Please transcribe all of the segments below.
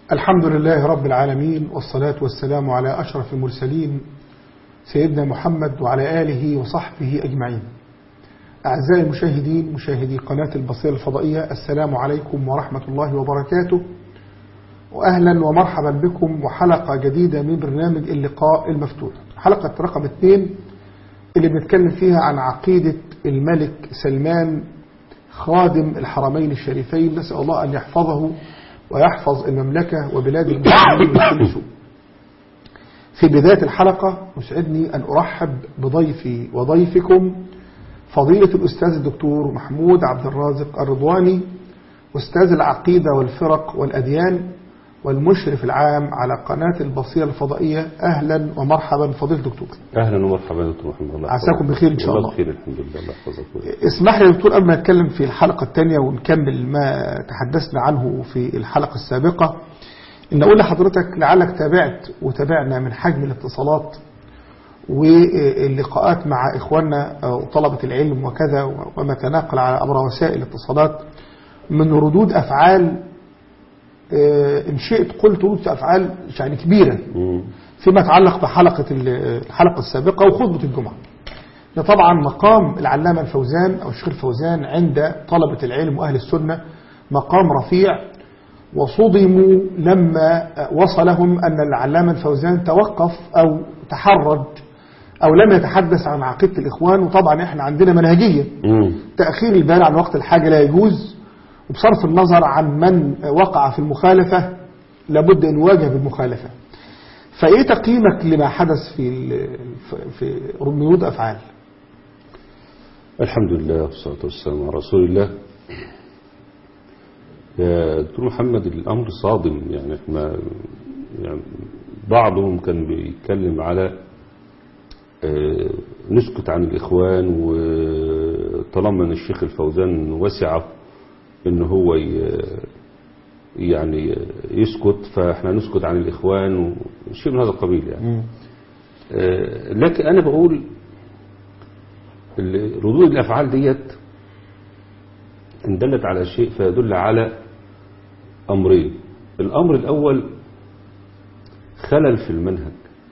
الحمد لله رب العالمين والصلاة والسلام على أشرف المرسلين سيدنا محمد وعلى آله وصحبه أجمعين أعزائي المشاهدين مشاهدي قناة البصيرة الفضائية السلام عليكم ورحمة الله وبركاته وأهلا ومرحبا بكم وحلقة جديدة من برنامج اللقاء المفتوح حلقة رقم اثنين اللي بنتكلم فيها عن عقيدة الملك سلمان خادم الحرمين الشريفين نسأل الله أن يحفظه ويحفظ المملكة وبلاد المسلمين من كل سوء في بداية الحلقة يسعدني أن أرحب بضيفي وضيفكم فضيلة الأستاذ الدكتور محمود عبد الرازق الرضواني أستاذ العقيدة والفرق والأديان والمشرف العام على قناة البصيرة الفضائية أهلا ومرحبا فضيلة الدكتور اهلا ومرحبا يا دكتور محمد الله عساكم بخير إن شاء والله الله. بخير الحمد لله الله يحفظك اسمح لي يا دكتور قبل ما نتكلم في الحلقة الثانية ونكمل ما تحدثنا عنه في الحلقة السابقة إن أقول لحضرتك لعلك تابعت وتابعنا من حجم الاتصالات واللقاءات مع إخواننا وطلبة العلم وكذا وما تناقل على أمر وسائل الاتصالات من ردود أفعال آه، إن شئت قلت ردود أفعال يعني كبيرة مم. فيما يتعلق بحلقة ال- الحلقة السابقة وخطبة الجمعة ده طبعا مقام العلامة الفوزان أو الشيخ الفوزان عند طلبة العلم وأهل السنة مقام رفيع وصدموا لما وصلهم أن العلامة الفوزان توقف أو تحرج أو لم يتحدث عن عقيدة الإخوان وطبعا إحنا عندنا منهجية مم. تأخير البيان عن وقت الحاجة لا يجوز وبصرف النظر عن من وقع في المخالفة لابد أن يواجه بالمخالفة فإيه تقييمك لما حدث في ال- في ردود أفعال الحمد لله والصلاة والسلام على رسول الله يا دكتور محمد الأمر صادم يعني احنا يعني بعضهم كان بيتكلم على آه، نسكت عن الإخوان وطالما أن الشيخ الفوزان وسعه ان هو ي- يعني يسكت فاحنا نسكت عن الإخوان وشيء من هذا القبيل يعني آه، لكن أنا بقول ال- ردود الأفعال ديت إن دلت على شيء فيدل على أمرين الأمر الأول خلل في المنهج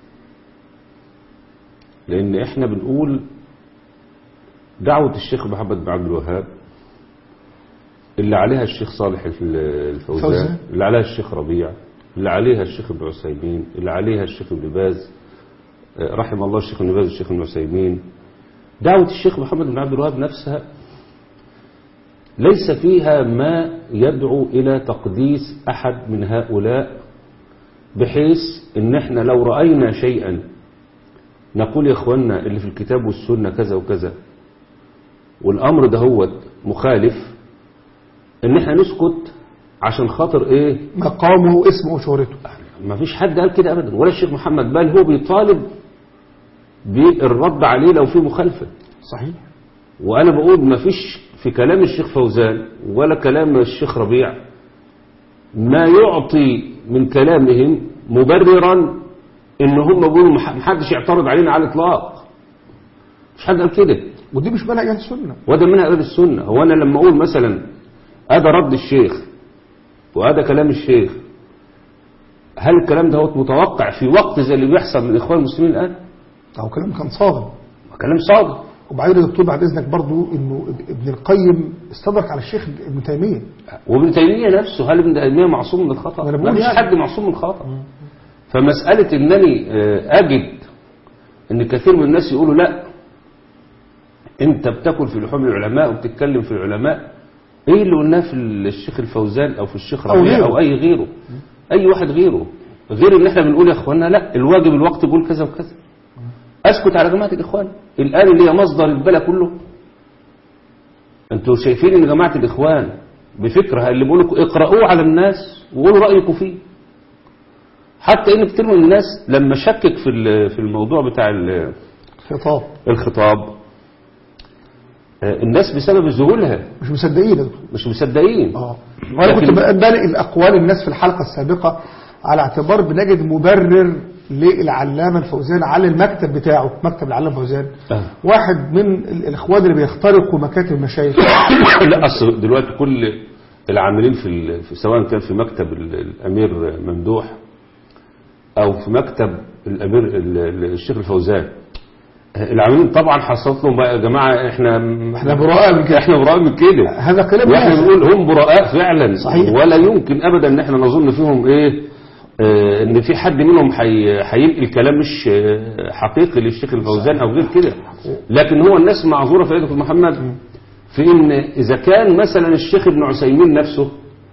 لأن إحنا بنقول دعوة الشيخ محمد بن عبد الوهاب اللي عليها الشيخ صالح الفوزان فوزان. اللي عليها الشيخ ربيع اللي عليها الشيخ ابن عثيمين اللي عليها الشيخ ابن باز آه، رحم الله الشيخ ابن باز والشيخ ابن عثيمين دعوة الشيخ محمد بن عبد الوهاب نفسها ليس فيها ما يدعو إلى تقديس أحد من هؤلاء بحيث إن إحنا لو رأينا شيئا نقول يا إخواننا اللي في الكتاب والسنة كذا وكذا والأمر ده هو مخالف إن إحنا نسكت عشان خاطر إيه مقامه واسمه وشهرته ما فيش حد قال كده أبدا ولا الشيخ محمد بل هو بيطالب بالرد عليه لو في مخالفة صحيح وأنا بقول ما فيش في كلام الشيخ فوزان ولا كلام الشيخ ربيع ما يعطي من كلامهم مبررا ان هم بيقولوا مح- محدش يعترض علينا على الاطلاق مش حد قال كده ودي مش منهج أهل السنة وده منها اهل السنه هو انا لما اقول مثلا هذا رد الشيخ وهذا كلام الشيخ هل الكلام ده هو متوقع في وقت زي اللي بيحصل من الاخوان المسلمين الان أو كلام كان صادم كلام صادق وبعدين يا دكتور بعد إذنك برضو إنه ابن القيم استدرك على الشيخ ابن تيمية وابن تيمية نفسه هل ابن تيمية معصوم من الخطأ؟ أنا ما بقول فيش يعني. حد معصوم من الخطأ فمسألة إنني آه، أجد إن كثير من الناس يقولوا لا أنت بتاكل في لحوم العلماء وبتتكلم في العلماء إيه اللي قلناه في الشيخ الفوزان أو في الشيخ أو ربيع غيره. أو أي غيره أي واحد غيره غير إن إحنا بنقول يا إخواننا لا الواجب الوقت بيقول كذا وكذا أسكت على جماعة الإخوان الآن اللي هي مصدر البلاء كله انتوا شايفين ان جماعة الاخوان بفكرها اللي بيقولوا لكم اقرأوه على الناس وقولوا رأيكم فيه حتى ان كتير من الناس لما شكك في ال- في الموضوع بتاع ال- خطاب الخطاب آه، الناس بسبب ذهولها مش مصدقين يا دكتور مش مصدقين اه وانا كنت لكن- بنقل الاقوال الناس في الحلقه السابقه على اعتبار بنجد مبرر للعلامه الفوزان على المكتب بتاعه مكتب العلامه الفوزان آه. واحد من ال- الاخوان اللي بيخترقوا مكاتب المشايخ لا اصل دلوقتي كل العاملين في, ال- في سواء كان في مكتب ال- الأمير ممدوح أو في مكتب الأمير ال- ال- الشيخ الفوزان العاملين طبعا حصلت لهم بقى يا جماعة احنا احنا براء من كده. احنا براء من كده هذا كلام واحنا ناس. بنقول هم براء فعلا صحيح. ولا يمكن ابدا ان احنا نظن فيهم ايه آه ان في حد منهم حي- هينقل كلام مش آه، حقيقي للشيخ الفوزان او غير كده لكن هو الناس معذوره في دكتور محمد في ان اذا كان مثلا الشيخ ابن عثيمين نفسه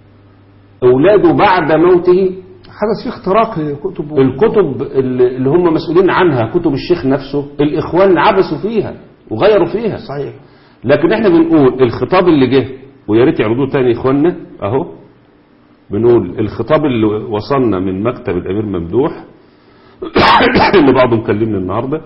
اولاده بعد موته حدث فيه اختراق لكتب الكتب اللي اللي هم مسؤولين عنها كتب الشيخ نفسه الاخوان عبثوا فيها وغيروا فيها صحيح لكن احنا بنقول الخطاب اللي جه ويا ريت يعرضوه تاني يا اخوانا اهو بنقول الخطاب اللي وصلنا من مكتب الامير ممدوح اللي بعضهم كلمني النهارده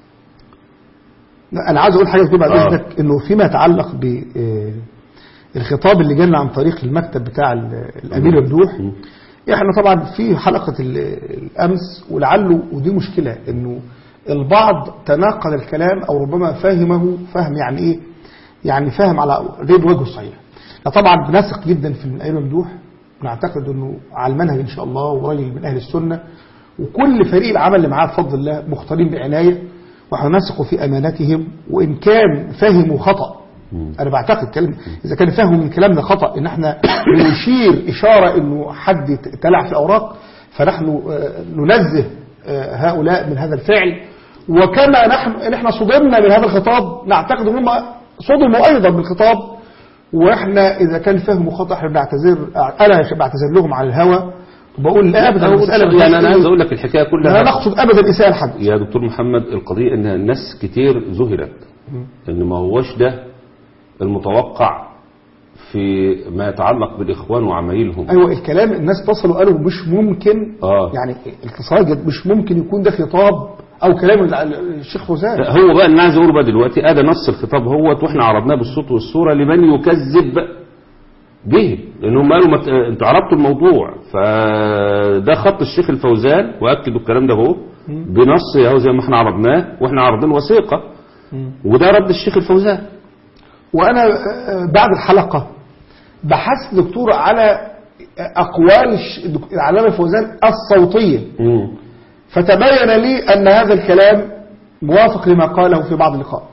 لا، انا عايز اقول حاجه كده بعد آه. اذنك انه فيما يتعلق ب آه، الخطاب اللي جالنا عن طريق المكتب بتاع ال- الامير ممدوح احنا طبعا في حلقه ال- الامس ولعله ودي مشكله انه البعض تناقل الكلام او ربما فهمه فهم يعني ايه يعني فهم على غير وجهه الصحيح لا طبعا بنثق جدا في الامير ممدوح ونعتقد انه على المنهج ان شاء الله وراجل من اهل السنه وكل فريق العمل اللي معاه بفضل الله مختارين بعنايه واحنا نثق في امانتهم وان كان فهموا خطأ انا بعتقد كلام اذا كان فهموا من كلامنا خطأ ان احنا نشير اشاره انه حد تلع في الاوراق فنحن آه، ننزه آه، هؤلاء من هذا الفعل وكما نحن ان احنا صدمنا من هذا الخطاب نعتقد ان هم صدموا ايضا بالخطاب واحنا اذا كان فهموا خطأ احنا بنعتذر انا بعتذر لهم على الهوى وبقول لا ابدا المساله ما يعني فيهاش انا عايز إيه. اقول لك الحكايه لا كلها نقصد ابدا اساءه لحد يا دكتور محمد القضيه ان الناس كتير ذهلت ان ما هوش ده المتوقع في ما يتعلق بالاخوان وعمايلهم ايوه الكلام الناس اتصلوا قالوا مش ممكن آه. يعني الاتصالات جت مش ممكن يكون ده خطاب او كلام ال- ال- الشيخ فوزان هو بقى اللي أنا عايز اقوله بقى دلوقتي ادي نص الخطاب هوت واحنا عرضناه بالصوت والصوره لمن يكذب به لانهم قالوا مت... انتوا عرضتوا الموضوع فده خط الشيخ الفوزان واكدوا الكلام ده اهو بنص اهو زي ما احنا عرضناه واحنا عارضين وثيقه وده رد الشيخ الفوزان وانا آه، بعد الحلقه بحثت دكتور على اقوال الش- دك- العلامه فوزان الصوتيه مم. فتبين لي ان هذا الكلام موافق لما قاله في بعض اللقاءات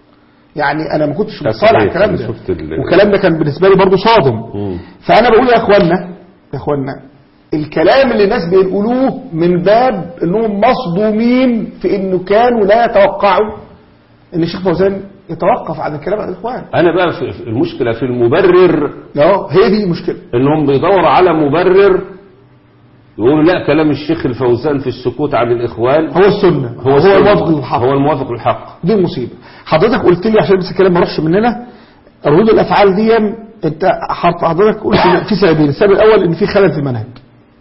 يعني انا ما كنتش ده مطلع صحيح، الكلام أنا ده شفت ال- والكلام ده كان بالنسبه لي برضه صادم مم. فانا بقول يا اخوانا يا اخوانا الكلام اللي الناس بيقولوه من باب انهم مصدومين في انه كانوا لا يتوقعوا ان الشيخ فوزان يتوقف عن الكلام عن الاخوان انا بقى في في المشكله في المبرر اه هي دي المشكله انهم بيدوروا على مبرر يقولوا لا كلام الشيخ الفوزان في السكوت عن الاخوان هو السنه هو, هو السنة. الموافق للحق هو الموافق للحق دي المصيبه حضرتك قلت لي عشان بس الكلام ما يروحش مننا ردود الافعال دي انت حط- حضرتك قلت في سببين السبب الاول ان في خلل في المنهج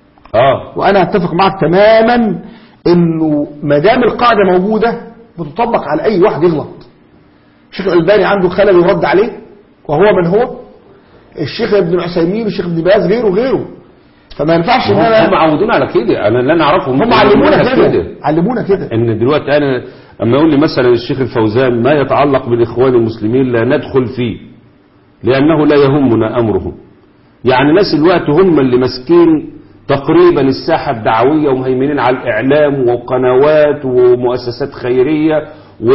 اه وانا اتفق معك تماما انه ما دام القاعده موجوده بتطبق على اي واحد يغلط الشيخ الالباني عنده خلل يرد عليه وهو من هو الشيخ ابن العثيمين والشيخ ابن باز غيره غيره فما ينفعش ان هم انا معودين على كده انا اللي انا اعرفه هم علمونا كده علمونا كده ان دلوقتي انا اما يقول لي مثلا الشيخ الفوزان ما يتعلق بالاخوان المسلمين لا ندخل فيه لانه لا يهمنا امرهم يعني ناس الوقت هم اللي ماسكين تقريبا الساحه الدعويه ومهيمنين على الاعلام وقنوات ومؤسسات خيريه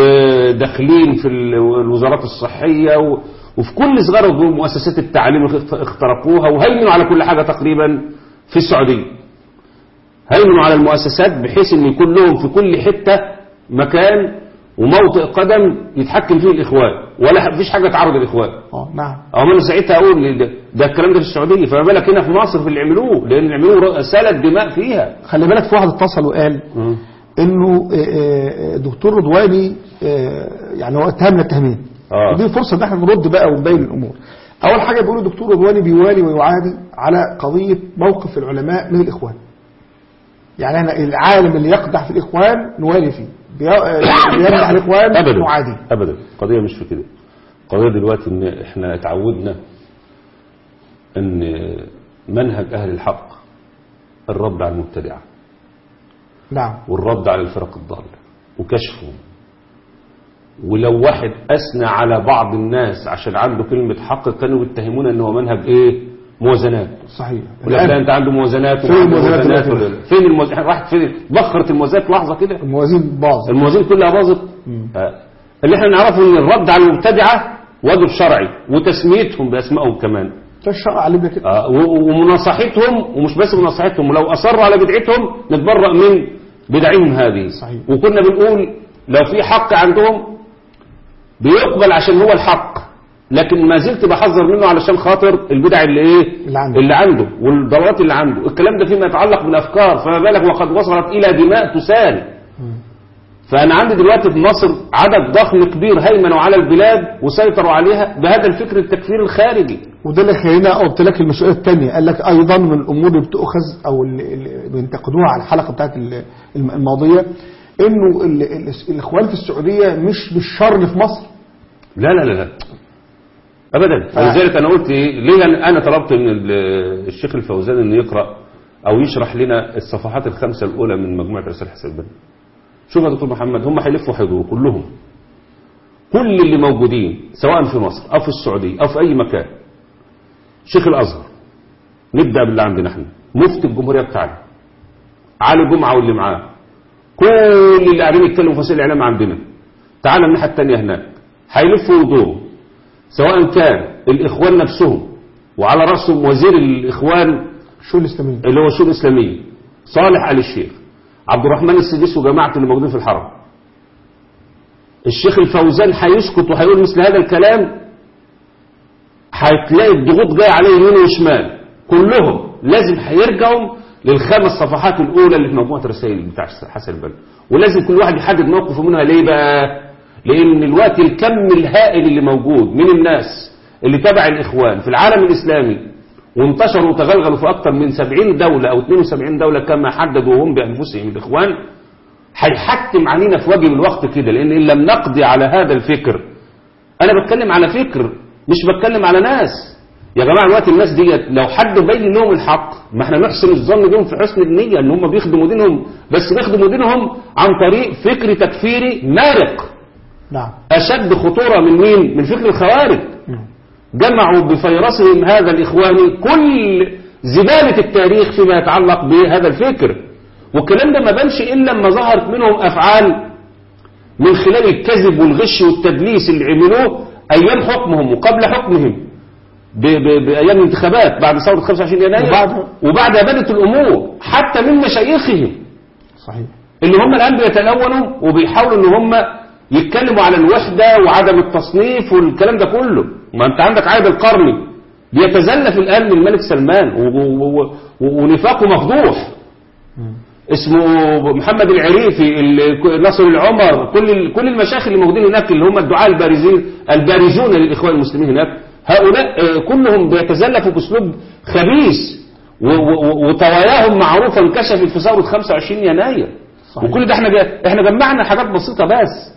وداخلين في ال- الوزارات الصحيه و- وفي كل صغار مؤسسات التعليم اخت- اخترقوها وهيمنوا على كل حاجه تقريبا في السعوديه هيمنوا على المؤسسات بحيث ان يكون لهم في كل حتة مكان وموطئ قدم يتحكم فيه الاخوان ولا فيش حاجة تعرض الاخوان اه نعم او انا ساعتها اقول ده, ده الكلام ده في السعودية فما بالك هنا في مصر في اللي عملوه لان عملوه سالت دماء فيها خلي بالك في واحد اتصل وقال انه آه، آه، دكتور رضواني آه، يعني هو اتهمنا اتهامين آه. ودي فرصه ان احنا نرد بقى ونبين الامور اول حاجه بيقولوا دكتور رضواني بيوالي ويعادي على قضيه موقف العلماء من الاخوان يعني احنا العالم اللي يقدح في الاخوان نوالي فيه بي- آه، بيمدح الاخوان ابدا نعادي ابدا القضية مش في كده القضية دلوقتي ان احنا اتعودنا ان منهج اهل الحق الرد على المبتدعه نعم والرد على الفرق الضالة وكشفهم ولو واحد أثنى على بعض الناس عشان عنده كلمة حق كانوا يتهمون ان هو منهج ايه موازنات صحيح ولا لا الآن انت عنده موازنات فين وعنده الموازنات موازنات دلوقتي؟ ولا- فين الموازنات راحت فين بخرت الموازنات لحظه كده الموازين باظ الموازين كلها باظت آه. اللي احنا نعرفه ان الرد على المبتدعه واجب شرعي وتسميتهم باسمائهم كمان ده الشرع علمنا كده آه، و- ومناصحتهم ومش بس مناصحتهم ولو اصروا على بدعتهم نتبرأ من بدعهم هذه صحيح. وكنا بنقول لو في حق عندهم بيقبل عشان هو الحق لكن ما زلت بحذر منه علشان خاطر البدع اللي ايه اللي عنده. اللي عنده والضلالات اللي عنده الكلام ده فيما يتعلق بالافكار فما بالك وقد وصلت الى دماء تسال فانا عندي دلوقتي في مصر عدد ضخم كبير هيمنوا على البلاد وسيطروا عليها بهذا الفكر التكفيري الخارجي وده اللي خلينا قلت لك المسؤوليه الثانيه قال لك ايضا من الامور اللي بتؤخذ او اللي اللي بينتقدوها على الحلقه بتاعت ال- الم- الماضيه انه ال- ال- الاخوان في السعوديه مش بالشر في مصر لا لا لا لا ابدا ف- ولذلك انا قلت ايه ليه انا أنا طلبت من ال- الشيخ الفوزان انه يقرا او يشرح لنا الصفحات الخمسه الاولى من مجموعه رسائل حسن البنا شوف يا دكتور محمد هم هيلفوا هيدوروا كلهم كل اللي موجودين سواء في مصر او في السعوديه او في اي مكان شيخ الازهر نبدا باللي عندنا احنا مفتي الجمهوريه بتاعنا علي جمعه واللي معاه كل اللي قاعدين يتكلموا في وسائل الاعلام عندنا تعال الناحيه الثانيه هناك هيلفوا ويدوروا سواء كان الإخوان نفسهم وعلى رأسهم وزير الإخوان شو الاسلاميه اللي هو الشؤون الإسلامية صالح آل الشيخ عبد الرحمن السديس وجماعته اللي موجودين في الحرم الشيخ الفوزان هيسكت وهيقول مثل هذا الكلام هتلاقي الضغوط جايه عليه يمين وشمال كلهم لازم هيرجعوا للخمس صفحات الاولى اللي في مجموعه الرسائل بتاع حسن البنا ولازم كل واحد يحدد موقفه منها ليه بقى لان الوقت الكم الهائل اللي موجود من الناس اللي تبع الاخوان في العالم الاسلامي وانتشروا وتغلغلوا في اكثر من 70 دوله او 72 دوله كما حددوا هم بانفسهم الاخوان هيحتم علينا في واجب الوقت كده لان ان لم نقضي على هذا الفكر انا بتكلم على فكر مش بتكلم على ناس يا جماعه الوقت الناس ديت لو حد بين لهم الحق ما احنا نحسن الظن بهم في حسن النيه ان هم بيخدموا دينهم بس بيخدموا دينهم عن طريق فكر تكفيري مارق نعم اشد خطوره من مين من فكر الخوارج جمعوا بفيرسهم هذا الاخواني كل زباله التاريخ فيما يتعلق بهذا الفكر والكلام ده ما بانش الا لما ظهرت منهم افعال من خلال الكذب والغش والتدليس اللي عملوه ايام حكمهم وقبل حكمهم ب- ب- بايام الانتخابات بعد ثوره 25 يناير وبعد- وبعد بدت الامور حتى من مشايخهم صحيح اللي هم الآن بيتلونوا وبيحاولوا ان هم يتكلموا على الوحدة وعدم التصنيف والكلام ده كله ما انت عندك عايد القرني بيتزلف الآن من الملك سلمان و- و- و- ونفاقه مفضوح اسمه محمد العريفي ال- ناصر العمر كل ال- كل المشايخ اللي موجودين هناك اللي هم الدعاء البارزين البارزون للاخوان المسلمين هناك هؤلاء آه، كلهم بيتزلفوا باسلوب خبيث و- و- وطواياهم معروفه انكشفت في ثوره 25 يناير صحيح. وكل ده احنا جا- احنا جمعنا حاجات بسيطه بس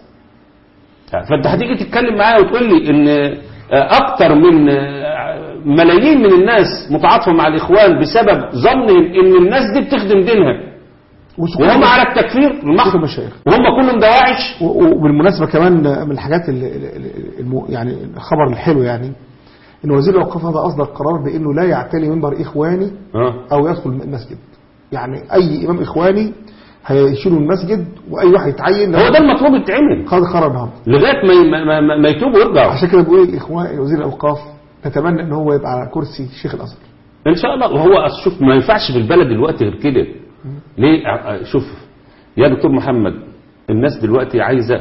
فانت هتيجي تتكلم معايا وتقول لي ان آه، اكتر من آه، ملايين من الناس متعاطفه مع الاخوان بسبب ظنهم ان الناس دي بتخدم دينها وهم على التكفير كل المحض مشايخ وهم كلهم دواعش و- وبالمناسبة كمان من الحاجات اللي الم- يعني الخبر الحلو يعني ان وزير الاوقاف هذا اصدر قرار بانه لا يعتلي منبر اخواني اه او يدخل المسجد يعني اي امام اخواني هيشيلوا المسجد واي واحد يتعين هو ده المطلوب يتعمل خد قرار النهارده لغايه ما ما, ما, ما يتوبوا ويرجعوا عشان كده بقول الاخوان وزير الاوقاف نتمنى ان هو يبقى على كرسي شيخ الازهر ان شاء الله وهو أصل شوف ما ينفعش في البلد دلوقتي غير كده ليه ع- شوف يا دكتور محمد الناس دلوقتي عايزه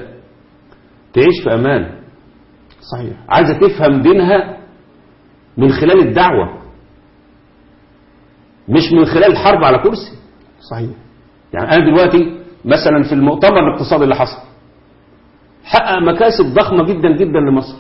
تعيش في امان صحيح عايزه تفهم دينها من خلال الدعوه مش من خلال الحرب على كرسي صحيح يعني انا دلوقتي مثلا في المؤتمر الاقتصادي اللي حصل حقق مكاسب ضخمه جدا جدا لمصر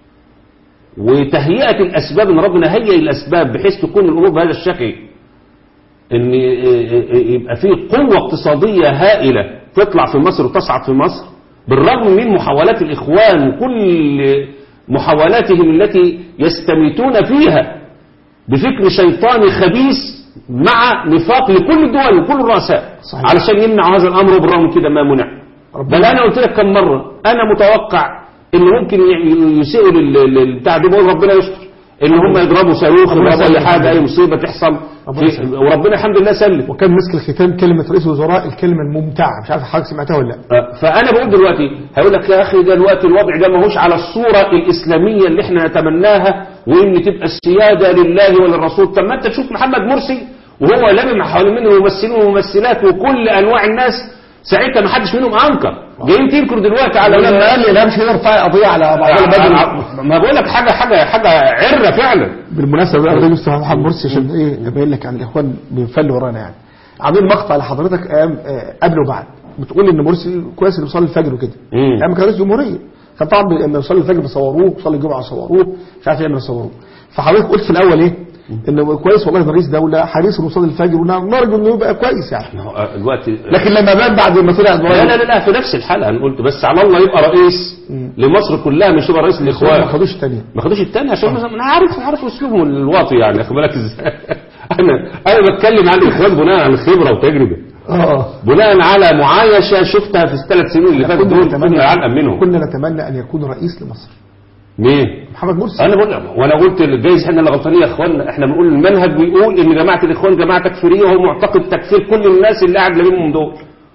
وتهيئه الاسباب ان ربنا هيئ الاسباب بحيث تكون الامور بهذا الشكل ان يبقى في قوه اقتصاديه هائله تطلع في مصر وتصعد في مصر بالرغم من محاولات الاخوان وكل محاولاتهم التي يستميتون فيها بفكر شيطاني خبيث مع نفاق لكل الدول وكل الرؤساء صحيح. علشان يمنعوا هذا الامر وبالرغم من كده ما منع ربنا- بل انا قلت لك كم مره انا متوقع ان ممكن ي- يسيئوا لل- لل- بتاع دي بقول ربنا يستر ان هم يضربوا صاروخ ربنا يضربوا اي يسلمك. حاجه اي مصيبه تحصل ربنا في يسلمك. وربنا الحمد لله سلم وكان مسك الختام كلمة رئيس الوزراء الكلمة الممتعة مش عارف حضرتك سمعتها ولا لا آه، فانا بقول دلوقتي هيقول لك يا اخي ده دلوقتي الوضع ده ماهوش على الصوره الاسلاميه اللي احنا نتمناها وان تبقى السياده لله وللرسول طب ما انت تشوف محمد مرسي وهو لامم حوالين منه ممثلين وممثلات وكل انواع الناس ساعتها ما حدش منهم انكر جايين تنكر دلوقتي على لما قال لي لا مش هيقدر يرفع قضيه على عبد الله بدر على- ما بقول لك حاجه حاجه حاجه عره فعلا بالمناسبة بقى الراجل مستر محمد مرسي عشان ايه ابين لك عن الاخوان بيفلوا ورانا يعني عاملين مقطع لحضرتك ايام آه، قبل وبعد بتقول ان مرسي كويس اللي بيصلي الفجر وكده مم. ايام كان رئيس جمهوريه كان طبعا بي- لما يصلي الفجر بيصوروه يصلي الجمعه يصوروه مش عارف يعمل يصوروه فحضرتك قلت في الاول ايه ان كويس والله ان رئيس دوله حريص انه يصلي الفجر ونرجو انه يبقى كويس يعني ما هو، آه، دلوقتي لكن لما بان بعد ما طلع لا لا لا لا في نفس الحلقه انا قلت بس على الله يبقى رئيس لمصر كلها مش يبقى رئيس ما الاخوان خدوش الثانيه ما خدوش التاني عشان مثلا انا عارف عارف اسلوبهم الواطي يعني خد بالك ازاي انا انا بتكلم عن الاخوان بناء على خبره وتجربه اه بناء على معايشه شفتها في الثلاث سنين اللي فاتوا دول كنا علقا منهم كنا نتمنى ان يكون رئيس لمصر مين محمد مرسي انا بقول وانا قلت جايز احنا اللي غلطانين يا اخوانا احنا بنقول المنهج بيقول ان جماعه الاخوان جماعه تكفيريه وهو معتقد تكفير كل الناس اللي قاعد منهم دول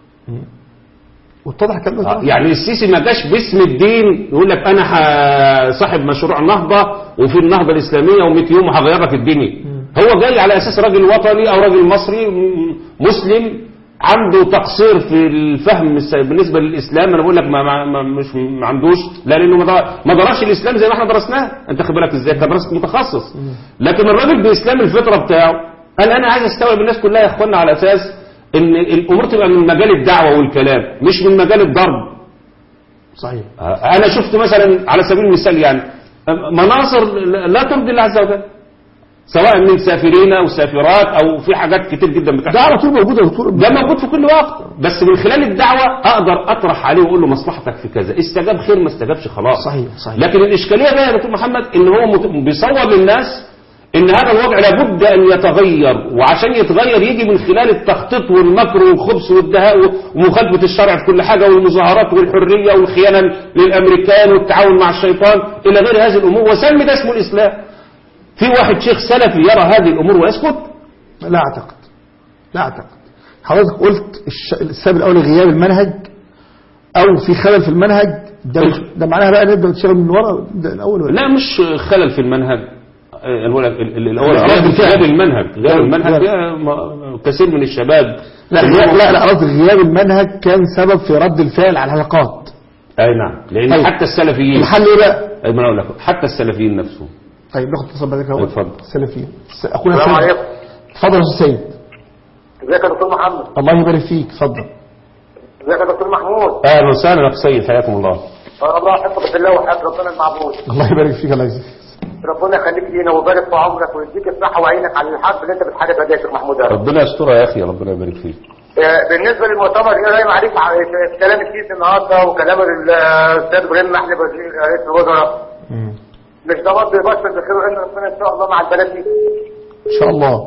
واتضح الكلام ده آه، يعني السيسي ما جاش باسم الدين يقول لك انا ح- صاحب مشروع نهضه وفي النهضه الاسلاميه و100 يوم وهغير لك الدنيا هو جاي على اساس راجل وطني او راجل مصري م- مسلم عنده تقصير في الفهم الس- بالنسبه للاسلام انا بقول لك ما, ما, ما مش ما عندوش لا لانه ما در- ما درسش الاسلام زي ما احنا درسناه انت خد بالك ازاي كدراسه متخصص لكن الراجل باسلام الفطره بتاعه قال انا عايز استوعب الناس كلها يا اخوانا على اساس ان الامور تبقى من مجال الدعوه والكلام مش من مجال الضرب صحيح انا شفت مثلا على سبيل المثال يعني مناصر لا ترضي الله عز وجل سواء من سافرين او سافرات او في حاجات كتير جدا ده بتحصل على طول موجود يا دكتور ده موجود في كل وقت بس من خلال الدعوة اقدر اطرح عليه واقول له مصلحتك في كذا استجاب خير ما استجابش خلاص صحيح صحيح لكن الاشكاليه بقى يا دكتور محمد ان هو مت- بيصور للناس ان هذا الوضع لابد ان يتغير وعشان يتغير يجي من خلال التخطيط والمكر والخبث والدهاء ومخالفه الشرع في كل حاجه والمظاهرات والحريه والخيانه للامريكان والتعاون مع الشيطان الى غير هذه الامور وسمي ده اسمه الاسلام في واحد شيخ سلفي يرى هذه الامور ويسكت لا اعتقد لا اعتقد حضرتك قلت الش... السبب الاول غياب المنهج او في خلل في المنهج ده مش... ده معناها بقى نبدا نشتغل من ورا ده الاول ولا لا مش خلل في المنهج آه، الأول ال- الاول لا، رد غياب الفعل. غياب المنهج غياب المنهج لا. ده م- كثير من الشباب لا لا لا, لا قصدي غياب المنهج كان سبب في رد الفعل على الحلقات اي نعم لان طيب. حتى السلفيين الحل ايه بقى أي ما أنا أقول لك حتى السلفيين نفسهم طيب ناخد اتصال بعد كده اتفضل. السلفيين س- اخونا السلام سيد. عليكم اتفضل يا استاذ سيد ازيك يا دكتور محمد الله يبارك فيك اتفضل ازيك يا دكتور محمود اهلا وسهلا اخ سيد حياكم الله آه، الله يحفظك في الله ويحفظ ربنا المعبود الله يبارك فيك الله يجزيك ربنا يخليك لينا ويبارك في عمرك ويديك الصحه وعينك على الحرب اللي انت بتحاربها دي يا شيخ محمود يا رب ربنا يسترها يا اخي ربنا يبارك فيك آه، بالنسبه للمؤتمر ايه راي معرفه ع- في كلام السيسي النهارده وكلام الاستاذ ابراهيم محلب وزير رئيس الوزراء مم. مش ده برضه يبشر بخير وان ربنا ان شاء الله مع البلد دي ان شاء الله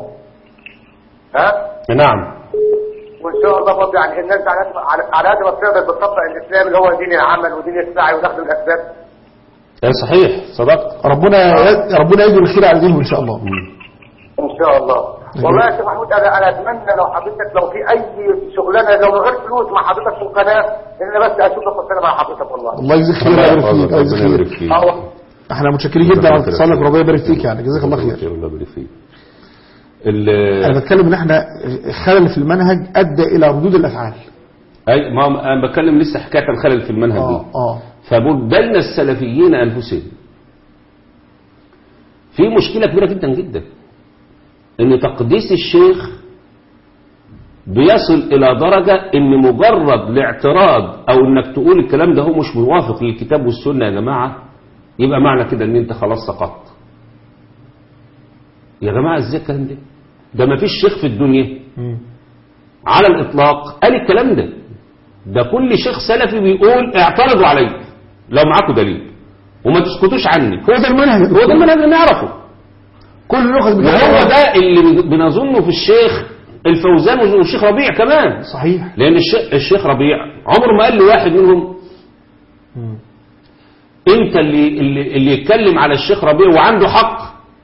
ها نعم وان شاء الله برضه يعني الناس على قد ما- على- على قد ما بتقدر بتطبق الاسلام اللي هو دين العمل ودين السعي وناخد الاسباب يا صحيح صدقت ربنا ربنا يجري الخير على دينهم ان شاء الله ان شاء الله والله يا شيخ محمود انا انا اتمنى لو حضرتك لو في اي شغلانه لو من غير فلوس مع حضرتك في القناه ان انا بس اشوفك وسلم مع حضرتك والله الله يجزيك خير الله ويبارك فيك يحفظك الله ربنا يجزيك يبارك خير فيك اه احنا متشكرين جدا على اتصالك وربنا يبارك فيك يعني جزاك الله خير الله يبارك فيك ال- انا بتكلم ان احنا خلل في المنهج ادى الى ردود الافعال اي ما انا بتكلم لسه حكايه الخلل في المنهج اه دي اه فبقول بين السلفيين انفسهم في مشكله كبيره جدا جدا ان تقديس الشيخ بيصل الى درجه ان مجرد الاعتراض او انك تقول الكلام ده هو مش موافق للكتاب والسنه يا جماعه يبقى معنى كده ان انت خلاص سقطت يا جماعه ازاي الكلام ده ده ما فيش شيخ في الدنيا مم. على الإطلاق قال الكلام ده ده كل شيخ سلفي بيقول اعترضوا علي لو معاكم دليل وما تسكتوش عني هو ده المنهج هو ده المنهج اللي نعرفه كل ناخذ وهو ده اللي بنظنه في الشيخ الفوزان والشيخ ربيع كمان صحيح لأن الشيخ, الشيخ ربيع عمره ما قال لواحد منهم مم. انت اللي, اللي, اللي يتكلم على الشيخ ربيع وعنده حق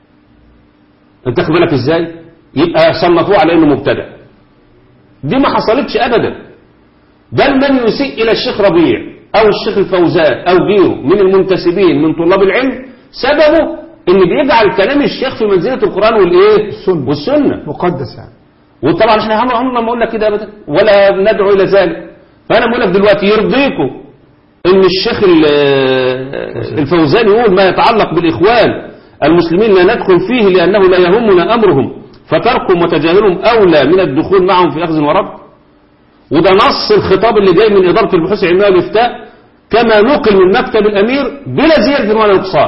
انت واخد بالك ازاي يبقى صنفوه على انه مبتدع دي ما حصلتش ابدا بل من يسيء الى الشيخ ربيع او الشيخ الفوزان او غيره من المنتسبين من طلاب العلم سببه ان بيجعل كلام الشيخ في منزله القران والايه السنة. والسنه مقدس يعني وطبعا احنا عمرنا عمرنا ما قلنا كده ابدا ولا ندعو الى ذلك فانا بقول لك دلوقتي يرضيكم ان الشيخ ال- الفوزان يقول ما يتعلق بالاخوان المسلمين لا ندخل فيه لانه لا يهمنا امرهم فتركهم وتجاهلهم اولى من الدخول معهم في اخذ ورد وده نص الخطاب اللي جاي من اداره البحوث العلميه والافتاء كما نقل من مكتب الامير بلا زياده ولا نقصان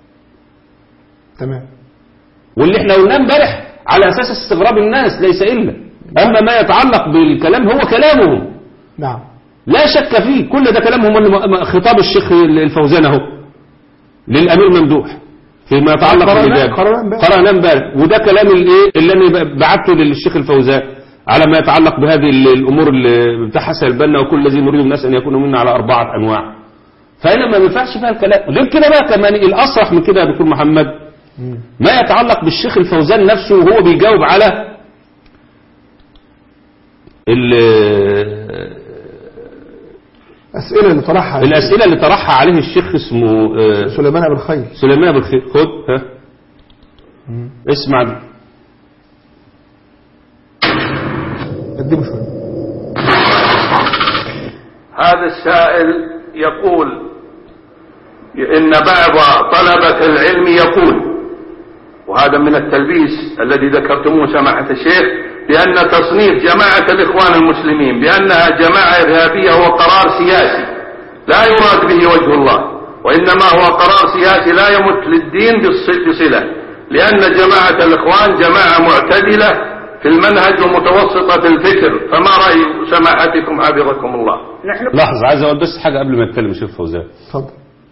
تمام واللي احنا قلناه امبارح على اساس استغراب الناس ليس الا اما ما يتعلق بالكلام هو كلامهم نعم لا شك فيه كل ده كلامهم اللي م- خطاب الشيخ الفوزان اهو للامير ممدوح فيما يتعلق قرأناه- بالإجابة قرأناه امبارح. قرأناه امبارح وده كلام الايه اللي انا بعته للشيخ الفوزان على ما يتعلق بهذه ال- الامور اللي بتاع حسن البنا وكل الذي نريد الناس ان يكونوا منا على اربعه انواع فهنا ما ينفعش فيها الكلام غير كده بقى كمان الاصرح من كده يا دكتور محمد ما يتعلق بالشيخ الفوزان نفسه وهو بيجاوب على ال- أسئلة اللي طرحها الأسئلة اللي طرحها عليه الشيخ اسمه آه، سليمان أبو الخير سليمان أبو الخير خد ها اسمع ده. قدمه شوية هذا السائل يقول إن بعض طلبة العلم يقول وهذا من التلبيس الذي ذكرتموه سماحة الشيخ بأن تصنيف جماعة الإخوان المسلمين بأنها جماعة إرهابية هو قرار سياسي لا يراد به وجه الله وإنما هو قرار سياسي لا يمت للدين بالص- بصلة لأن جماعة الإخوان جماعة معتدلة في المنهج ومتوسطة في الفكر فما رأي سماحتكم حفظكم الله نحن لحظة عايز أقول بس حاجة قبل ما يتكلم الشيخ فوزان اتفضل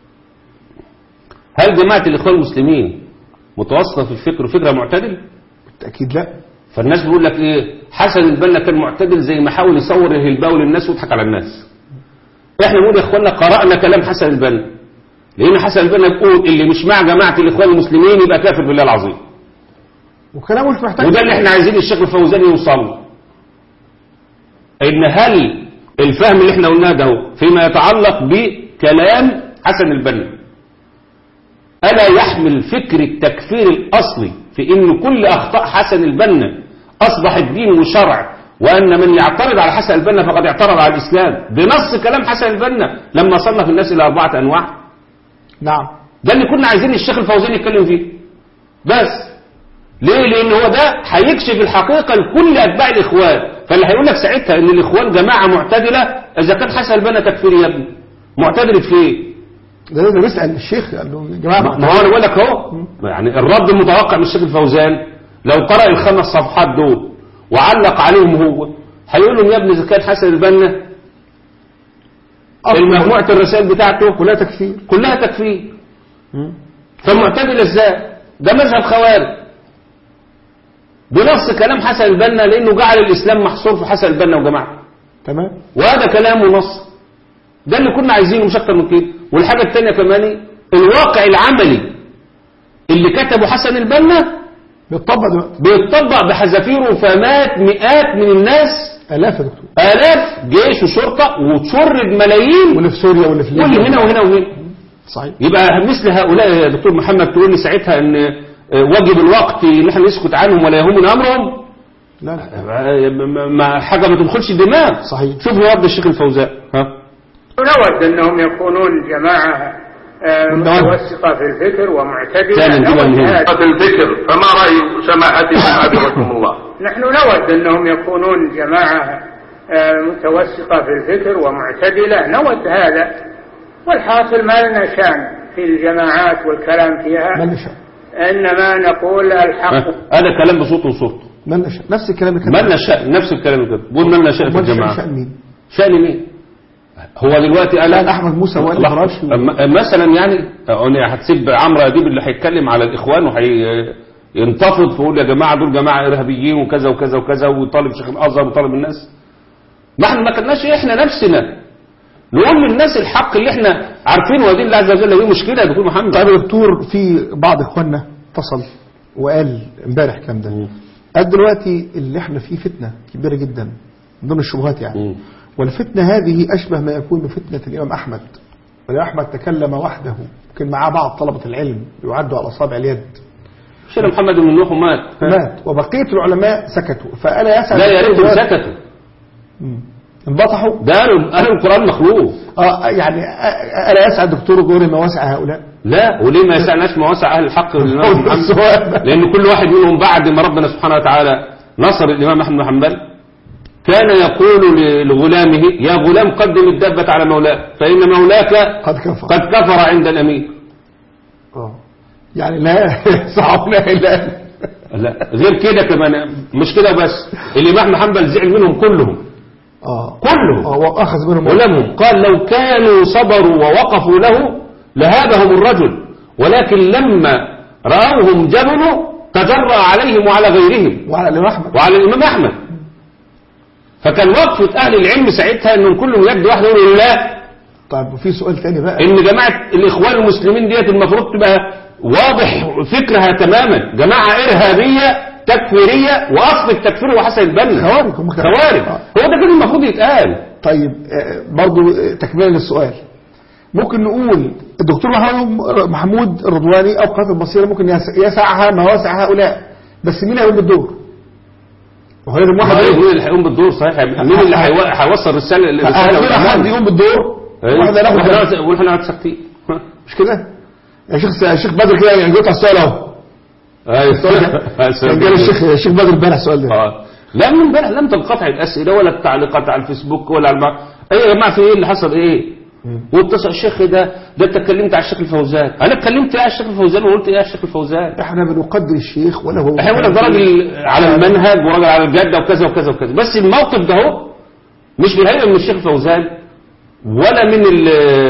هل جماعة الإخوان المسلمين متوسطة في الفكر وفكرة معتدل؟ بالتأكيد لا فالناس بيقول لك إيه حسن البنا كان معتدل زي ما حاول يصور الهلباوي للناس ويضحك على الناس احنا بنقول يا اخوانا قرأنا كلام حسن البنا لأن حسن البنا بيقول اللي مش مع جماعة الإخوان المسلمين يبقى كافر بالله العظيم وكلامه مش محتاج وده اللي احنا عايزين الشيخ الفوزاني يوصل له. ان هل الفهم اللي احنا قلناه ده فيما يتعلق بكلام حسن البنا الا يحمل فكر التكفير الاصلي في ان كل اخطاء حسن البنا اصبحت دين وشرع وان من يعترض على حسن البنا فقد اعترض على الاسلام بنص كلام حسن البنا لما صنف الناس الى اربعه انواع نعم ده اللي كنا عايزين الشيخ الفوزاني يتكلم فيه بس ليه لان هو ده هيكشف الحقيقه لكل اتباع الاخوان فاللي هيقول لك ساعتها ان الاخوان جماعه معتدله اذا كان حسن البنا تكفيري يا ابني معتدل في ايه ده لازم يسأل الشيخ قال له يا جماعة ما هو انا بقول لك اهو يعني الرد المتوقع من الشيخ الفوزان لو قرأ الخمس صفحات دول وعلق عليهم هو هيقول لهم يا ابني اذا كان حسن البنا المجموعه الرسائل بتاعته كلها تكفير كلها تكفير فمعتدل ازاي ده مذهب خوارج بنص كلام حسن البنا لانه جعل الاسلام محصور في حسن البنا وجماعته تمام وهذا كلام ونص ده اللي كنا عايزينه مش اكتر من كده والحاجه الثانيه كمان الواقع العملي اللي كتبه حسن البنا بيطبق دلوقتي بيتطبق بحذافيره فمات مئات من الناس آلاف يا دكتور آلاف جيش وشرطة وتشرد ملايين واللي في سوريا واللي في واللي ليبيا هنا وهنا وهنا صحيح يبقى مثل هؤلاء يا دكتور محمد تقول لي ساعتها ان آه، واجب الوقت ان احنا نسكت عنهم ولا يهمنا امرهم لا لا آه، ما- ما حاجه ما تدخلش الدماغ صحيح. شوف رد الشيخ الفوزاء ها نود أنهم يكونون جماعة آه، نعم. متوسطة في الفكر ومعتدلة ثاني نجيبها من نود هنا. هذا. في الفكر فما رأي سماحتكم حفظكم الله نحن نود أنهم يكونون جماعة آه، متوسطة في الفكر ومعتدلة نود هذا والحاصل ما لنا شأن في الجماعات والكلام فيها مالنا شأن إنما نقول الحق ها؟ هذا كلام بصوت وصورته مالنا شأن نفس الكلام اللي كان مالنا شأن نفس الكلام اللي كده بقول مالنا شأن في أمال شأن الجماعه شأن مين شأن مين هو دلوقتي قال لا أحمد موسى وائل لحظة. الفراشي أما- مثلا يعني أنا هتسيب عمرو اديب اللي هيتكلم على الاخوان وهينتفض فيقول يا جماعه دول جماعه ارهابيين وكذا وكذا وكذا ويطالب شيخ الازهر ويطالب الناس ما احنا ما كناش احنا نفسنا نقول للناس الحق اللي احنا عارفينه ودين الله عز وجل ايه مشكله يا دكتور محمد طيب يا دكتور في بعض اخواننا اتصل وقال امبارح الكلام ده مم. قال دلوقتي اللي احنا فيه فتنة كبيرة جدا من ضمن الشبهات يعني مم. والفتنة هذه أشبه ما يكون بفتنة الإمام أحمد والإمام أحمد تكلم وحده يمكن معاه بعض طلبة العلم يعدوا على أصابع اليد شيخ محمد بن نوح مات مات وبقية العلماء سكتوا فأنا يسأل لا يا ريتهم سكتوا انبطحوا ده قالوا قالوا القرآن مخلوق آه يعني آه، ألا يسعى الدكتور دوري ما وسع هؤلاء لا وليه ما يسألناش ما وسع أهل الحق للإمام محمد السؤال ده. لأن كل واحد منهم بعد ما ربنا سبحانه وتعالى نصر الإمام أحمد بن حنبل كان يقول ل- لغلامه يا غلام قدم الدابة على مولاك فإن مولاك قد كفر قد كفر عند الأمير آه. يعني لا يسعنا إلا لا غير كده كمان مش كده بس الإمام أحمد حنبل زعل منهم كلهم آه كلهم آه وأخذ منهم علمهم قال لو كانوا صبروا ووقفوا له لهابهم الرجل ولكن لما رأوهم جبنوا تجرأ عليهم وعلى غيرهم وعلى الإمام أحمد وعلى الإمام أحمد فكان وقفة أهل العلم ساعتها أنهم كلهم يد واحدة يقولوا لا طيب وفي سؤال تاني بقى إن جماعة الإخوان المسلمين ديت المفروض تبقى واضح فكرها تماما جماعة إرهابية تكفيرية وأصل التكفير هو حسن البنا خوارج هم كده. خوارج آه. هو ده كده المفروض يتقال طيب آه، برضو آه، تكملة للسؤال ممكن نقول الدكتور محمود- محمود الرضواني أو قناة البصيرة ممكن يس- يسعها ما وسع هؤلاء بس مين هيقوم بالدور؟ وهو لازم واحد مين يقوم اللي هيقوم بالدور صحيح مين اللي هيو- هيوصل الرسالة الرسالة عندنا والأمان؟ حد يقوم بالدور أيوة. واحد هياخد واحنا بالك. قاعد- واحنا قاعد ساكتين مش كده؟ يا شيخ يا شيخ بدر كده يعني جوت على السؤال اهو السؤال ده كان جاي الشيخ الشيخ بدر امبارح السؤال ده اه لا من امبارح لم تنقطع الاسئله ولا التعليقات على الفيسبوك ولا على الم... ايه يا جماعه في ايه اللي حصل ايه واتصل الشيخ ده ده انت اتكلمت على الشيخ الفوزان انا اتكلمت ايه على الشيخ الفوزان وقلت ايه على الشيخ الفوزان احنا بنقدر الشيخ ولا هو احنا قلنا ده راجل على المنهج وراجل على الجاده وكذا وكذا وكذا بس الموقف ده هو مش من هيئه من الشيخ فوزان ولا من ال-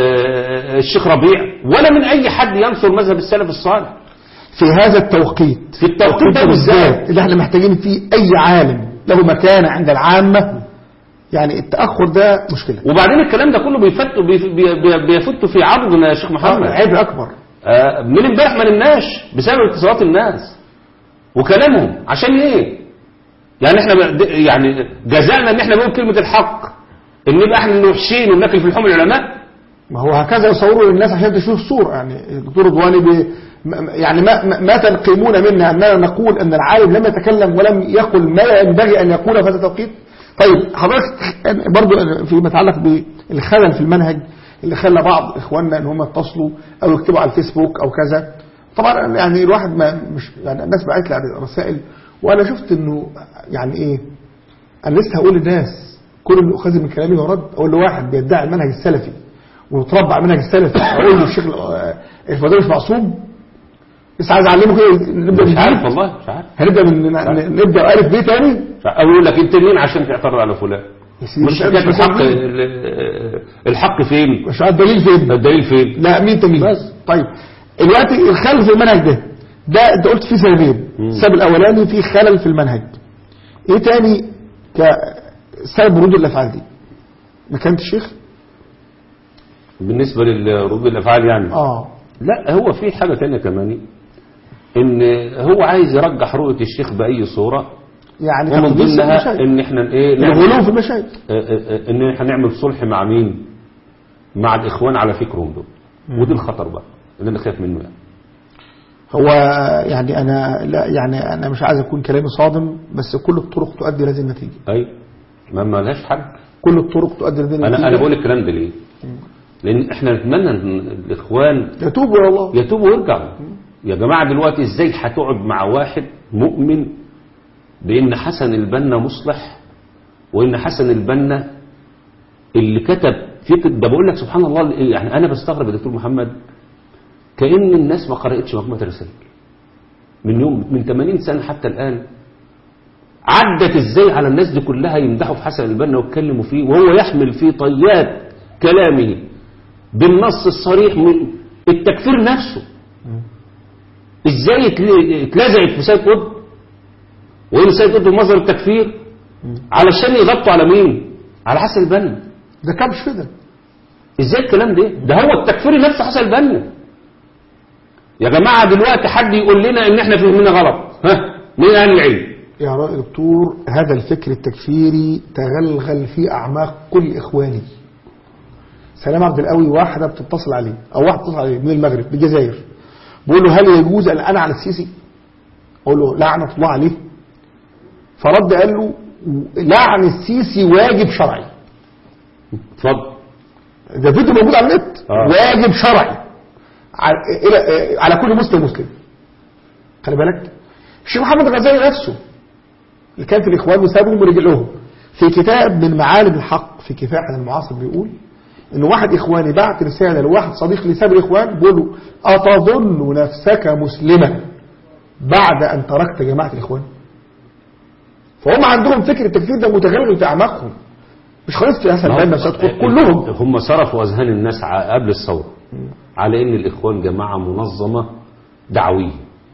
الشيخ ربيع ولا من اي حد ينصر مذهب السلف الصالح في هذا التوقيت في التوقيت ده بالذات اللي احنا محتاجين فيه اي عالم له مكانة عند العامة يعني التأخر ده مشكلة وبعدين الكلام ده كله بيفت بي- بي- بي- بيفت في عرضنا يا شيخ محمد عيب أكبر آه، من امبارح ما نمناش بسبب اتصالات الناس وكلامهم عشان ايه يعني احنا ب- د- يعني جزانا ان احنا نقول كلمة الحق ان نبقى احنا اللي وحشين وناكل في لحوم العلماء ما هو هكذا يصوروا للناس عشان تشوف الصورة يعني الدكتور رضواني بي م- يعني ما, ما- ما تنقمون منا أننا نقول أن العالم لم يتكلم ولم يقل ما ينبغي أن يقول في هذا التوقيت طيب حضرتك برضو فيما يتعلق بالخلل في المنهج اللي خلى بعض إخواننا أن هم يتصلوا أو يكتبوا على الفيسبوك أو كذا طبعا يعني الواحد ما مش يعني الناس بعت لي رسائل وأنا شفت أنه يعني إيه أنا لسه هقول للناس كل اللي أخذ من كلامي ورد أقول لواحد بيدعي المنهج السلفي وتربى على المنهج السلفي اقول له الشيخ الفضيل مش معصوم لسه عايز اعلمه كده نبدا مش من عارف جديد. والله مش عارف هنبدا من ن- نبدا الف ب تاني مش عارف. او يقول لك انت مين عشان تعترض على فلان يا سيدي مش مش حكايه مش الحق مين. ال- الحق فين مش عارف الدليل فين الدليل فين لا مين تمين بس. طيب دلوقتي الخلل في المنهج ده ده انت قلت فيه سببين السبب الاولاني فيه خلل في المنهج ايه تاني كسبب ردود الافعال دي مكانة الشيخ بالنسبه لردود الافعال يعني اه لا هو في حاجة تانية كمان ان هو عايز يرجح رؤية الشيخ بأي صورة يعني ومن تقديس ضمنها المشايخ. ان احنا ايه نعمل- الغلو في المشايخ آه، آه، آه، ان احنا نعمل صلح مع مين مع الاخوان على فكرهم دول ودي الخطر بقى اللي انا خايف منه يعني هو يعني انا لا يعني انا مش عايز اكون كلامي صادم بس كل الطرق تؤدي لهذه النتيجه اي ما ما لهاش حل كل الطرق تؤدي لهذه النتيجه انا انا بقول الكلام ده ليه لان احنا نتمنى ان الاخوان يتوبوا الى الله يتوبوا ويرجعوا يا جماعة دلوقتي ازاي هتقعد مع واحد مؤمن بان حسن البنا مصلح وان حسن البنا اللي كتب فكرة ده بقول لك سبحان الله يعني انا بستغرب يا دكتور محمد كأن الناس ما قرأتش مجموعة الرسائل من يوم من 80 سنة حتى الآن عدت ازاي على الناس دي كلها يمدحوا في حسن البنا ويتكلموا فيه وهو يحمل في طيات كلامه بالنص الصريح من التكفير نفسه ازاي اتل- اتلزقت في سيد قطب وين سيد قطب مصدر التكفير علشان يغطوا على مين على حسن البنا ده كبش كده ازاي الكلام ده ده هو التكفير نفسه حسن البنا يا جماعة دلوقتي حد يقول لنا ان احنا فهمنا غلط ها مين اهل العلم يا رأي دكتور هذا الفكر التكفيري تغلغل في أعماق كل إخواني سلام عبد القوي واحدة بتتصل عليه أو واحد بتتصل عليه من المغرب من الجزائر بيقول له هل يجوز أن أنا على السيسي أقول له لعنة الله عليه فرد قال له لعن السيسي واجب شرعي اتفضل ده فيديو موجود على النت آه. واجب شرعي على, إلى- على كل مسلم مسلم خلي بالك الشيخ محمد الغزالي نفسه اللي كان في الاخوان وسابهم ورجع لهم في كتاب من معالم الحق في كفاح المعاصر بيقول ان واحد اخواني بعت رساله لواحد صديق لي ساب الاخوان بيقول له اتظن نفسك مسلما بعد ان تركت جماعه الاخوان فهم عندهم فكر التكفير ده متغلغل في اعماقهم مش خالص في حسن البنا وسيد قطب كلهم هم صرفوا اذهان الناس ع- قبل الثوره على ان الاخوان جماعه منظمه دعويه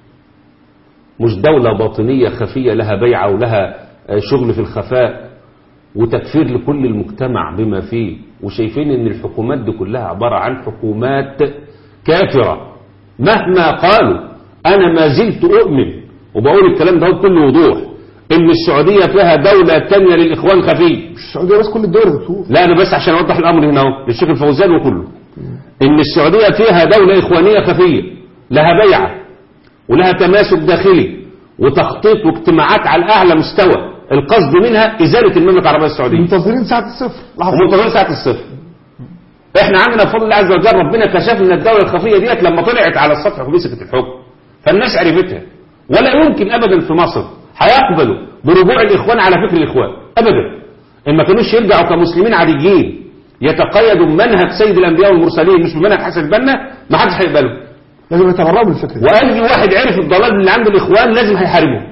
مش دوله باطنيه خفيه لها بيعه ولها آه، شغل في الخفاء وتكفير لكل المجتمع بما فيه وشايفين ان الحكومات دي كلها عباره عن حكومات كافره مهما قالوا انا ما زلت اؤمن وبقول الكلام ده بكل وضوح ان السعوديه فيها دوله تانية للاخوان خفيه مش السعوديه بس كل الدول يا دكتور لا انا بس عشان اوضح الامر هنا اهو للشيخ الفوزان وكله ان السعوديه فيها دوله اخوانيه خفيه لها بيعه ولها تماسك داخلي وتخطيط واجتماعات على اعلى مستوى القصد منها ازاله المملكه العربيه السعوديه منتظرين ساعه الصفر لحظه ومنتظرين ساعه الصفر احنا عندنا بفضل الله عز وجل ربنا كشف لنا الدوله الخفيه ديت لما طلعت على السطح ومسكت الحكم فالناس عرفتها ولا يمكن ابدا في مصر هيقبلوا برجوع الاخوان على فكر الاخوان ابدا ان ما كانوش يرجعوا كمسلمين عاديين يتقيدوا بمنهج سيد الانبياء والمرسلين مش بمنهج حسن البنا ما حدش هيقبله لازم يتبرأوا من الفكر ده واي واحد عرف الضلال اللي عند الاخوان لازم هيحاربه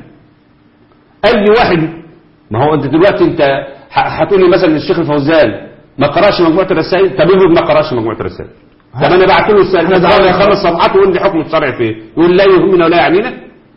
اي واحد ما هو انت دلوقتي انت ه- هتقول لي مثلا الشيخ الفوزان ما قراش مجموعه الرسائل طب افرض ما قراش مجموعه الرسائل طب انا بعت له الرسائل أنا ده دعوة- خمس صفحات ويقول لي حكم الشرع فيه يقول لا يهمنا ولا يعنينا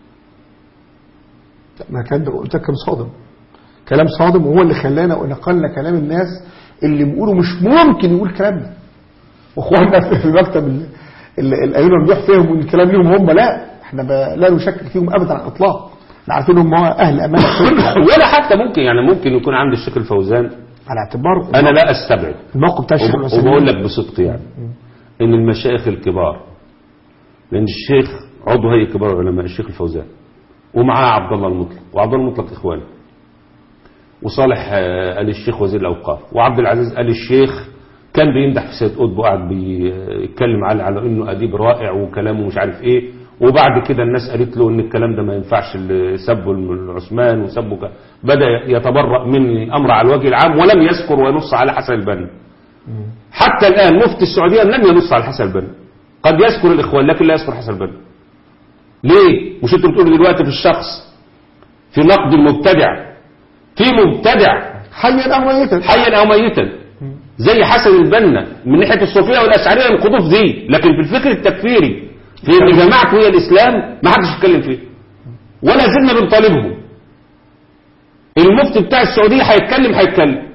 ما كان ده قلت لك كلام صادم كلام صادم وهو اللي خلانا ونقلنا كلام الناس اللي بيقولوا مش ممكن يقول الكلام ده واخواننا في في مكتب ال- ال- الامين الممدوح فيهم وان الكلام ليهم هم لا احنا ب- لا نشكك فيهم ابدا على الاطلاق احنا عارفين هم اهل امانه ولا حتى ممكن يعني ممكن يكون عند الشيخ الفوزان على اعتبار انا لا استبعد الموقف بتاع الشيخ وب- العثيمين. وبقول لك بصدق يعني ان المشايخ الكبار لان الشيخ عضو هيئه كبار العلماء الشيخ الفوزان ومعاه عبد الله المطلق وعبد الله المطلق اخواني وصالح آه، آل الشيخ وزير الاوقاف وعبد العزيز آل الشيخ كان بيمدح في سيد قطب وقعد بيتكلم على على انه اديب رائع وكلامه مش عارف ايه وبعد كده الناس قالت له ان الكلام ده ما ينفعش اللي سبه العثمان وسبه ك- بدا يتبرأ من الامر على الوجه العام ولم يذكر وينص على حسن البنا حتى الآن مفتي السعودية لم ينص على حسن البنا قد يذكر الإخوان لكن لا يذكر حسن البنا ليه؟ مش انتوا بتقولوا دلوقتي في الشخص في نقد المبتدع في مبتدع حيا او ميتا حيا أو ميتا زي حسن البنا من ناحية الصوفية والأشعرية ينقضوا في دي لكن في الفكر التكفيري في ان جماعته هي الإسلام ما حدش يتكلم فيه ولا زلنا بنطالبهم المفتي بتاع السعودية هيتكلم هيتكلم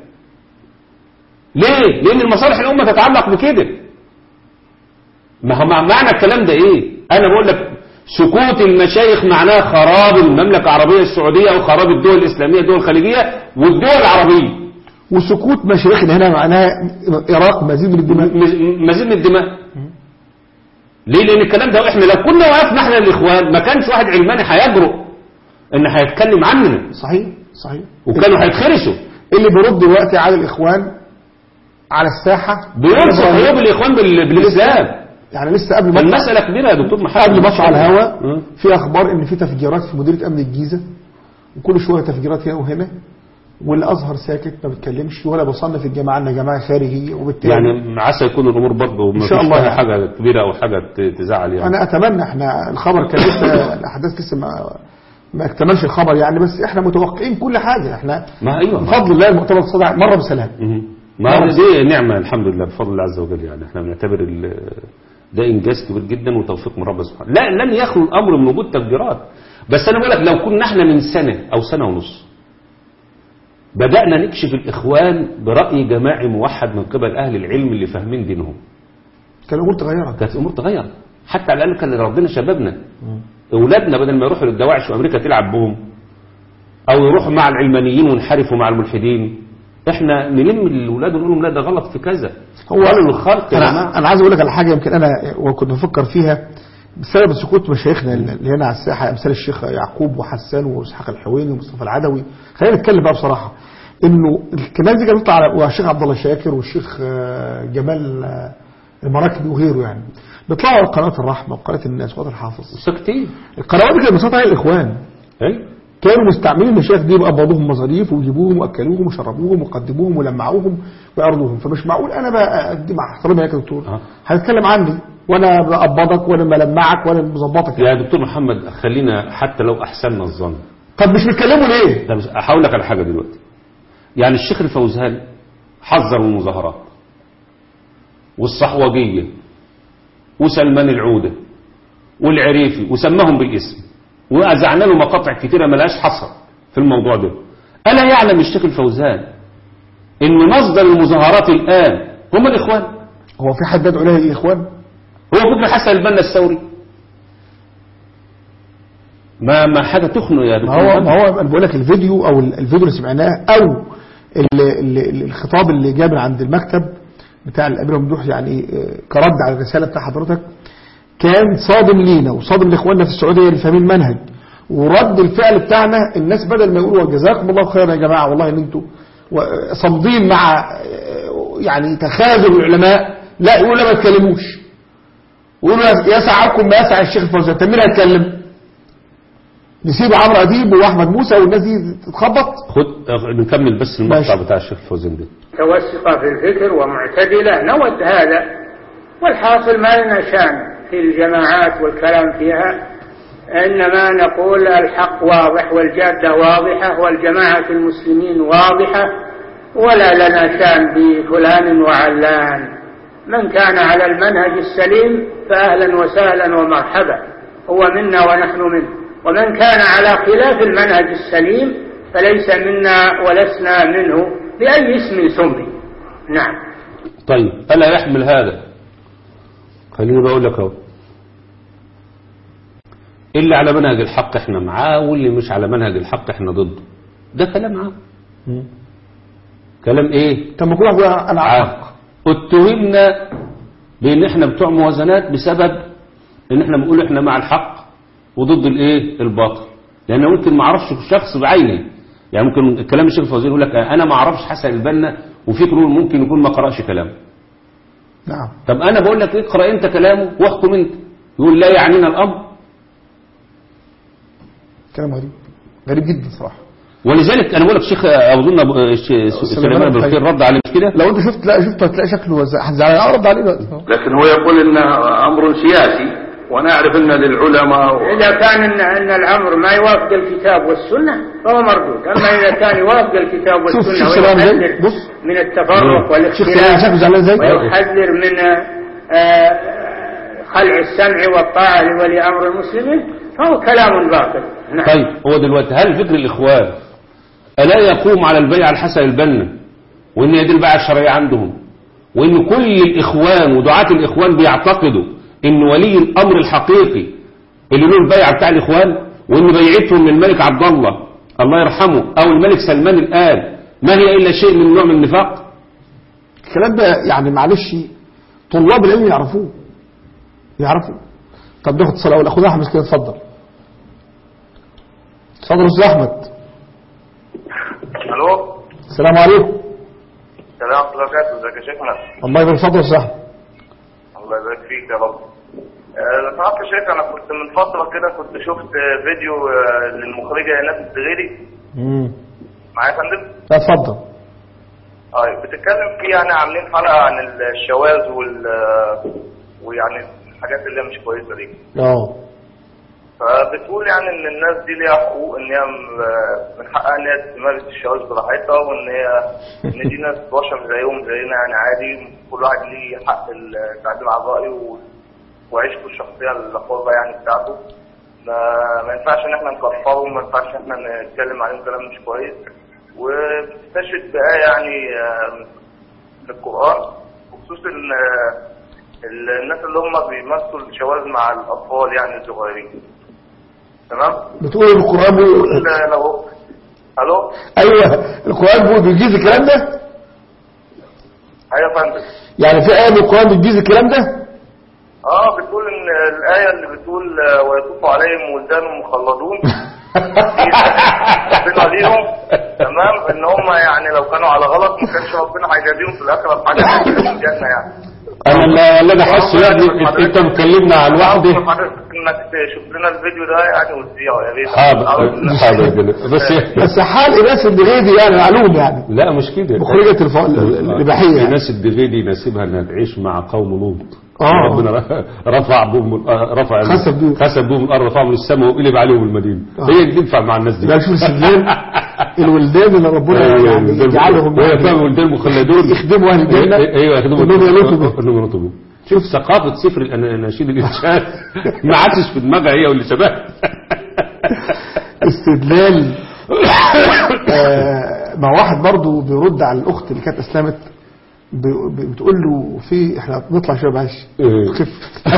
ليه؟ لأن المصالح الأمة تتعلق بكده ما هو مع- معنى الكلام ده إيه؟ أنا بقول لك سكوت المشايخ معناه خراب المملكة العربية السعودية أو خراب الدول الإسلامية الدول الخليجية والدول العربية وسكوت مشايخنا هنا معناها اراق مزيد من الدماء م- مزيد من الدماء ليه؟ لأن الكلام ده إحنا لو كنا وقفنا إحنا الإخوان ما كانش واحد علماني هيجرؤ إن هيتكلم عننا صحيح صحيح وكانوا هيتخرسوا اللي بيرد دلوقتي على الاخوان على الساحه بينصح عيوب الإخوان بال- بالإسلام يعني لسه قبل ما المسألة كبيرة يا دكتور محمد قبل ما اطلع على الهواء مم. في اخبار ان في تفجيرات في مديريه امن الجيزه وكل شويه تفجيرات هنا وهنا والازهر ساكت ما بيتكلمش ولا بصنف الجماعه انها جماعه خارجيه وبالتالي يعني عسى يكون الامور برضه ما إن شاء فيش الله فيها يعني. حاجه كبيره او حاجه ت- تزعل يعني انا اتمنى احنا الخبر كان لسه الاحداث لسه ما ما اكتملش الخبر يعني بس احنا متوقعين كل حاجه احنا ما ايوه بفضل الله المؤتمر الصدع مره بسلام مهم. ما دي نعمه الحمد لله بفضل الله عز وجل يعني احنا بنعتبر ال- ده انجاز كبير جدا وتوفيق من ربنا سبحانه لا لن يخلو الامر من وجود تفجيرات بس انا بقول لك لو كنا احنا من سنه او سنه ونص بدانا نكشف الاخوان براي جماعي موحد من قبل اهل العلم اللي فاهمين دينهم كان الامور اتغيرت كانت الامور تغيرت حتى على الاقل كان ربنا شبابنا اولادنا بدل ما يروحوا للدواعش وامريكا تلعب بهم او يروحوا مع العلمانيين وينحرفوا مع الملحدين احنا نلم الاولاد ونقول لهم لا ده غلط في كذا هو قالوا الخلق يا انا جماعه انا عايز اقول لك على حاجه يمكن انا وكنت بفكر فيها بسبب سكوت مشايخنا اللي هنا على الساحه امثال الشيخ يعقوب وحسان واسحاق الحويني ومصطفى العدوي خلينا نتكلم بقى بصراحه انه الناس دي كانت بتطلع على- والشيخ عبد الله شاكر والشيخ آه، جمال آه، المراكبي وغيره يعني بيطلعوا على قناه الرحمه وقناه الناس وقناه الحافظ ساكتين القنوات دي كانت مسيطره على الاخوان اي كانوا مستعملين المشايخ دي بقبضوهم مصاريف ويجيبوهم واكلوهم وشربوهم وقدموهم ولمعوهم ويعرضوهم فمش معقول انا بقى أدي مع احترامي لك يا دكتور آه. هتتكلم عني وانا بقبضك وانا ملمعك وانا مظبطك يا دكتور محمد خلينا حتى لو احسننا الظن طب مش بيتكلموا ليه؟ طب احاول لك على حاجه دلوقتي يعني الشيخ الفوزان حذر من المظاهرات والصحوجيه وسلمان العوده والعريفي وسماهم بالاسم واذعنا له مقاطع كتيره ملهاش حصر في الموضوع ده الا يعلم الشيخ الفوزان ان مصدر المظاهرات الان هم الاخوان هو في حد يدعو لها الاخوان؟ هو فكر حسن البنا الثوري ما ما حاجه تخنق يا ما دكتور هو محمد. ما هو انا بقول لك الفيديو او ال- الفيديو اللي سمعناه او ال- ال- ال- الخطاب اللي جاء من عند المكتب بتاع الامير ممدوح يعني آه، كرد على الرساله بتاع حضرتك كان صادم لينا وصادم لاخواننا في السعوديه اللي فاهمين المنهج ورد الفعل بتاعنا الناس بدل ما يقولوا جزاكم الله خيرا يا جماعه والله ان انتوا و- صامدين مع آه، يعني تخاذل العلماء لا يقولوا لا ما تكلموش ويقولوا يسعكم ما يسع الشيخ الفوزان طب مين هيتكلم؟ نسيب عمرو اديب واحمد موسى والناس دي تتخبط خد آه، نكمل بس المقطع ماشي. بتاع الشيخ الفوزان ده متوسطة في الفكر ومعتدلة نود هذا والحاصل ما لنا شان في الجماعات والكلام فيها إنما نقول الحق واضح والجادة واضحة والجماعة المسلمين واضحة ولا لنا شان بفلان وعلان من كان على المنهج السليم فأهلا وسهلا ومرحبا هو منا ونحن منه ومن كان على خلاف المنهج السليم فليس منا ولسنا منه بأي اسم سمي نعم طيب ألا يحمل هذا خليني بقول لك اهو اللي على منهج الحق احنا معاه واللي مش على منهج الحق احنا ضده ده كلام عام كلام ايه طب ما كل واحد يقول انا عام عارف اتهمنا بان احنا بتوع موازنات بسبب ان احنا بنقول احنا مع الحق وضد الايه الباطل لان ممكن ما اعرفش شخص بعينه يعني ممكن الكلام الشيخ الفوزي يقول لك انا ما اعرفش حسن البنا وفكره ممكن يكون ما قراش كلامه نعم طب انا بقول لك اقرا انت كلامه واحكم انت يقول لا يعنينا الامر كلام غريب غريب جدا صراحه ولذلك انا بقول لك شيخ اظن أبو- الشيخ سليمان بن بخير رد عليه مش كده لو انت شفت لا شفت هتلاقي شكله ز- زعلان اعرض عليه دلوقتي لكن هو يقول انه امر سياسي وانا اعرف ان للعلماء إذا كان إن, إن الأمر ما يوافق الكتاب والسنة فهو مردود أما إذا كان يوافق الكتاب شوف والسنة شوف سلام زي ويحذر بص من التفرق شوف سلام شكله والاختلاف زعلان ازاي ويحذر من آه، خلع السمع والطاعة لولي أمر المسلمين فهو كلام باطل نعم طيب هو دلوقتي هل فكر الاخوان الا يقوم على البيع على حسن البنا وان هي دي البيعه الشرعيه عندهم وان كل الاخوان ودعاة الاخوان بيعتقدوا ان ولي الامر الحقيقي اللي له البيعه بتاع الاخوان وان بيعتهم للملك عبد الله الله يرحمه او الملك سلمان الان ما هي الا شيء من نوع من النفاق الكلام ده يعني معلش طلاب العلم يعرفوه يعرفوا طب ناخد صلاة اول اخونا احمد كده اتفضل اتفضل يا استاذ احمد الو السلام عليكم السلام ورحمه الله وبركاته ازيك يا شيخنا الله يبارك اتفضل يا استاذ احمد الله يبارك فيك يا رب آه، لو سمحت يا شيخ انا كنت من فتره كده كنت شفت آه، فيديو آه، للمخرجه ايناس الصغيري امم معايا يا فندم لا اتفضل اه بتتكلم فيه يعني عاملين حلقه عن الشواذ وال آه، ويعني الحاجات اللي هي مش كويسه دي اه فبتقول يعني ان الناس دي ليها حقوق ان هي م- من حقها ان هي تمارس الشواذ براحتها وان هي ان دي ناس بشر زيهم زينا يعني عادي كل واحد ليه حق التعبير عن رايه و- وعيشته الشخصيه الحره يعني بتاعته ما, ما ينفعش ان احنا نكفرهم ما ينفعش ان احنا نتكلم عليهم كلام مش كويس وبتستشهد بآية يعني آه، من القرآن بخصوص ان آه، ال- الناس اللي هم بيمثلوا الشواذ مع الاطفال يعني الصغيرين تمام بتقول القرآن بيقول بيقول لو الو ايوه القرآن بيقول بيجيز الكلام ده ايوه يا فندم يعني في آية من القرآن بتجيز الكلام ده اه بتقول ان الايه اللي بتقول آه، ويطوف عليهم ولدان مخلدون ربنا ليهم تمام ان هم يعني لو كانوا على غلط ما كانش ربنا هيجازيهم في الاخره بحاجه في الجنه يعني انا اللي- اللي انا حاسه يعني انت مكلمنا عن واحده عاوز حضرتك انك تشوف لنا الفيديو ده يعني وتذيعه يا ريت حاضر عاوز- حاضر يا جلال. بس بس حال إناس الدغيدي يعني معلوم يعني لا مش كده مخرجة الف- الإباحية يعني. الناس الدغيدي يناسبها انها تعيش مع قوم لوط آه. ربنا ر- رفع بهم رفع خسف بهم. خسف بهم الارض رفعهم للسماء وقلب عليهم المدينه آه. هي اللي تنفع مع الناس دي لا شوف السجلان الولدان اللي ربنا يعني يجعلهم هي فاهم ولدان مخلدون يخدموا أهل الجنة ايوه يخدموا وإنهم ينوتوا به. إنهم ينوتوا به. شوف ثقافة سفر الأناشيد الإنشاد ما عادش في دماغها هي واللي شبهها استدلال آه، مع واحد برضو بيرد على الأخت اللي كانت أسلمت ب- ب- بتقول له في احنا بنطلع شويه معلش إيه. خف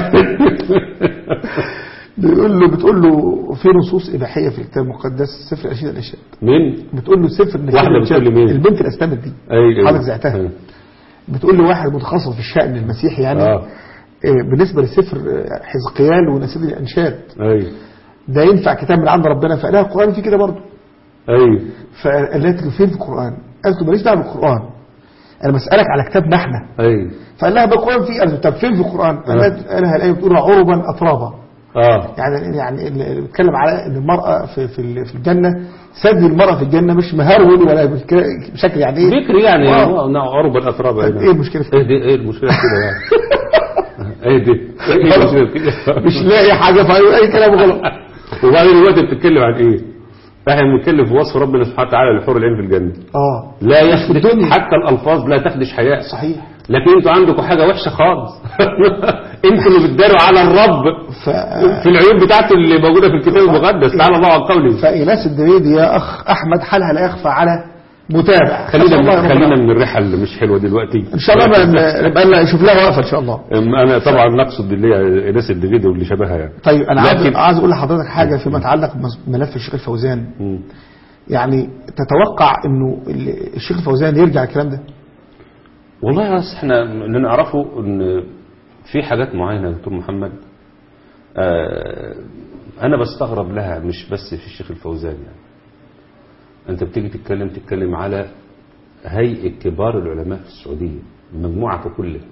بيقول له بتقول له في نصوص إباحية في الكتاب المقدس سفر الأناشيد الإنشاد مين؟ بتقول له سفر النشيد واحدة الإنشاد. بتقول لي مين؟ البنت اللي أسلمت دي أي حضرتك زعتها بتقول له واحد متخصص في الشأن المسيحي يعني آه. آه، بالنسبة لسفر آه، حزقيال ونسيد الأنشاد أي ده ينفع كتاب من عند ربنا فقال لها القرآن فيه كده برضه أي فقالت له فين في القرآن قالت له ماليش دعوه بالقرآن أنا بسألك على كتابنا احنا أي فقال لها بالقرآن فيه قالت له طب فين في القرآن قالت قال لها الآية بتقول عربا أترابا آه يعني يعني اللي بيتكلم على ان المرأة في في ال- في الجنة سد المرأة في الجنة مش مهرول ولا بك- بشكل يعني ايه ذكر يعني آه. نوع عرب الأتراب طب ايه المشكلة في ايه دي ايه المشكلة في كده يعني ايه دي ايه المشكلة في كده مش لاقي حاجة في أي- اي كلام غلط وبعدين دلوقتي بتتكلم عن ايه احنا بنتكلم في وصف ربنا سبحانه وتعالى للحور العين في الجنة اه لا يخدش حتى الألفاظ لا تخدش حياء صحيح لكن انتوا عندكم حاجة وحشة خالص انتوا اللي بتداروا على الرب ف... في العيون بتاعته اللي موجودة في الكتاب المقدس تعالى الله عن قوله فإيناس الدريدي يا أخ أحمد حالها لا يخفى على متابع خلينا أسأل الله من يا خلينا رب. من الرحلة اللي مش حلوة دلوقتي إن شاء الله ما- نبقى لنا- نشوف لها وقفة إن شاء الله أم انا طبعا نقصد اللي هي ناس الدغيدة واللي شبهها يعني طيب أنا عايز لكن- عايز أقول لحضرتك حاجة فيما يتعلق بملف الشيخ الفوزان مم. يعني تتوقع إنه ال- الشيخ الفوزان يرجع الكلام ده والله بس احنا اللي نعرفه ان في حاجات معينة يا دكتور محمد آه انا بستغرب لها مش بس في الشيخ الفوزان يعني انت بتيجي تتكلم تتكلم على هيئة كبار العلماء في السعودية المجموعة ككلها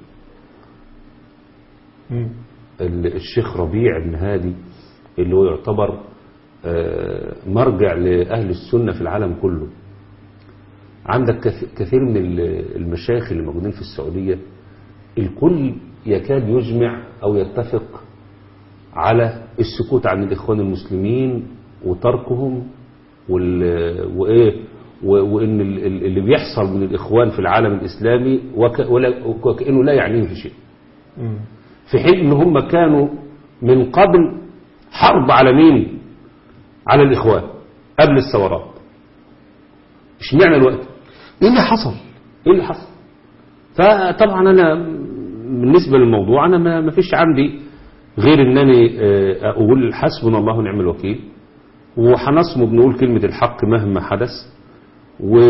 ال- الشيخ ربيع بن هادي اللي هو يعتبر آه، مرجع لأهل السنة في العالم كله عندك كث- كثير من ال- المشايخ اللي موجودين في السعودية الكل يكاد يجمع أو يتفق على السكوت عن الإخوان المسلمين وتركهم وال... وإيه و- وإن ال- ال- اللي بيحصل من الإخوان في العالم الإسلامي وك... ولا... وكأنه لا يعنيهم في شيء في حين ان هم كانوا من قبل حرب على مين على الاخوان قبل الثورات اشمعنى الوقت إيه اللي حصل ايه اللي حصل فطبعا انا بالنسبه للموضوع انا ما ما فيش عندي غير انني آه، اقول حسبنا الله ونعم الوكيل وهنصمد نقول كلمه الحق مهما حدث و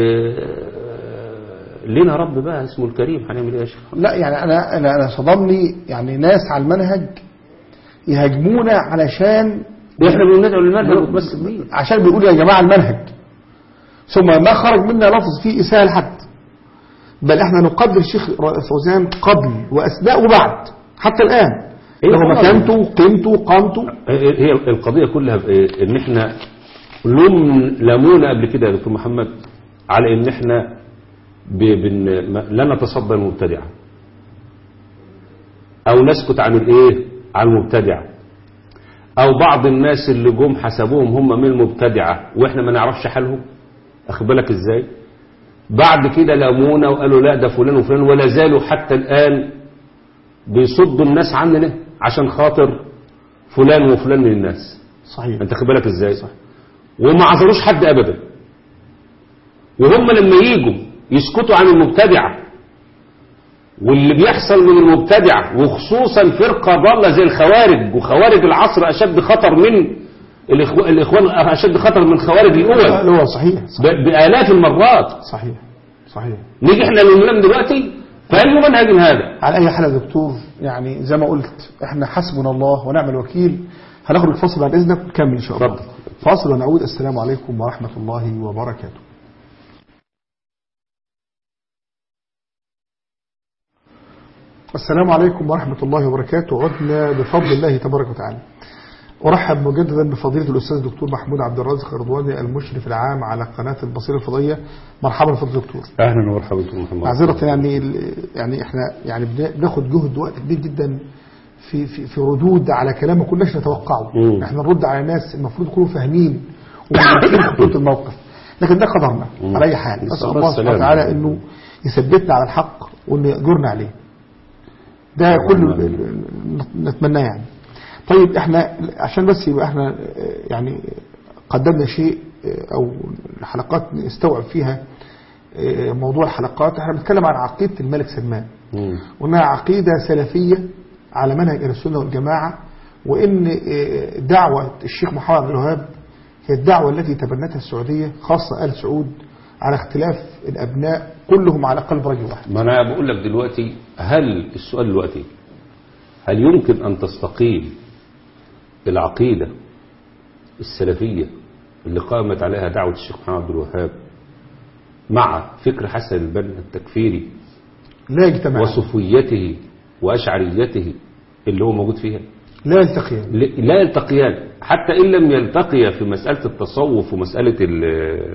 لنا رب بقى اسمه الكريم هنعمل ايه يا شيخ لا يعني أنا أنا أنا صدمني يعني ناس على المنهج يهاجمونا علشان احنا بندعو للمنهج بس كبير عشان بيقولوا يا جماعة المنهج ثم ما خرج منا لفظ فيه إساءة لحد بل احنا نقدر الشيخ فوزان قبل وأثناء وبعد حتى الآن إيه له طبعاً. مكانته قيمته قامته هي القضية كلها في إيه؟ ان احنا لم لمونا قبل كده يا دكتور محمد على ان احنا ب- بن ما- لا نتصدى المبتدعة او نسكت عن الايه عن المبتدعة او بعض الناس اللي جم حسبوهم هم من المبتدعة واحنا ما نعرفش حالهم اخد بالك ازاي بعد كده لامونا وقالوا لا ده فلان وفلان ولا زالوا حتى الان بيصدوا الناس عننا عشان خاطر فلان وفلان من الناس صحيح انت خد بالك ازاي صح وما عذروش حد ابدا وهم لما يجوا يسكتوا عن المبتدعه واللي بيحصل من المبتدع وخصوصا فرقة ضالة زي الخوارج وخوارج العصر أشد خطر من الإخو- الإخوان أشد خطر من خوارج الأول اللي هو صحيح ب- بآلاف المرات صحيح صحيح نيجي احنا نلم دلوقتي فأي منهج هذا على أي حال يا دكتور يعني زي ما قلت احنا حسبنا الله ونعم الوكيل هنخرج فاصل بعد إذنك ونكمل إن شاء الله اتفضل. فاصل ونعود السلام عليكم ورحمة الله وبركاته السلام عليكم ورحمة الله وبركاته عدنا بفضل الله تبارك وتعالى أرحب مجددا بفضيلة الأستاذ الدكتور محمود عبد الرازق الرضواني المشرف العام على قناة البصيرة الفضائية مرحبا فضل دكتور أهلا ومرحبا بكم محمد معذرة يعني ال- يعني احنا يعني بن- بناخد جهد وقت كبير جدا في في في ردود على كلام ما كناش نتوقعه مم. احنا نرد على ناس المفروض يكونوا فاهمين ومدركين خطوط الموقف لكن ده قدرنا مم. على اي حال نسأل نسال الله الله سبحانه السلامة. وتعالى انه يثبتنا على الحق وانه يأجرنا عليه ده كل نتمناه يعني طيب احنا عشان بس يبقى احنا اه، يعني قدمنا شيء اه، او الحلقات نستوعب فيها اه، موضوع الحلقات احنا بنتكلم عن عقيدة الملك سلمان مم. وانها عقيدة سلفية على منهج اهل السنة والجماعة وان اه، دعوة الشيخ محمد عبد الوهاب هي الدعوة التي تبنتها السعودية خاصة آل سعود على اختلاف الأبناء كلهم على قلب رجل واحد ما أنا بقول لك دلوقتي هل السؤال دلوقتي هل يمكن أن تستقيم العقيدة السلفية اللي قامت عليها دعوة الشيخ محمد عبد الوهاب مع فكر حسن البنا التكفيري لا يجتمع وصفويته وأشعريته اللي هو موجود فيها لا يلتقيان ل- لا يلتقيان حتى إن لم يلتقيا في مسألة التصوف ومسألة ال-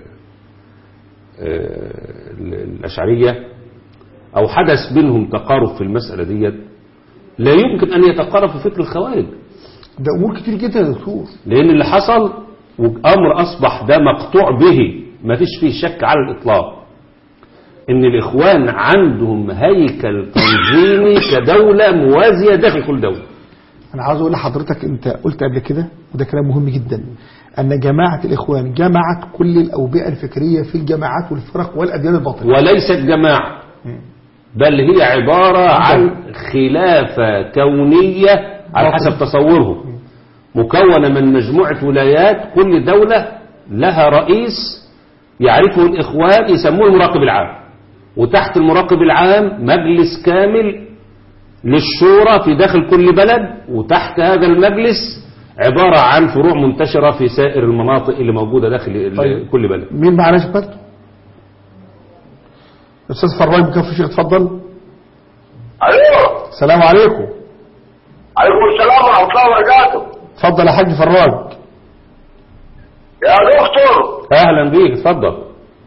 ال- الأشعرية أو حدث بينهم تقارب في المسألة ديت لا يمكن أن يتقارب في فكر الخوارج ده أمور كتير جدا يا دكتور لأن اللي حصل وأمر أصبح ده مقطوع به ما فيش فيه شك على الإطلاق إن الإخوان عندهم هيكل تنظيمي كدولة موازية داخل كل دولة أنا عاوز أقول لحضرتك أنت قلت قبل كده وده كلام مهم جدا أن جماعة الإخوان جمعت كل الأوبئة الفكرية في الجماعات والفرق والأديان الباطلة وليست جماعة بل هي عبارة عن خلافة كونية على حسب تصورهم مكونة من مجموعة ولايات كل دولة لها رئيس يعرفه الإخوان يسموه المراقب العام وتحت المراقب العام مجلس كامل للشورى في داخل كل بلد وتحت هذا المجلس عبارة عن فروع منتشرة في سائر المناطق اللي موجودة داخل ال- طيب. كل بلد مين معنا يا شباب؟ أستاذ فراج بكفر شيخ اتفضل الو السلام عليكم عليكم السلام ورحمه الله وبركاته اتفضل يا حاج فراج يا دكتور أهلا بيك اتفضل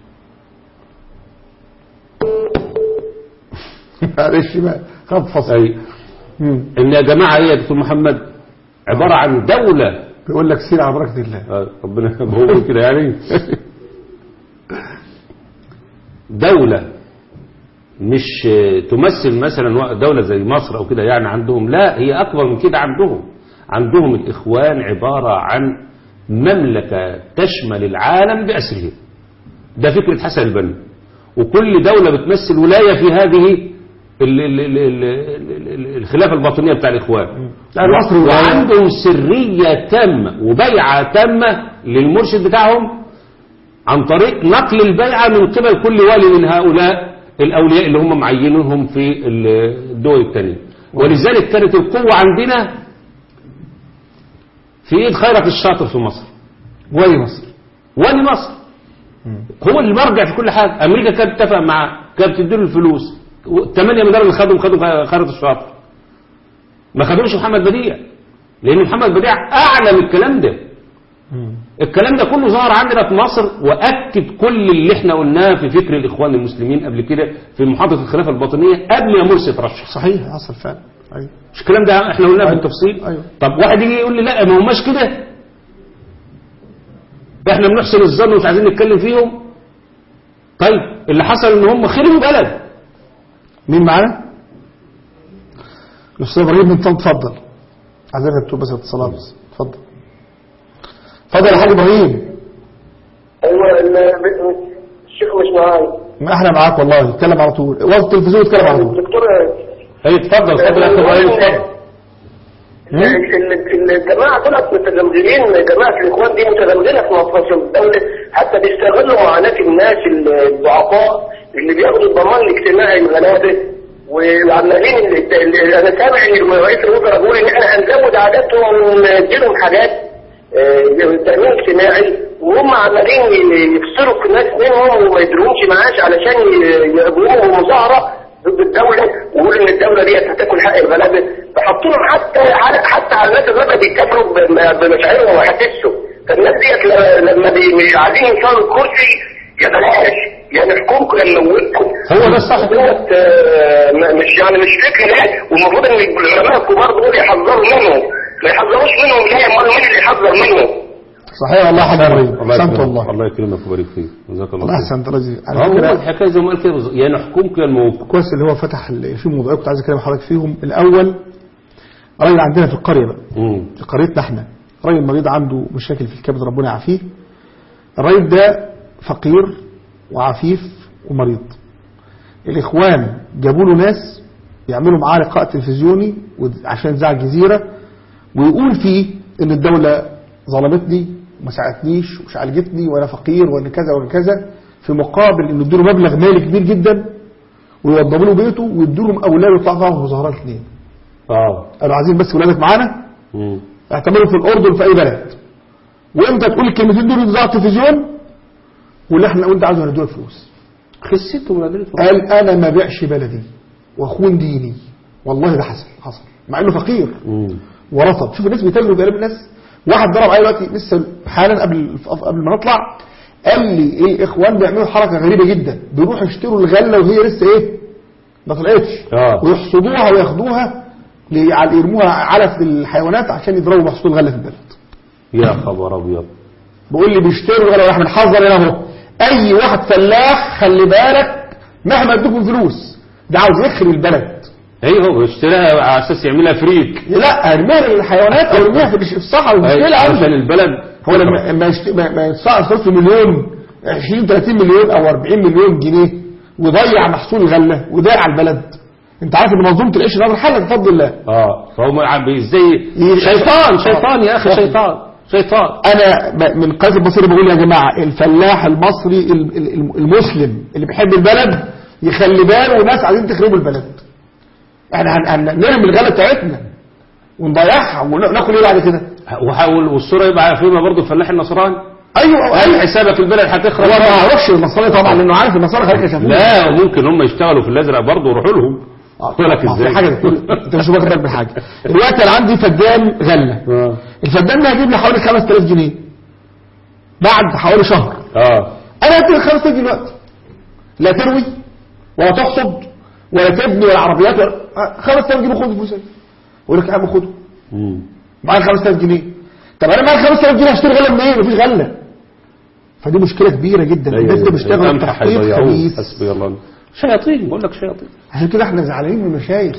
معلش بقى خد فصل أي مم. ان يا جماعه ايه يا دكتور محمد عباره عن دوله بيقول لك سير على بركة الله آه، ربنا هو كده يعني دوله مش آه، تمثل مثلا دوله زي مصر او كده يعني عندهم لا هي اكبر من كده عندهم عندهم الاخوان عباره عن مملكه تشمل العالم باسره ده فكره حسن البنا وكل دوله بتمثل ولايه في هذه ال- ال- ال- ال- ال- ال- الخلافه الباطنيه بتاع الاخوان لا، مصر ولاية. وعندهم سريه تامه وبيعه تامه للمرشد بتاعهم عن طريق نقل البيعه من قبل كل ولي من هؤلاء الاولياء اللي هم معينينهم في الدول الثانيه ولذلك كانت القوه عندنا في ايد خيرت الشاطر في مصر ولي مصر ولي مصر هو اللي مرجع في كل حاجه امريكا كانت تتفق معاه كانت بتديله الفلوس 8 مليار اللي خدهم خدوا خيرت الشاطر ما خدوش محمد بديع لان محمد بديع اعلم الكلام ده الكلام ده كله ظهر عندنا في مصر واكد كل اللي احنا قلناه في فكر الاخوان المسلمين قبل كده في محاضره الخلافه الباطنيه قبل ما مرسي يترشح صحيح حصل فعلا أيوة. مش الكلام ده احنا قلناه أيوة. بالتفصيل أيوة. طب واحد يجي يقول لي لا ما هماش كده احنا بنحسن الظن ومش عايزين نتكلم فيهم طيب اللي حصل ان هم خربوا بلد مين معانا الاستاذ ابراهيم بن طنط اتفضل عايزين نكتب بس اتصالات بس اتفضل اتفضل يا حاج ابراهيم ايوه ال- الشيخ مش معاي ما احنا معاك والله اتكلم على طول وقت التلفزيون اتكلم على طول دكتور اي اتفضل اتفضل يا اخي ابراهيم اتفضل ال- ال- الجماعة دولت متزمزمين جماعة الإخوان دي متزمزمة في مصر الدولة حتى بيستغلوا معاناة الناس الضعفاء اللي بياخدوا الضمان الاجتماعي الغلابة وعمالين ال- ال- أنا سامع إن رئيس الوزراء بيقول إن إحنا هنزود عاداتهم ونديلهم حاجات آه، تأمين اجتماعي وهم عمالين ي- يفصلوا في ناس منهم وما يدروهمش معاش علشان ي- يقوموا مظاهرة ضد الدولة ويقولوا ان الدولة دي هتاكل حق الغلابة فحطوا لهم حتى على حتى على الناس الغلابة بيتكافلوا بم- بمشاعرهم وحاسسهم فالناس ديت ل- لما بي- عايزين يوصلوا الكرسي يا بلاش يا نحكمكم يا نموتكم هو ده الصح كده. دوت آه، م- مش يعني مش فكر لا والمفروض ان العلماء الكبار دول يحذروا منهم ما يحذروش منهم لا امال مين اللي يحذر منهم صحيح والله حاجه ابراهيم الله احسنت يكرمك والله الله يكرمك ويبارك فيك جزاك الله الله خير احسنت رجل على هو فكره الحكايه زي ما قال كده بالظبط. يا نحكمكم يا نموتكم كويس اللي هو فتح ال- في موضوعين كنت عايز اكلم حضرتك فيهم الاول راجل عندنا في القريه بقى مم. في قريتنا احنا راجل مريض عنده مشاكل في الكبد ربنا يعافيه الراجل ده فقير وعفيف ومريض الاخوان جابوا له ناس يعملوا معاه لقاء تلفزيوني ود- عشان يذاع الجزيره ويقول فيه ان الدوله ظلمتني وما ساعدتنيش ومش عالجتني وانا فقير وانا كذا وانا كذا في مقابل انه يدوا له مبلغ مالي كبير جدا ويوضبوا له بيته ويدوا لهم اولاده يطلعوا معاهم مظاهرات اثنين اه قالوا عايزين بس ولادك معانا مم. اعتمدوا في الأردن في أي بلد وانت تقول الكلمتين دول يذاعوا على التلفزيون واللي احنا وانت عايز هندولك فلوس خسيتهم يا دليل قال انا ما بيعش بلدي واخون ديني والله ده حصل حصل مع انه فقير مم. ورفض شوف الناس بيتاجروا بقلب الناس واحد ضرب عليه دلوقتي لسه حالا قبل قبل ما نطلع قال لي ايه اخوان بيعملوا حركه غريبه جدا بيروحوا يشتروا الغله وهي لسه ايه ما طلعتش آه. ويحصدوها وياخدوها لي- على- يرموها علف للحيوانات عشان يضربوا محصول الغله في البلد يا خبر ابيض بيقول لي بيشتروا غله واحنا بنحذر هنا اهو اي واحد فلاح خلي بالك مهما ادوكم فلوس ده عاوز يخرب البلد ايوه هو اشتراها على اساس يعملها فريك لا ارميها للحيوانات او ارميها في في الصحراء المشكله عشان عنده البلد هو لما ما يشت... ما, ما يدفع صرف مليون 20 30 مليون او 40 مليون جنيه ويضيع محصول الغله ويضيع على البلد انت عارف ان منظومه القش ده حاجه بفضل الله اه فهم عم ازاي ي- شيطان شيطان يا اخي آه. شيطان شيطان انا ب- من قناه البصيره بقول يا جماعه الفلاح المصري ال- ال- المسلم اللي بيحب البلد يخلي باله وناس عايزين تخربوا البلد احنا هن- هن- نرمي الغله بتاعتنا ونضيعها وناكل ايه بعد كده وحاول والصوره يبقى فيما برضه الفلاح النصراني ايوه هل ايوه حسابك البلد هتخرب هو ما يعرفش النصارى طبعا لانه عارف النصارى خارج شافوه لا ممكن هم يشتغلوا في الازرق برضه ويروحوا لهم قلت لك ما في ازاي حاجه بتقول انت مش واخد بالك من حاجه دلوقتي انا عندي فدان غله اه الفدان ده هيجيب لي حوالي 5000 جنيه بعد حوالي شهر اه انا هدي 5000 جنيه دلوقتي لا تروي ولا تحصد ولا تبني ولا عربيات ولا آه، 5000 جنيه خد الفلوس يقول لك يا عم خده مم. معايا 5000 جنيه طب انا معايا 5000 جنيه هشتري غله منين مفيش غله فدي مشكله كبيره جدا أيوة، الناس أيوة. اللي بيشتغلوا الأمن تحقيق هيضيعوه. خبيث حسبي الله ونعم. شياطين بقول لك شياطين عشان كده احنا زعلانين من المشايخ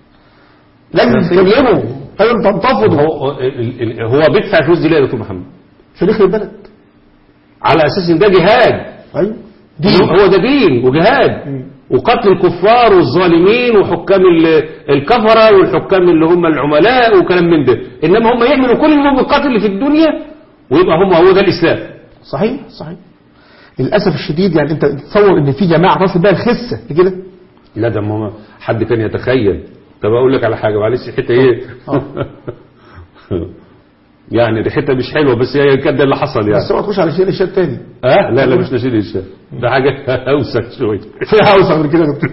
لازم تكلموا لازم تنتفضوا هو ال- ال- هو بيدفع الفلوس دي ليه يا دكتور محمد عشان يخرب البلد على اساس ان ده جهاد ايوه دين هو ده دين وجهاد وقتل الكفار والظالمين وحكام ال- الكفرة والحكام اللي هم العملاء وكلام من ده انما هم يعملوا كل يوم القتل اللي في الدنيا ويبقى هم هو ده الاسلام صحيح صحيح للاسف الشديد يعني انت تصور ان في جماعه تصل بها الخسه كده لا ده ما حد كان يتخيل طب اقول لك على حاجه معلش الحته ايه آه. يعني دي حته مش حلوه بس هي كان ده اللي حصل يعني بس اوعى تخش على شيء الشيء التاني اه لا لا مش نشيد الشام ده حاجه اوسخ شويه فيها اوسع من كده يا دكتور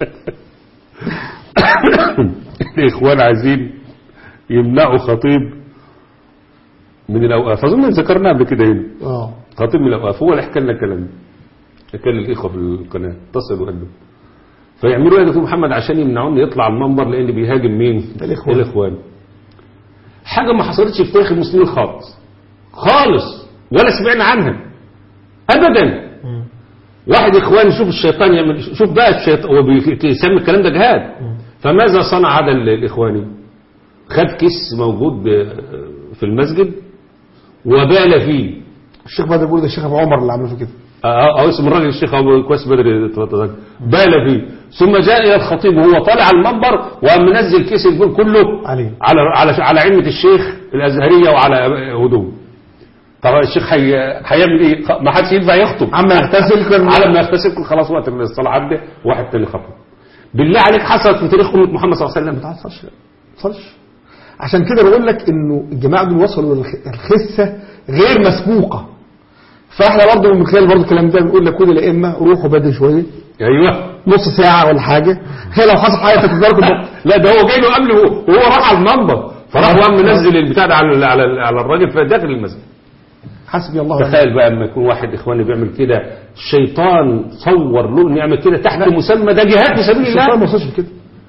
الاخوان عايزين يمنعوا خطيب من الاوقاف اظن ذكرناه قبل كده هنا اه خطيب من الاوقاف هو اللي حكى لنا الكلام ده حكى للاخوه في القناه اتصل وقال له فيعملوا ايه يا دكتور محمد عشان يمنعوني يطلع المنبر لان بيهاجم مين الإخوان. الاخوان حاجه ما حصلتش في تاريخ المسلمين خالص خالص ولا سمعنا عنها ابدا واحد اخوان شوف الشيطان يعمل شوف بقى الشيطان هو بيسمي الكلام ده جهاد فماذا صنع هذا ال- الاخواني خد كيس موجود ب- في المسجد وبال فيه الشيخ بدر بيقول ده الشيخ ابو عمر اللي عمله كده أو أو اسم الراجل الشيخ أبو كويس بدري تتذكر بال فيه ثم جاء إلى الخطيب وهو طالع على المنبر وقام منزل كيس الجول كله عليه. على على على عمة الشيخ الأزهرية وعلى هدوم طبعا الشيخ هي... هيعمل ايه؟ خ- ما حدش ينفع يخطب عم يغتسل كان على ما يغتسل كل خلاص وقت الصلاة عدى واحد تاني خطب بالله عليك حصلت في تاريخ أمة محمد صلى الله عليه ما وسلم تحصلش ما تحصلش عشان كده بقول لك انه الجماعه دول وصلوا للخسه غير مسبوقه فاحنا برضه من خلال برضه الكلام ده بنقول لكل الائمه روحوا بدري شويه ايوه نص ساعه ولا حاجه هي لو حصل حاجه تتذكروا لا ده هو جاي له قبل وهو وهو راح على المنبر فراح وقام منزل البتاع ده على على على الراجل في داخل المسجد حسبي الله ونعم تخيل بقى لما يكون واحد اخواني بيعمل كده الشيطان صور له انه يعمل كده تحت مسمى ده جهاد في سبيل الشيطان الله ما وصلش لكده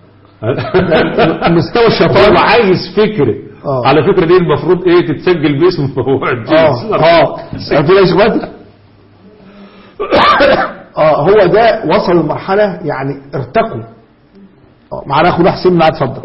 مستوى الشيطان هو عايز فكره آه. على فكره دي المفروض ايه تتسجل باسم موضوع اه الجنس اه هتقول ايش بدري اه هو ده وصل لمرحله يعني ارتقوا اه معانا اخونا حسين معاه اتفضل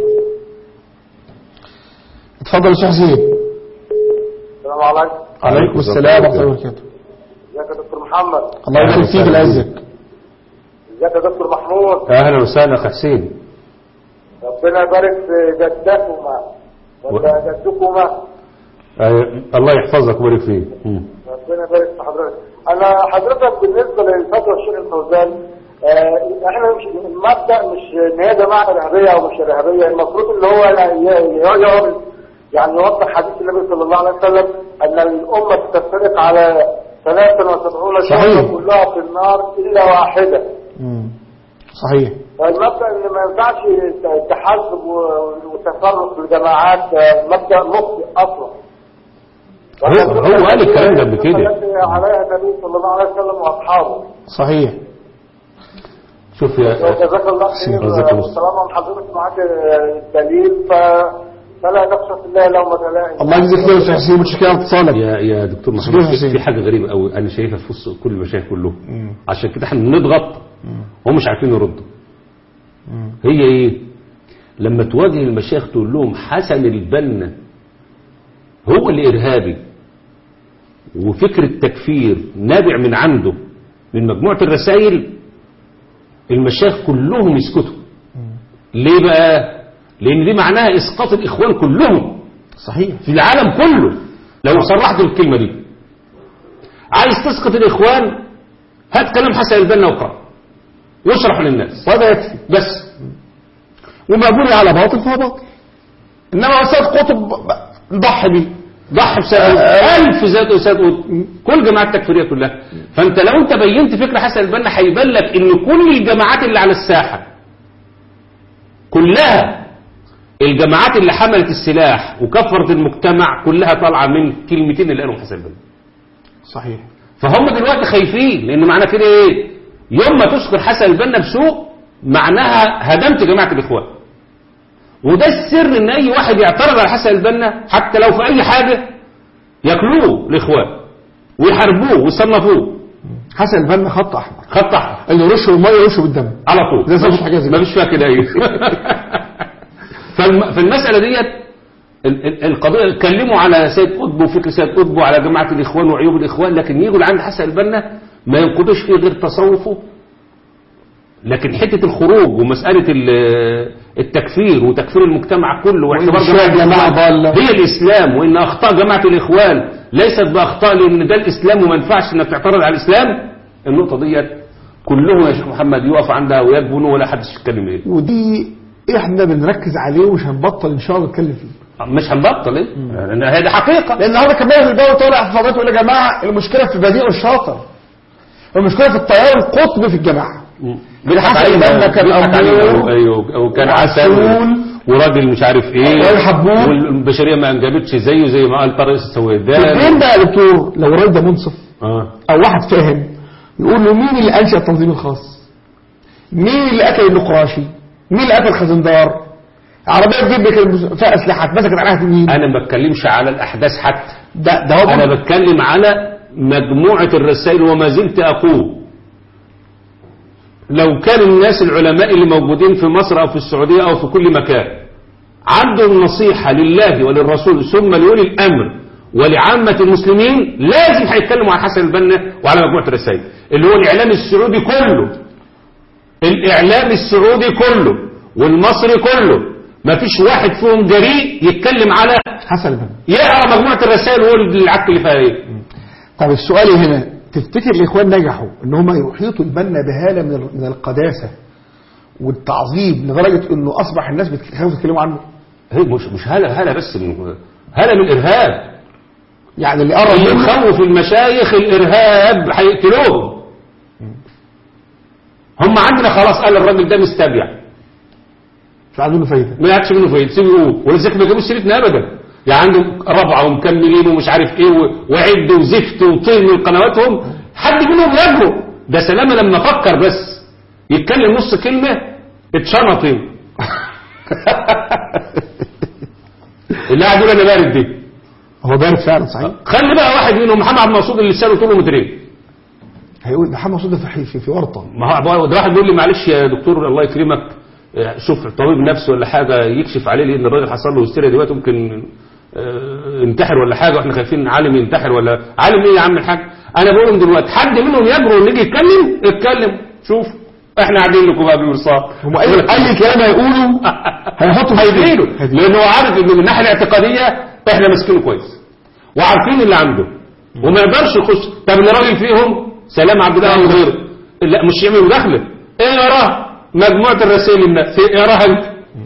اتفضل يا استاذ حسين السلام عليكم عليكم السلام ورحمه الله وبركاته ازيك يا دكتور محمد الله يبارك فيك العزك ازيك يا دكتور محمود اهلا وسهلا اخ حسين ربنا يبارك في جدكما ولا جدكما آه، الله يحفظك ويبارك فيك مم. ربنا يبارك في حضرتك انا حضرتك بالنسبه للفتوى الشيخ الفوزان آه، احنا مش المبدا مش ان هي جماعه ارهابيه او مش ارهابيه المفروض اللي هو ي- ي- يقعد يعني يوضح حديث النبي صلى الله عليه وسلم ان الامه تفترق على 73 صحيح. شعبا كلها في النار الا واحده مم. صحيح فالمبدا ان ما ينفعش تحزب و- وتفرق الجماعات آه، مبدا مخطئ اصلا هو- هو قال الكلام ده قبل كده. التي عليها النبي صلى الله عليه وسلم واصحابه صحيح شوف يا جزاك الله خير جزاك الله. وطالما حضرتك معاك الدليل ف فلا نخشى في الله لومة لائم الله يجزيك خير يا استاذ حسين متشكر على اتصالك يا يا دكتور صحيح محمد حسين. في حاجه غريبه قوي انا شايفها في وسط كل المشايخ كلهم عشان كده احنا بنضغط هم مش عارفين يردوا هي ايه لما تواجه المشايخ تقول لهم حسن البنا هو اللي ارهابي وفكر التكفير نابع من عنده من مجموعه الرسائل المشايخ كلهم يسكتوا ليه بقى لان دي معناها اسقاط الاخوان كلهم صحيح في العالم كله لو صرحت بالكلمة دي عايز تسقط الإخوان هات كلام حسن البنا وقرأ واشرح للناس وهذا يكفي بس وما بني على باطل فهو باطل انما استاذ قطب ضحي بيه ضحي بسبب ألف زاد وساد كل الجماعات التكفيرية كلها فأنت لو أنت بينت فكرة حسن البنا هيبان لك إن كل الجماعات اللي على الساحة كلها الجماعات اللي حملت السلاح وكفرت المجتمع كلها طالعة من كلمتين اللي قالهم حسن البنا صحيح فهم دلوقتي خايفين لان معنى كده ايه يوم ما تذكر حسن البنا بسوء معناها هدمت جماعه الاخوان وده السر ان اي واحد يعترض على حسن البنا حتى لو في اي حاجه ياكلوه الاخوان ويحاربوه ويصنفوه حسن البنا خط احمر خط احمر اللي يرشه بالميه يرشه بالدم على طول زي صفحة حاجة زي ما فيش فيها كده ايه فالم- فالمساله ديت ال- ال- القضيه اتكلموا على سيد قطب وفكر سيد قطب وعلى جماعه الاخوان وعيوب الاخوان لكن يجوا لعند حسن البنا ما ينقضوش فيه غير تصوفه لكن حته الخروج ومساله ال- التكفير وتكفير المجتمع كله واعتبار وإنشاء جماعه جماعة الإخوان ضالة. هي الاسلام وان اخطاء جماعه الاخوان ليست باخطاء لان ده الاسلام وما ينفعش انك تعترض على الاسلام النقطه ديت كلهم يا شيخ محمد يقف عندها ويجبنوا ولا حدش يتكلم ايه ودي احنا بنركز عليه ومش هنبطل ان شاء الله نتكلم فيه مش هنبطل ايه لان هذه حقيقه لان النهارده كمان في الباوي طالع في فضلات يقول يا جماعه المشكله في بديع الشاطر المشكله في التيار القطبي في الجماعه بيضحك حسن علينا البنا كان بيضحك علينا أمور ايوه وكان وعسول عسل وراجل مش عارف ايه ويحبوه. والبشريه ما انجبتش زيه زي ما قال طارق السويدان فين بقى يا دكتور لو راجل ده منصف اه او واحد فاهم يقول له مين اللي انشا التنظيم الخاص مين اللي قتل النقراشي مين اللي قتل خزندار عربيه تجيب لك فيها اسلحه اتمسكت عليها مين انا ما بتكلمش على الاحداث حتى ده ده هو انا بتكلم على مجموعه الرسائل وما زلت اقول لو كان الناس العلماء اللي موجودين في مصر او في السعوديه او في كل مكان عندهم نصيحه لله وللرسول ثم لولي الامر ولعامة المسلمين لازم هيتكلموا عن حسن البنا وعلى مجموعة الرسائل اللي هو الإعلام السعودي كله الإعلام السعودي كله والمصري كله ما فيش واحد فيهم جريء يتكلم على حسن البنا يقرا مجموعة الرسائل ويقول العك اللي فيها ايه طب السؤال هنا تفتكر الاخوان نجحوا ان هم يحيطوا البنا بهاله من ال- من القداسه والتعظيم لدرجه انه اصبح الناس بتخافوا يتكلموا عنه هي مش مش هلا هلا بس من هلا من الارهاب يعني اللي قرب اللي منه مخوف المشايخ الارهاب هيقتلوهم هم عندنا خلاص قال الراجل ده مستبيع مش عندهم فايده ما يعرفش منه فايد سيبه يقول ولذلك ما جابوش سيرتنا ابدا يعني عندهم ربعه ومكملين ومش عارف ايه و- وعد وزفت وطين من قنواتهم حد منهم يجرؤ ده سلامه لما فكر بس يتكلم نص كلمه اتشنطين اللي قاعد يقول انا بارد دي هو بارد فعلا صحيح خلي بقى واحد منهم محمد عبد المقصود اللي لسانه طوله مترين هيقول محمد صدق في في, في ورطه ما هو ده واحد بيقول لي معلش يا دكتور الله يكرمك اه، شوف طبيب نفس ولا حاجه يكشف عليه لان الراجل حصل له هستيريا دلوقتي ممكن اه، ينتحر ولا حاجه واحنا خايفين عالم ينتحر ولا عالم ايه يا عم الحاج انا بقول لهم دلوقتي حد منهم يجرؤ ان يجي يتكلم اتكلم شوف احنا قاعدين لكم بقى بالمرصاد هم اي اي كلام هيقولوا هيحطوا في هيديله هيديله. لانه هو عارف ان من الناحيه الاعتقاديه احنا ماسكينه كويس وعارفين اللي عنده وما يقدرش يخش طب اللي راجل فيهم سلام عبد الله وغيره لا مش يعمل مداخله اقرا مجموعه الرسائل الناس اقراها انت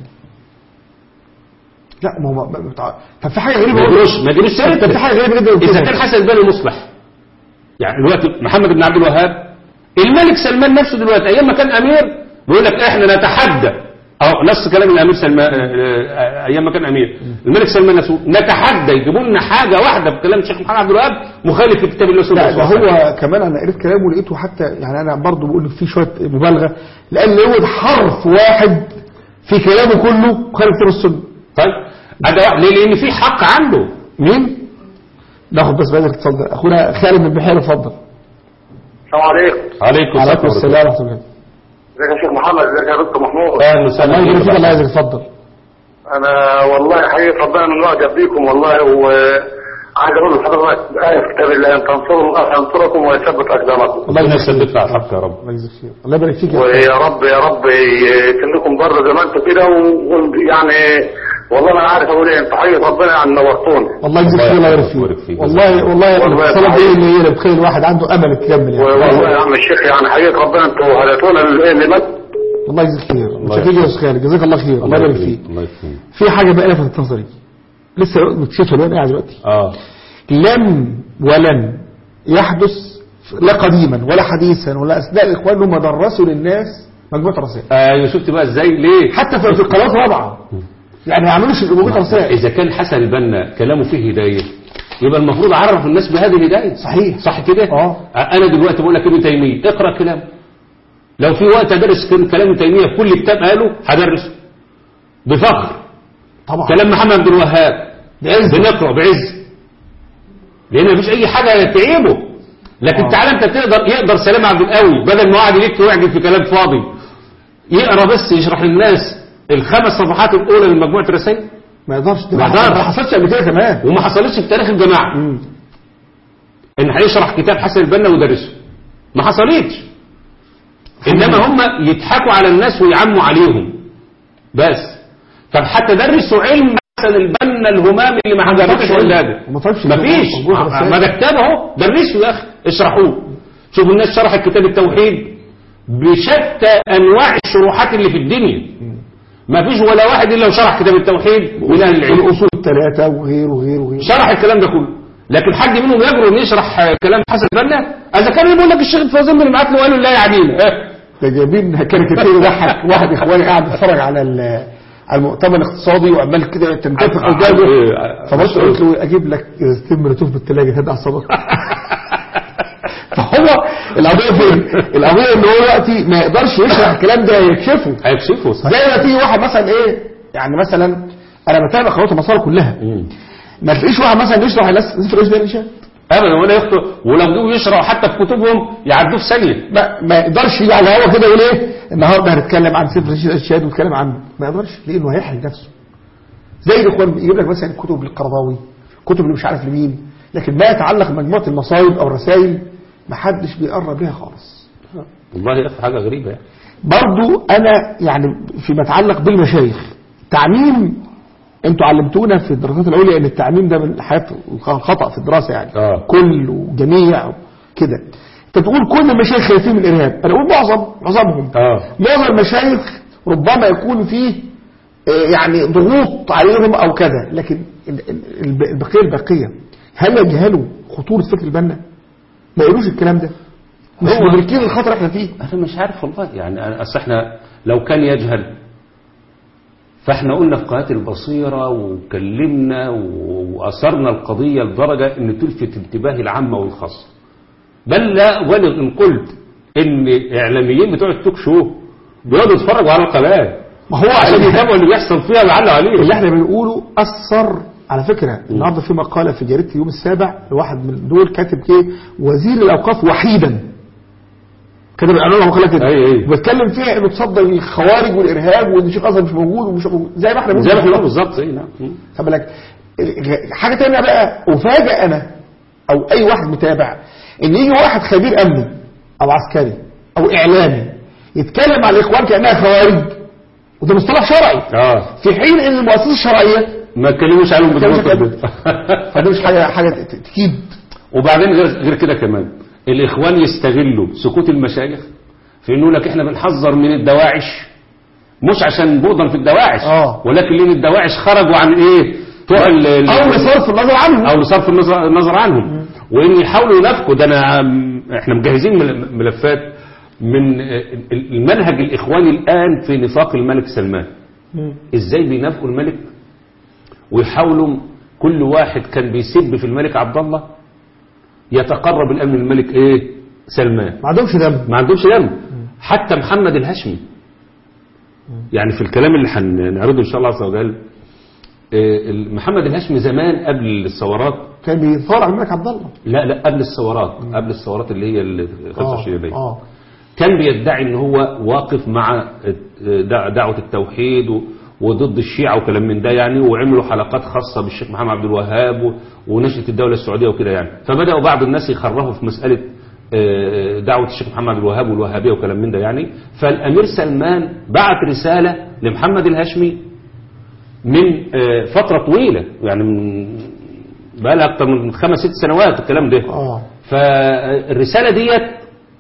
لا ما هو ما- ما- بتاع- طب في حاجه غريبه ما برضه. يجروش ما يجروش طب في حاجه غريبه جدا اذا قلتها. كان حسن البنا مصلح يعني دلوقتي محمد بن عبد الوهاب الملك سلمان نفسه دلوقتي ايام ما كان امير بيقول لك احنا نتحدى او نص كلام الامير سلمان آه، آه، ايام ما كان امير الملك سلمان نفسه نتحدى يجيبوا لنا حاجه واحده بكلام الشيخ محمد عبد الوهاب مخالف لكتاب الله لا سبحانه ده وتعالى هو كمان انا قريت كلامه ولقيته حتى يعني انا برضه بقول فيه شويه مبالغه لان هو حرف واحد في كلامه كله مخالف كتاب السنه طيب هذا واحد ليه لان في حق عنده مين؟ ناخد بس بعد الاتصال ده اخونا خالد من بحير اتفضل السلام عليكم عليكم عليكم السلام ورحمه الله ازيك يا شيخ محمد ازيك يا دكتور محمود اهلا الله وسهلا يبارك فيك الله فيك. يجزيك اتفضل انا والله حقيقة ربنا من معجب بيكم والله وعايز اقول لحضرتك آية في كتاب الله ان تنصروا الله ينصركم ويثبت اقدامكم الله ربنا يجزيك يثبتنا على الحق يا رب الله يجزيك خير الله يبارك فيك يا أخي. ويا رب يا رب يكلكم بره زي ما انتم كده ويعني والله ما عارف اقول ايه انتوا حقيقة ربنا يعني نورتوني والله يجزيك خير الله يبارك يبارك فيك فيك. والله والله والله الاتصالات دي يبارك. اللي هي اللي بتخلي الواحد عنده امل يكمل يعني والله يا عم الشيخ يعني حقيقة ربنا انتوا هديتونا لمد الله يجزيك خير الله متشكر يا استاذ خالد جزاك الله خير الله يبارك فيك الله يكرمك في حاجه بقى لفتت نظري لسه مكتشفها الوان قاعد دلوقتي اه لم ولن يحدث لا قديما ولا حديثا ولا اثناء الاخوان هم درسوا للناس مجموعه رسائل ايوه شفت بقى ازاي ليه حتى في في القنوات الرابعه يعني ما يعملوش مجموعه رسائل إذا كان حسن البنا كلامه فيه هداية يبقى المفروض أعرف الناس بهذه الهداية صحيح. صح كده؟ آه. أنا دلوقتي بقول لك ابن تيمية اقرأ كلام لو في وقت أدرس كل- كلام ابن تيمية في كل كتاب قاله هدرسه بفخر طبعا كلام محمد بن الوهاب بعز بنقرأ بعز لأن مفيش أي حاجة تعيبه لكن آه. تعالى أنت تقدر يقدر سلام عبد القوي بدل ما قاعد يلف ويعجب في كلام فاضي يقرأ بس يشرح للناس الخمس صفحات الأولى من مجموعة الرسائل ما يقدرش ما يقدرش. ما حصلش قبل كده كمان وما حصلتش في تاريخ الجماعة مم. ان هيشرح كتاب حسن البنا ويدرسه ما حصلتش انما هم يضحكوا على الناس ويعموا عليهم بس طب حتى درسوا علم حسن البنا الهمام اللي ما حضرتش ولاده وما طلبش ما فيش موجود رسائل. ما ده كتاب اهو درسوا يا اخي اشرحوه شوفوا الناس شرحت كتاب التوحيد بشتى انواع الشروحات اللي في الدنيا ما فيش ولا واحد الا وشرح كتاب التوحيد من اهل العلم الاصول الثلاثه وغيره وغيره وغيره شرح الكلام ده كله لكن حد منهم يجرؤ ان يشرح آه، كلام حسن البنا اذا كان يقول لك الشيخ الفوزان بن معاد له قالوا لا يعنينا آه. ده جايبين كاريكاتير يضحك واحد اخواني قاعد بيتفرج على ال- على المؤتمر الاقتصادي وعمال كده تنتفخ عارف- قدامه عارف- فبص قلت له اجيب لك ازازتين مولوتوف بالثلاجه هدى اعصابك فهو القضيه فين؟ القضيه ان هو دلوقتي ما يقدرش يشرح الكلام ده يكشفه هيكشفوا صح زي ما تيجي واحد مثلا ايه يعني مثلا انا بتابع قنوات المسار كلها مم. ما تلاقيش واحد مثلا يشرح الناس سفر ايش الانشاء ابدا ولا يخطئ ولو جوا يشرحوا حتى في كتبهم يعدوه في ثانيه ما, ما يقدرش يجي على الهوا كده يقول ايه النهارده هنتكلم عن سفر الشهاد ونتكلم عنه ما يقدرش لانه هيحرج نفسه زي الاخوان يجيب لك مثلا كتب القرضاوي كتب اللي مش عارف لمين لكن ما يتعلق بمجموعه المصايب او الرسائل ما حدش بيقرب ليها خالص والله يا اخي حاجه غريبه يعني برضو انا يعني فيما يتعلق بالمشايخ تعميم انتوا علمتونا في الدراسات العليا ان التعميم ده من حياه الخطا في الدراسه يعني آه. كل وجميع كده انت بتقول كل المشايخ خايفين من الارهاب انا اقول معظم معظمهم اه معظم المشايخ ربما يكون فيه آه، يعني ضغوط عليهم او كذا لكن ال- ال- الب- البقيه البقيه هل يجهلوا خطوره فكر البنا؟ ما يقولوش الكلام ده مش هو- مدركين الخطر احنا فيه انا مش عارف والله يعني أنا- اصل احنا لو كان يجهل فاحنا قلنا في قناه البصيره وكلمنا و- واثرنا القضيه لدرجه ان تلفت انتباه العامه والخاصه بل لا ولو ان قلت ان اعلاميين بتوع التوك شو بيقعدوا يتفرجوا على القناه ما هو عشان عشان يتابعوا اللي بيحصل فيها ويعلقوا عليه اللي احنا بنقوله اثر على فكره النهارده في مقاله في جريده اليوم السابع لواحد من دول كاتب ايه وزير الاوقاف وحيدا كده بيعملوا له مقاله كده أي أي. وبيتكلم فيها انه تصدى للخوارج والارهاب وان الشيخ ازهر مش موجود ومش موجود زي ما احنا بنقول زي ما احنا بنقول بالظبط ايه نعم خد بالك حاجه تانية بقى افاجئ انا او اي واحد متابع ان يجي واحد خبير امني او عسكري او اعلامي يتكلم على الاخوان كانها خوارج وده مصطلح شرعي اه في حين ان المؤسسه الشرعيه ما اتكلموش عليهم اتكلموش بالظبط فده مش حاجه حاجه ت- تكيد وبعدين غير غير كده كمان الاخوان يستغلوا سكوت المشايخ في انه لك احنا بنحذر من الدواعش مش عشان بغضا في الدواعش آه. ولكن لان الدواعش خرجوا عن ايه بتوع ال- ال- او لصرف النظر عنه او لصرف النظر, النظر عنهم وان يحاولوا ينافقوا ده انا عم- احنا مجهزين مل- ملفات من آه، ال- المنهج الاخواني الان في نفاق الملك سلمان ازاي بينافقوا الملك ويحاولوا كل واحد كان بيسب في الملك عبد الله يتقرب الان من الملك ايه سلمان ما عندهمش دم ما عندهمش دم حتى محمد الهاشمي يعني في الكلام اللي هنعرضه ان شاء الله عز وجل آه، محمد الهاشمي زمان قبل الثورات كان بيثار على الملك عبد الله لا لا قبل الثورات قبل الثورات اللي هي ال 25 يناير اه كان بيدعي ان هو واقف مع دع- دعوة التوحيد و- وضد الشيعة وكلام من ده يعني وعملوا حلقات خاصة بالشيخ محمد عبد الوهاب و- ونشأة الدولة السعودية وكده يعني فبدأوا بعض الناس يخرفوا في مسألة آه، دعوة الشيخ محمد عبد الوهاب والوهابية وكلام من ده يعني فالأمير سلمان بعت رسالة لمحمد الهاشمي من آه، فترة طويلة يعني من بقى لها أكتر من خمس ست سنوات الكلام ده اه فالرسالة ديت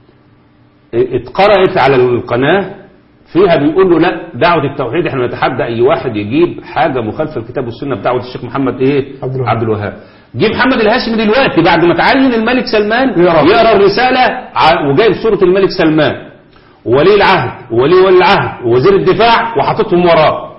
اتقرأت على القناة فيها بيقول له لا دعوة التوحيد احنا نتحدى اي واحد يجيب حاجة مخالفة للكتاب والسنة بدعوة الشيخ محمد ايه عبد الوهاب. عبد الوهاب جه محمد الهاشمي دلوقتي بعد ما تعين الملك سلمان يقرأ. يقرا الرسالة ع- وجايب صورة الملك سلمان ولي العهد ولي ولي العهد ووزير الدفاع وحاططهم وراه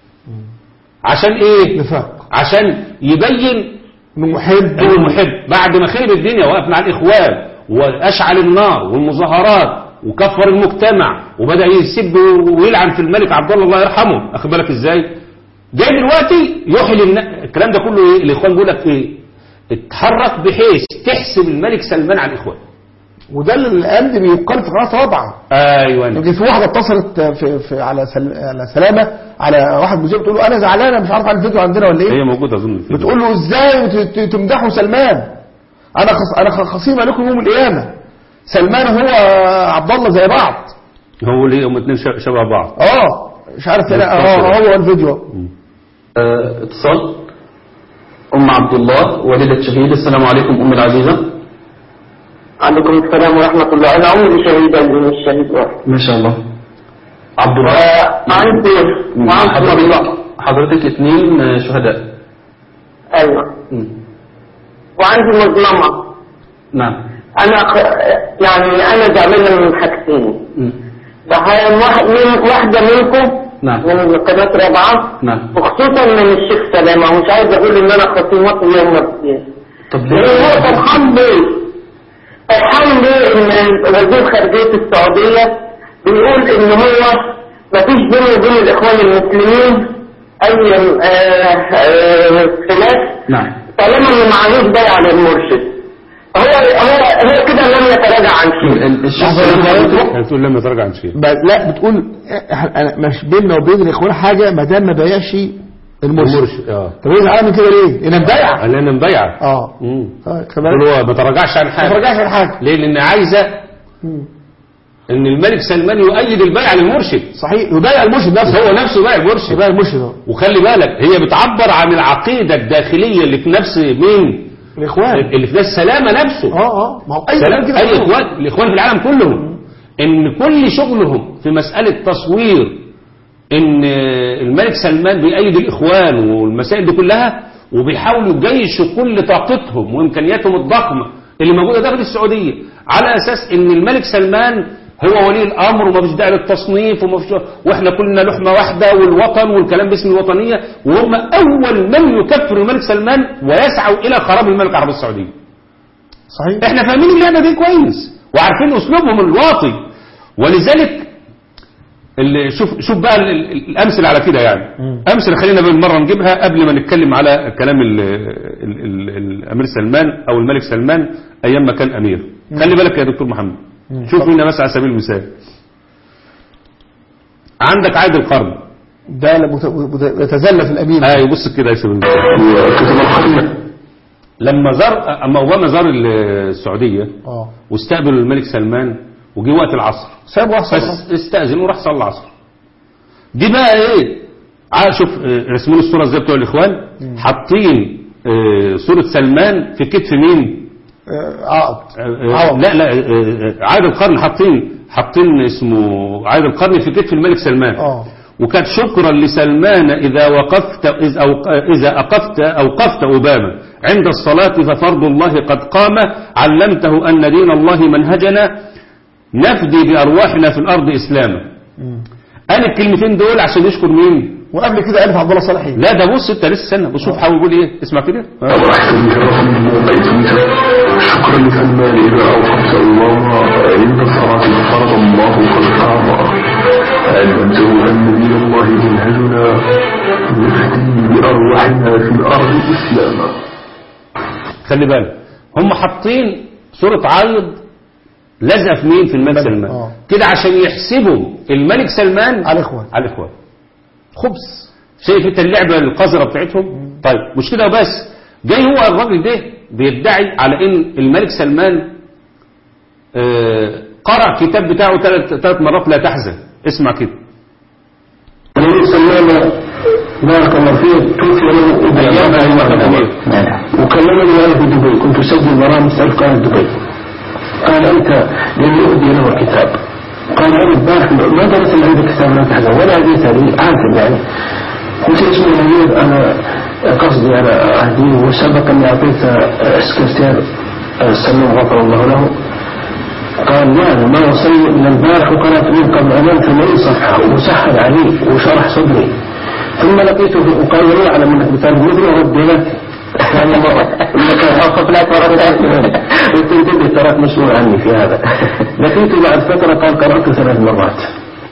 عشان ايه نفاق عشان يبين انه محب انه محب بعد ما خرب الدنيا وقف مع الاخوان واشعل النار والمظاهرات وكفر المجتمع وبدا يسب ويلعن في الملك عبد الله الله يرحمه اخد بالك ازاي جاي دلوقتي يحيي الن- الكلام ده كله ايه الاخوان بيقول لك ايه اتحرك بحيث تحسب الملك سلمان على الاخوان وده اللي الان بيقال في قناه رابعه ايوه يمكن في واحده اتصلت في, في على سل... على سلامه على واحد مذيع بتقول له انا زعلانه مش عارف على الفيديو عندنا ولا ايه هي موجوده اظن في بتقول له ازاي ت- ت- تمدحوا سلمان انا خص... انا خ- خصيمه لكم يوم القيامه سلمان هو عبد الله زي بعض هو ليه هم الاثنين شبه بعض اه مش عارف لا اه هو الفيديو آه، اتصال أم عبد الله والدة شهيد السلام عليكم أم العزيزة عليكم السلام ورحمة الله أنا عمري شهيدا من الشهيد واحد ما شاء الله عبد الله عندي مع وعندي حضرتك الله حضرتك اثنين آه، شهداء أيوة مم. وعندي مظلمة نعم أنا خ... يعني أنا زعلانة من حاجتين مم. فهي واحد من واحدة منكم نعم. من قناة رابعة نعم وخصوصا من الشيخ سلامة مش عايز أقول إن أنا خصيمته يوم الدين طب هو ليه فرحان بيه فرحان بيه ان وزير خارجية السعودية بيقول ان هو مفيش بينه وبين الاخوان المسلمين اي آه، آه، خلاف نعم طالما ان معلوش بيع للمرشد هو هو هو كده لم يتراجع عن شيء ال- الشيخ لحظة سلام يا حضرتك دكتور. هتقول لما ترجع عن شيء ب- لا بتقول إحنا- أنا مش بيننا وبين الاخوان حاجه ما دام ما بايعش المرشد المرشد اه طب ايه زعلان من كده ليه؟ انا مبايع قال انا مبايعه اه مم. آه، يقول كمان هو ما تراجعش عن ما حاجه ترجعش عن حاجه ليه لان عايزه مم. ان الملك سلمان يؤيد البيعه للمرشد صحيح يبايع المرشد نفسه هو نفسه بايع المرشد يبايع المرشد اه وخلي بالك هي بتعبر عن العقيده الداخليه اللي في نفس مين الاخوان اللي في نفس سلامه نفسه اه اه ما هو اي سلام كلام كده اي كله. اخوان الاخوان في العالم كلهم ان كل شغلهم في مساله تصوير ان الملك سلمان بيأيد الاخوان والمسائل دي كلها وبيحاولوا يجيشوا كل طاقتهم وامكانياتهم الضخمه اللي موجوده داخل السعوديه على اساس ان الملك سلمان هو ولي الامر وما فيش داعي للتصنيف وما فيش واحنا كلنا لحمه واحده والوطن والكلام باسم الوطنيه وهم اول من يكفر الملك سلمان ويسعوا الى خراب المملكه العربيه السعوديه صحيح احنا فاهمين اللعبه دي كويس وعارفين اسلوبهم الواطي ولذلك اللي شوف شوف بقى ال- ال- الامثله على كده يعني امثله خلينا بالمره نجيبها قبل ما نتكلم على كلام ال ال ال الامير سلمان او الملك سلمان ايام ما كان امير خلي بالك يا دكتور محمد شوف هنا مثلا على سبيل المثال عندك عهد القرن ده مت- مت- يتزلف الامين ايوه بص كده يا شباب لما زار اما اوباما زار السعوديه اه واستقبل الملك سلمان وجي وقت العصر ساب واحد بس استأذن وراح صلى العصر دي بقى ايه عا- شوف آه، رسموا لي الصوره ازاي بتوع الاخوان حاطين آه، صوره سلمان في كتف مين آه، عقد آه، آه، عوض. لا لا آه، آه، عايد القرن حاطين حاطين اسمه عايد القرن في كتف الملك سلمان اه وكانت شكرا لسلمان إذا وقفت إذا أوق- إذا أقفت أوقفت أوباما عند الصلاة ففرض الله قد قام علمته أن دين الله منهجنا نفدي بأرواحنا في الأرض إسلاما قال الكلمتين دول عشان يشكر مين وقبل كده ألف عبد الله صالحي لا ده بص انت لسه استنى بص شوف حاول يقول ايه اسمع كده وأحسن كرم وقيتمت شكرا لسلمان إذا أوقفت الله عند الصلاة فرض الله قد قام علمته أن دين الله منهجنا نفدي بأرواحنا في الأرض إسلاما خلي بالك هم حاطين صورة عايض لازقه في مين في الملك سلمان آه. كده عشان يحسبوا الملك سلمان على الإخوان على الاخوان خبز شايف انت اللعبه القذره بتاعتهم طيب مش كده وبس جاي هو الراجل ده بيدعي على ان الملك سلمان آه، قرأ كتاب بتاعه ثلاث ثلاث مرات لا تحزن اسمع كده النبي سلمان بارك الله فيه توفي له ابن أيام الله أيام وأنا الأمير. وكلمني وانا في دبي كنت اسجل برامج سالت قناه دبي قال انت لن يؤدي له الكتاب قال انا البارح ما درس اللي عندك كتاب لا تحزن ولا اديت لي عارف يعني قلت اسمه الامير انا قصدي انا اهديه وسبق اني اعطيت سكرتير سلم غفر الله له قال لا ما وصلني من البارح وقرأت من قبل أمام ثمانين صفحة وسهل علي وشرح صدري ثم لقيته في- وقال لا يعلم انك بتعرف مثل رد لك قال الله انك اخف لك قلت انتبه تراك مسؤول عني في هذا لقيته بعد فترة قال قرأت ثلاث مرات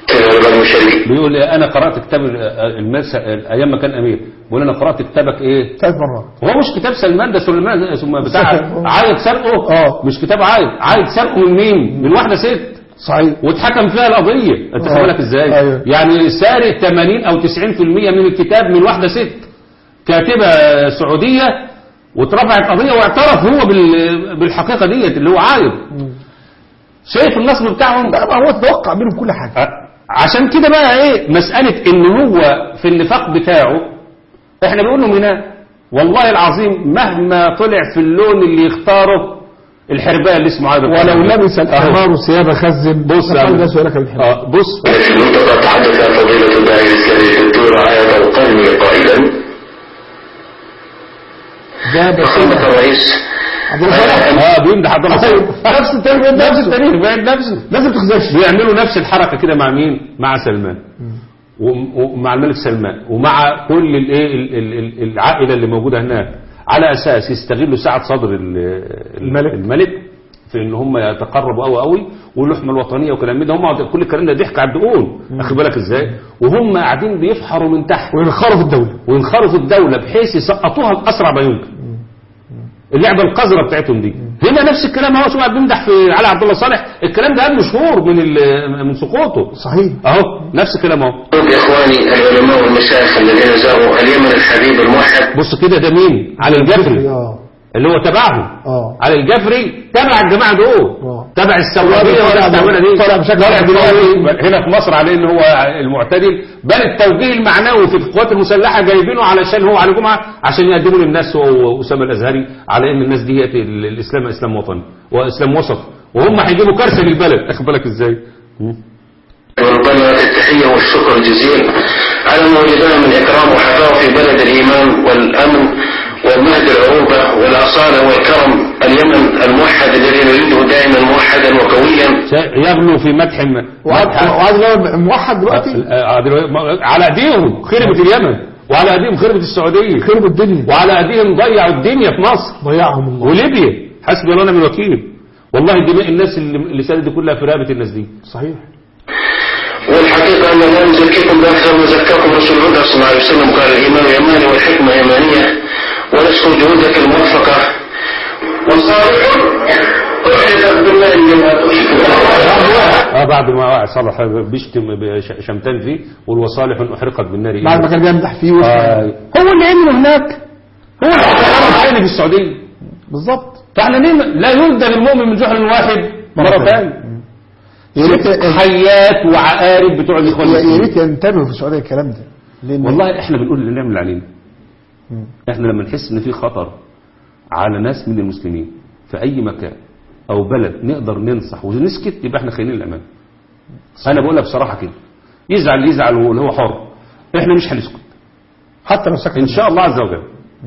بيقول إيه انا قرات كتاب الملك ايام ما كان امير بيقول انا قرات كتابك ايه ثلاث مرات هو مش كتاب سلمان ده سليمان ثم بتاع عايد سرقه آه. مش كتاب عايد عايد سرقه من مين من واحده ست صحيح واتحكم فيها القضيه انت آه. خد بالك ازاي أيوه. يعني سارق 80 او 90% من الكتاب من واحده ست كاتبه سعوديه واترفعت قضيه واعترف هو بال- بالحقيقه ديت اللي هو عايد شايف النصب بتاعهم لا ما هو تتوقع منهم كل حاجة ع- عشان كده بقى ايه مسألة ان هو في النفاق بتاعه احنا بنقول له هنا والله العظيم مهما طلع في اللون اللي يختاره الحرباية اللي اسمه عايد ولو لبس أهو. الحمار ثياب خز بص يا فقال عم. الناس لك بالحمار اه بص منطقة تحدث فضيلة الله السيد الدكتور آية القرن قائلا ده بس فخامة الرئيس عبد الله صالح اه بيمدح عبد الله صالح. نفس التاريخ نفس التاريخ بيعمل نفسه لازم تخزش بيعملوا نفس الحركة كده مع مين مع سلمان و- ومع الملك سلمان ومع كل الايه ال- ال- ال- العائلة اللي موجودة هناك على اساس يستغلوا سعة صدر ال- ال- الملك. الملك في ان هم يتقربوا قوي قوي واللحمه الوطنيه وكلام من ده هم كل الكلام ده ضحك على الدقون اخد بالك ازاي وهم قاعدين بيفحروا من تحت وينخروا في الدولة وينخروا في الدولة بحيث يسقطوها بأسرع ما يمكن اللعبة القذرة بتاعتهم دي هنا نفس الكلام هو شو قاعد بيمدح في علي عبد الله صالح الكلام ده قبل شهور من ال- من سقوطه صحيح اهو نفس الكلام اهو إخواني العلماء والمشايخ الذين زاروا اليمن الحبيب الموحد بص كده ده مين علي الجفري اه اللي هو تبعهم اه علي الجفري تبع الجماعه دول آه. تبع السواقيه طالع- ولا السواقيه دي طالع بشكل طالع عام. دلوقتي هنا في مصر على ان هو المعتدل بل التوجيه المعنوي في القوات المسلحه جايبينه علشان هو على جمعه عشان يقدموا للناس هو واسامه الازهري على ان الناس دي هي ال- الاسلام اسلام وطني واسلام وسط وهم هيجيبوا كارثه للبلد اخد بالك ازاي وربنا التحية والشكر الجزيل على ما وجدنا من إكرام وحفاوة في بلد الإيمان والأمن والمهد العروبة والأصالة والكرم اليمن الموحد الذي نريده دائما موحدا وقويا يغلو في مدح مدح وعايز لو موحد دلوقتي آه، دلوقتي- على ايديهم خربت اليمن وعلى ايديهم خربت السعوديه خرب الدنيا وعلى ايديهم ضيعوا الدنيا في مصر ضيعهم الله وليبيا حسبي الله ونعم الوكيل والله دماء الناس اللي اللي سالت دي كلها في رقبه الناس دي صحيح والحقيقة أن لا نزكيكم بأكثر ما زكاكم رسول الله صلى الله عليه وسلم قال الإيمان يماني والحكمة يمانية ونشكر جهودك الموفقة وصالح أعلم بالله لما تحب اه بعد ما واحد صالح بيشتم بش- شمتان فيه والوصالح احرقت بالنار بعد ما كان بيمدح فيه وسط آه. هو اللي عمله هناك هو اللي حرم عيني في السعوديه بالظبط فاحنا ليه لا يلدغ المؤمن من جحر واحد مرتين يا ريت حيات وعقارب بتوع الاخوان يا المسلمين. ريت ينتبهوا في السعوديه الكلام ده لان والله احنا بنقول اللي نعمل علينا احنا لما نحس ان في خطر على ناس من المسلمين في اي مكان او بلد نقدر ننصح ونسكت يبقى احنا خاينين الامان انا بقولها بصراحه كده يزعل اللي يزعل واللي هو حر احنا مش هنسكت حتى لو سكت ان شاء الله عز وجل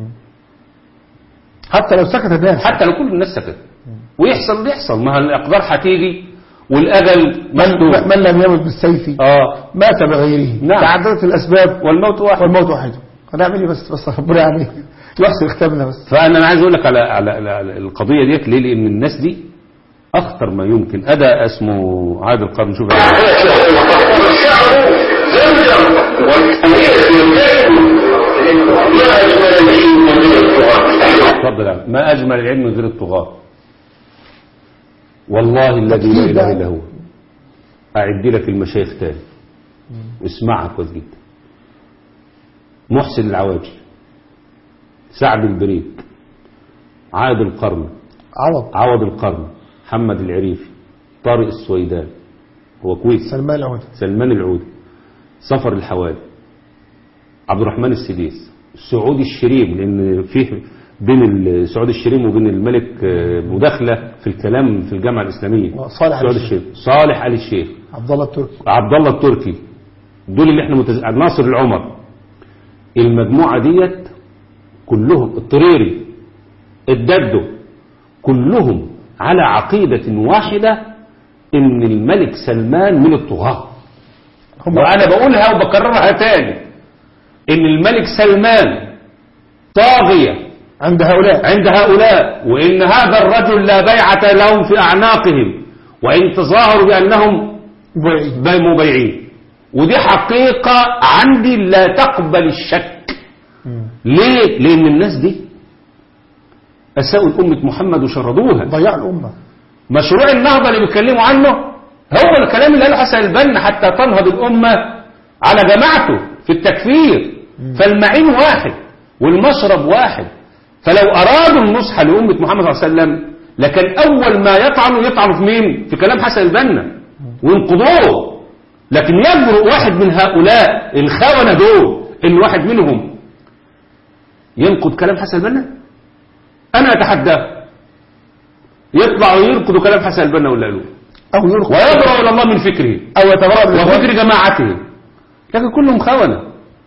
حتى لو سكت الناس حتى لو كل الناس سكت ويحصل اللي يحصل ما الاقدار هتيجي والاجل من, مكتوب من لم يمت بالسيف اه مات بغيره نعم. تعددت الاسباب والموت واحد والموت واحد هنعمل ايه بس بس ربنا يعني يحسن ختامنا بس فانا أنا عايز اقول لك على على على- على القضيه ديت ليه لان الناس دي اخطر ما يمكن ادى اسمه عاد القرن شوف والشعب زمزم والتاريخ ما أجمل العلم من التراب اتفضل يا عم. ما اجمل العلم من غير الطغاه والله الذي لا أكيد اله بقى. الا هو اعد لك المشايخ تاني اسمعها كويس جدا محسن العواجي سعد البريك عاد القرن عوض عوض القرن محمد العريفي طارق السويدان هو كويس سلمان العودة سلمان العودي صفر الحوالي عبد الرحمن السديس سعود الشريم لان فيه بين ال- سعود الشريم وبين الملك آه، مداخله في الكلام في الجامعه الاسلاميه صالح آل سعود الشيخ. الشريم صالح ال الشيخ عبد الله التركي عبد الله التركي دول اللي احنا متز... ناصر العمر المجموعه ديت كلهم الطريري الددو كلهم على عقيده واحده ان الملك سلمان من الطغاه وانا بقولها وبكررها تاني ان الملك سلمان طاغيه عند هؤلاء عند هؤلاء وإن هذا الرجل لا بيعة لهم في أعناقهم وإن تظاهروا بأنهم بعيد. مبيعين ودي حقيقة عندي لا تقبل الشك ليه؟ لأن الناس دي أساءوا لأمة محمد وشردوها ضيع الأمة مشروع النهضة اللي بيتكلموا عنه هو الكلام اللي قاله حسن البنا حتى تنهض الأمة على جماعته في التكفير فالمعين واحد والمشرب واحد فلو أرادوا النصح لأمة محمد صلى الله عليه وسلم لكن أول ما يطعنوا يطعنوا في مين؟ في كلام حسن البنا وينقضوه لكن يجرؤ واحد من هؤلاء الخونة دول إن واحد منهم ينقض كلام حسن البنا أنا أتحداه يطلعوا ينقضوا كلام حسن البنا ولا قالوه أو يلقى ويبرأ إلى الله من فكره أو يتبرأ من الإخوان. وفكر جماعته لكن كلهم خونة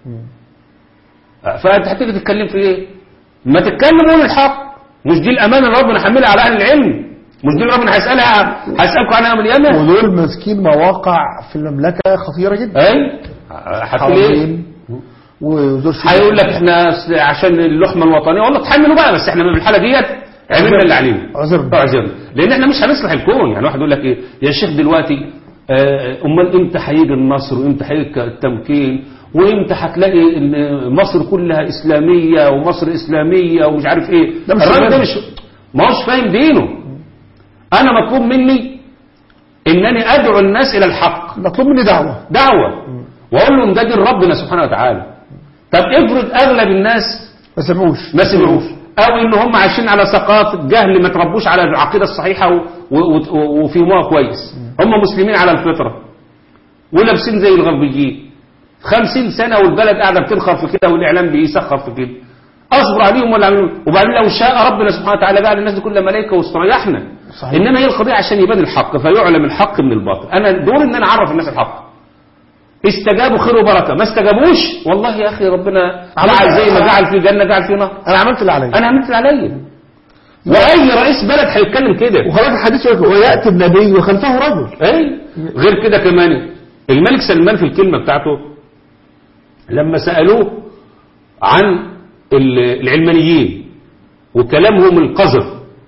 فأنت هتيجي تتكلم في إيه ما تتكلم قول الحق مش دي الأمانة اللي ربنا حملها على أهل العلم مش دي اللي ربنا هيسألها هيسألكم عنها يوم القيامة ودول ماسكين مواقع في المملكة خطيرة جدا أي هتقول إيه حوالين وزور شيخ. هيقول لك احنا س- عشان اللحمة الوطنية والله تحملوا بقى بس احنا في الحالة ديت عملنا اللي علينا عذرنا. اعذرنا لان احنا مش هنصلح الكون يعني واحد يقول لك ايه يا شيخ دلوقتي آه، امال امتى هيجي النصر وامتى هيجي التمكين وامتى هتلاقي ان مصر كلها اسلاميه ومصر اسلاميه ومش عارف ايه ده مش الراجل ده شغلنا. مش ما هوش فاهم دينه انا مطلوب مني انني ادعو الناس الى الحق مطلوب مني دعوة دعوة واقول لهم ده دين ربنا سبحانه وتعالى طب افرض اغلب الناس ما سمعوش ما سمعوش او ان هم عايشين على ثقافه جهل ما تربوش على العقيده الصحيحه و- و- و- وفهموها كويس هم مسلمين على الفطره ولابسين زي الغربيين خمسين سنه والبلد قاعده بتنخر في كده والاعلام بيسخر في كده اصبر عليهم ولا عملوا وبعدين لو شاء ربنا سبحانه وتعالى جعل الناس دي كلها ملائكه واستريحنا صحيح. انما هي القضيه عشان يبان الحق فيعلم الحق من الباطل انا دوري ان انا اعرف الناس الحق استجابوا خير وبركه ما استجابوش والله يا اخي ربنا جعل زي ما جعل في جنه جعل في نار انا عملت اللي عليا انا عملت اللي عليا واي رئيس بلد هيتكلم كده وخلاص الحديث يقول لك وياتي النبي وخلفه رجل اي غير كده كمان الملك سلمان في الكلمه بتاعته لما سالوه عن ال- العلمانيين وكلامهم القذر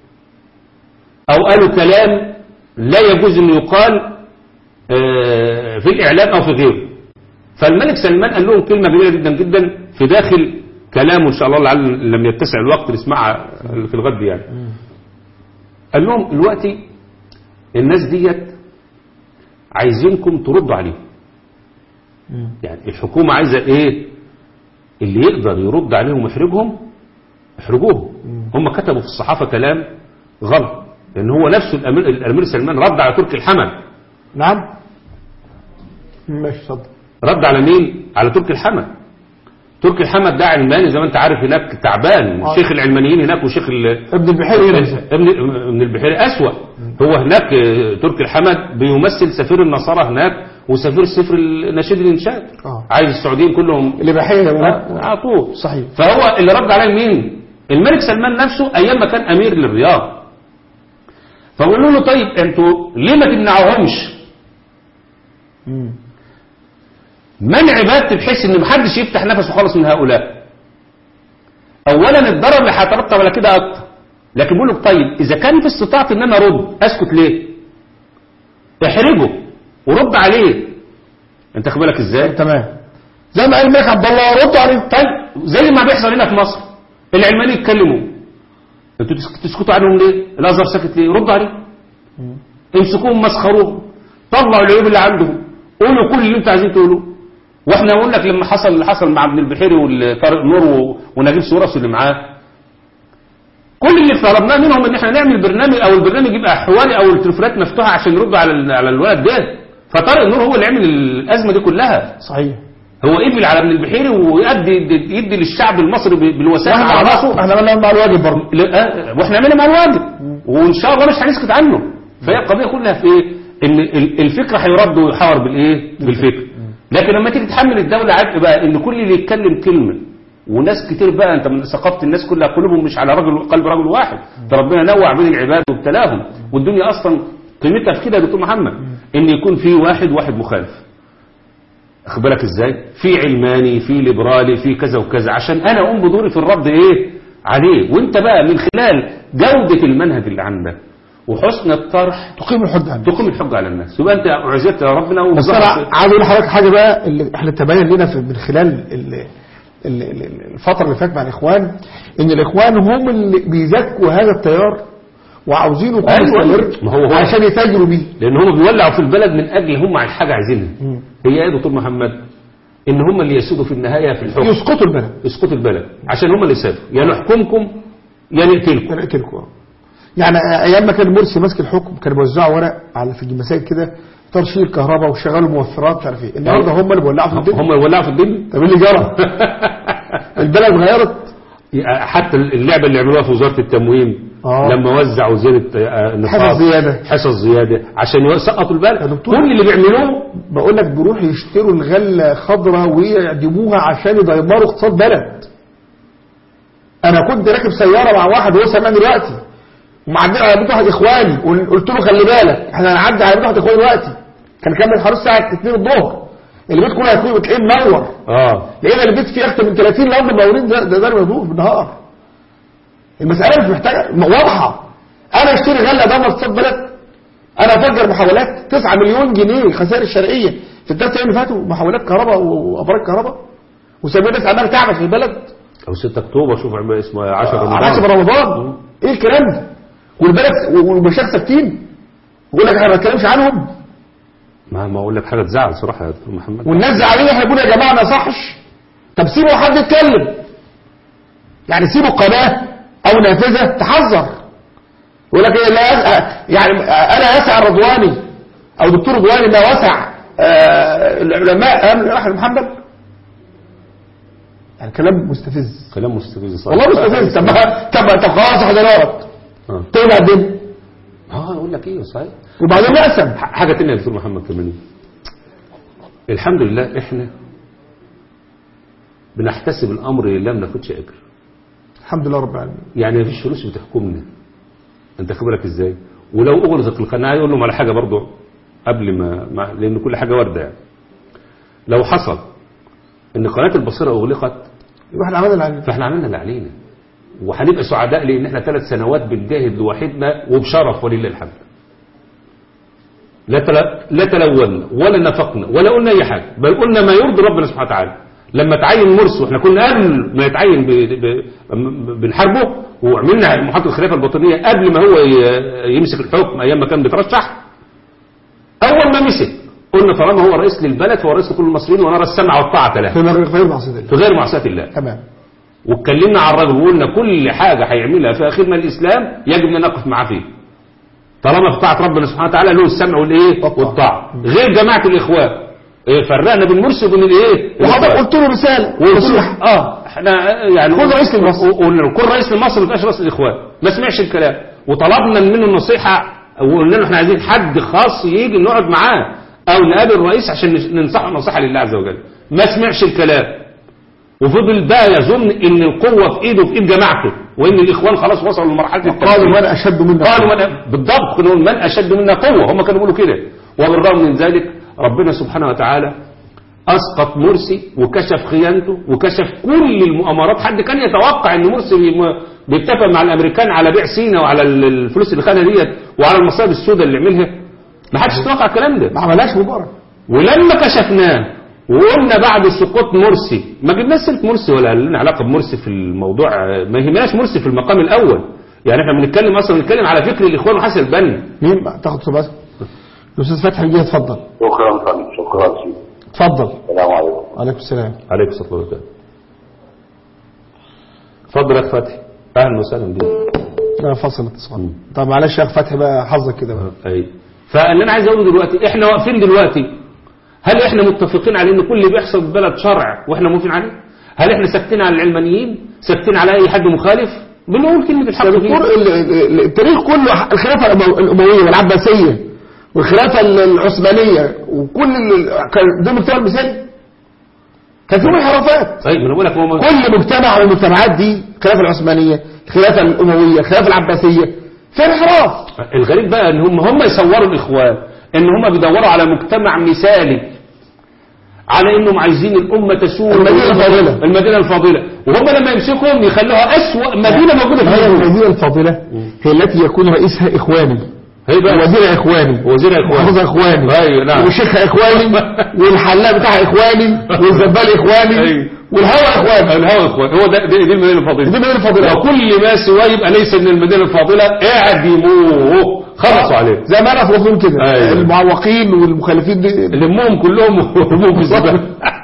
او قالوا كلام لا يجوز انه يقال آه، في الاعلام او في غيره فالملك سلمان قال لهم كلمه جميله جدا جدا في داخل كلامه ان شاء الله لعل لم يتسع الوقت نسمعها في الغد يعني قال لهم دلوقتي الناس ديت عايزينكم تردوا عليهم يعني الحكومة عايزة ايه اللي يقدر يرد عليهم ويحرجهم احرجوهم هم كتبوا في الصحافة كلام غلط لان هو نفسه الامير, الأمير سلمان رد على تركي الحمد نعم ماشي اتفضل رد على مين على تركي الحمد تركي الحمد ده علماني زي ما انت عارف هناك تعبان آه. شيخ العلمانيين هناك وشيخ ال- ابن البحيري هنا ابن ابن البحيري أسوأ هو هناك آه، تركي الحمد بيمثل سفير النصارى هناك وسفير السفر النشيد الإنشاد آه. عايز السعوديين كلهم اللي بحيري آه، على طول صحيح فهو اللي رد عليه مين الملك سلمان نفسه أيام ما كان أمير للرياض فقولوا له طيب انتوا ليه ما تمنعوهمش مم. منع بات بحيث ان محدش يفتح نفسه خالص من هؤلاء اولا الضرر اللي هيترتب على كده اكتر لكن بقول لك طيب اذا كان في استطاعتي ان انا ارد اسكت ليه احرجه ورد عليه انت خد بالك ازاي تمام زي ما قال الملك عبد الله ردوا عليه طيب زي ما بيحصل هنا في مصر العلمانيين يتكلموا انتوا تسك- تسكتوا عنهم ليه الازهر ساكت ليه ردوا عليه امسكوهم مسخروهم طلعوا العيوب اللي عندهم قولوا كل اللي انتوا عايزين تقولوه واحنا نقول لك لما حصل اللي حصل مع ابن البحيري وطارق نور و- ونجيب سورس اللي معاه كل اللي طلبناه منهم ان احنا نعمل برنامج او البرنامج يبقى حواري او التليفونات مفتوحه عشان يردوا على ال- على الولد ده فطارق نور هو اللي عمل الازمه دي كلها صحيح هو قبل على ابن البحيري ويدي يدي, يدي للشعب المصري ب- بالوسائل واحنا على مع راسه احنا عملنا مع الواجب برضه ل- آه، واحنا عملنا مع الواجب وان شاء الله مش هنسكت عنه فهي القضيه كلها في ايه ان ال- الفكره هيرد ويحاور بالايه بالفكر لكن لما تيجي تحمل الدوله عبء بقى ان كل اللي يتكلم كلمه وناس كتير بقى انت من ثقافه الناس كلها قلوبهم مش على رجل قلب رجل واحد ده ربنا نوع بين العباد وابتلاهم والدنيا اصلا قيمتها في كده يا دكتور محمد ان يكون في واحد واحد مخالف اخد بالك ازاي في علماني في ليبرالي في كذا وكذا عشان انا اقوم بدوري في الرد ايه عليه وانت بقى من خلال جودة المنهج اللي عندك وحسن الطرح تقيم الحجه عنه تقيم الحجة على الناس يبقى انت اعزت يا ربنا بس وظهرت- انا عايز اقول لحضرتك حاجه بقى اللي احنا تبين لنا في من خلال ال- ال- ال- الفتره اللي فاتت مع الاخوان ان الاخوان هم اللي بيزكوا هذا التيار وعاوزينه يكون أيوة. مستمر ما هو هو. عشان يتاجروا بيه لان هم بيولعوا في البلد من اجل هم عايز حاجة عايزينها هي ايه يا دكتور محمد ان هم اللي يسودوا في النهاية في الحكم يسقطوا البلد يسقطوا البلد عشان هم اللي يسادوا يا نحكمكم يا نقتلكم انا قلت لكم يعني ايام ما كان مرسي ماسك الحكم كانوا بيوزعوا ورق على في المساجد كده ترشيد كهرباء وشغلوا موفرات مش عارف ايه النهارده هم اللي بيولعوا في الدنيا هم اللي ولعوا في الدنيا طب ايه اللي جرى؟ البلد اتغيرت حتى اللعبة اللي عملوها في وزارة التموين آه. لما وزعوا زيادة آه، نقاط حصص زيادة. حصص زيادة عشان يسقطوا يا البلد دكتور. كل اللي بيعملوه بقول لك بيروحوا يشتروا الغله خضراء ويعدموها عشان يدمروا اقتصاد بلد انا كنت راكب سياره مع واحد وهو سامعني دلوقتي ومعدي على بيت واحد اخواني قلت له خلي بالك احنا هنعدي على بيت واحد اخواني دلوقتي كان كامل حوالي الساعه 2 الظهر البيت كله هيكون بتلاقيه منور اه لقينا البيت فيه اكتر من 30 لمبه منورين ده ده ده يدور بالنهار المساله مش محتاجه واضحه انا اشتري غله دمر اقتصاد بلد انا افجر محاولات 9 مليون جنيه خسائر الشرقيه في الثلاث ايام اللي فاتوا محاولات كهرباء وابراج كهرباء وسايبين الناس عماله تعمل في البلد او 6 اكتوبر شوف عمل اسمه 10 على حسب رمضان رمضان ايه الكلام ده والبلد والمشايخ ساكتين يقول لك احنا ما بنتكلمش عنهم ما ما اقول لك حاجه تزعل صراحه يا دكتور محمد والناس زعلانين احنا بنقول يا جماعه ما يصحش طب سيبوا حد يتكلم يعني سيبوا قناه او نافذه تحذر يقول لك إيه لا يسع يعني انا يسع رضواني او دكتور رضواني ما وسع آه العلماء امن احمد محمد يعني كلام مستفز كلام مستفز صراحه والله مستفز طب ما- طب طب خلاص حضرات اه طلع الدنيا اه اقول لك ايه صحيح وبعدين نقسم ح- حاجه تانية يا دكتور محمد كمان الحمد لله احنا بنحتسب الامر لله ما ناخدش اجر الحمد لله رب العالمين يعني مفيش فلوس بتحكمنا انت خبرك ازاي ولو اغلقت القناه يقول لهم على حاجه برضو قبل ما, ما لان كل حاجه وارده يعني لو حصل ان قناه البصيره اغلقت يبقى احنا عملنا اللي علينا فاحنا عملنا اللي علينا وهنبقى سعداء لان احنا ثلاث سنوات بنجاهد لوحدنا وبشرف ولله الحمد لا تل... لا تلونا ولا نفقنا ولا قلنا اي حاجه بل قلنا ما يرضي ربنا سبحانه وتعالى لما تعين مرسي واحنا كنا قبل ما يتعين ب... ب... ب... بنحاربه وعملنا محاكمه الخلافه الباطنيه قبل ما هو ي... يمسك الحكم ايام ما كان بيترشح اول ما مسك قلنا طالما هو رئيس للبلد فهو رئيس لكل المصريين ونرى السمع والطاعه له في مر- غير معصيه الله في غير معصيه الله تمام واتكلمنا عن الرجل وقلنا كل حاجة هيعملها في خدمة الإسلام يجب أن نقف معاه فيه طالما في طاعة ربنا سبحانه وتعالى له السمع والإيه والطاعة غير جماعة الإخوان إيه فرقنا بين مرسي وبين الإيه وحضرتك الإخوان. قلت له رساله وقلت بس له اه احنا يعني كن رئيس لمصر. قلنا له كن رئيس لمصر ما تبقاش رئيس الاخوان ما سمعش الكلام وطلبنا منه النصيحه وقلنا له احنا عايزين حد خاص يجي نقعد معاه او نقابل الرئيس عشان نش- ننصحه نصيحه لله عز وجل ما سمعش الكلام وفضل بقى يظن ان القوه في ايده في ايد جماعته وان الاخوان خلاص وصلوا لمرحله قالوا التمكين. من اشد منا قالوا من بالضبط كانوا من اشد منا قوه هم كانوا بيقولوا كده وبالرغم من ذلك ربنا سبحانه وتعالى اسقط مرسي وكشف خيانته وكشف كل المؤامرات حد كان يتوقع ان مرسي بيم- بيتفق مع الامريكان على بيع سينا وعلى ال- الفلوس اللي خدها ديت وعلى المصائب السوداء اللي عملها ما حدش يتوقع الكلام ده ما عملهاش مبارك ولما كشفناه وقلنا بعد سقوط مرسي ما جبناش سيره مرسي ولا لنا علاقه بمرسي في الموضوع ما يهمناش مرسي في المقام الاول يعني احنا بنتكلم اصلا بنتكلم على فكر الاخوان وحسن البنا مين بقى؟ تاخد سباسة الاستاذ فتحي جه اتفضل شكرا فندم شكرا سيدي اتفضل السلام عليكم وعليكم السلام عليكم الصلاه والسلام اتفضل يا اخ فتحي اهلا وسهلا بيك لا فصل اتصال طب معلش يا اخ فتحي بقى حظك كده بقى اي فاللي انا عايز اقوله دلوقتي احنا واقفين دلوقتي هل احنا متفقين على ان كل اللي بيحصل في البلد شرع واحنا موافقين عليه هل احنا ساكتين على العلمانيين ساكتين على اي حد مخالف بنقول كلمه الحق الدكتور فيه. ال- ال- التاريخ كله الخلافة الأمو- الأموية والعباسية والخلافة ال- العثمانية وكل ال- كان ده المجتمع المثالي كان في انحرافات طيب ما انا بقول لك هو كل مجتمع من المجتمعات دي الخلافة العثمانية الخلافة الأموية الخلافة العباسية في انحراف الغريب بقى ان هم هم يصوروا الاخوان ان هم بيدوروا على مجتمع مثالي على انهم عايزين الامه تسود المدينة الفاضلة. المدينه الفاضله وهم لما يمسكهم يخلوها اسوا مدينه موجوده في هي الوجود. المدينة الفاضلة هي التي يكون رئيسها إخواني هي بقى وزيرها إخواني وزير الاخوان وحافظها إخواني ايوه نعم وشيخها إخواني والحلاق بتاعها إخواني والزبال إخواني أيوة. والهوى إخواني الهوى اخوان هو ده دي, دي المدينه الفاضله دي المدينة الفاضلة وكل ما سواه يبقى ليس من المدينه الفاضله اعدموه خلصوا عليه زي ما أنا في مفهوم كده أيوة. المعوقين والمخالفين دي لمهم كلهم ورموهم في الزباله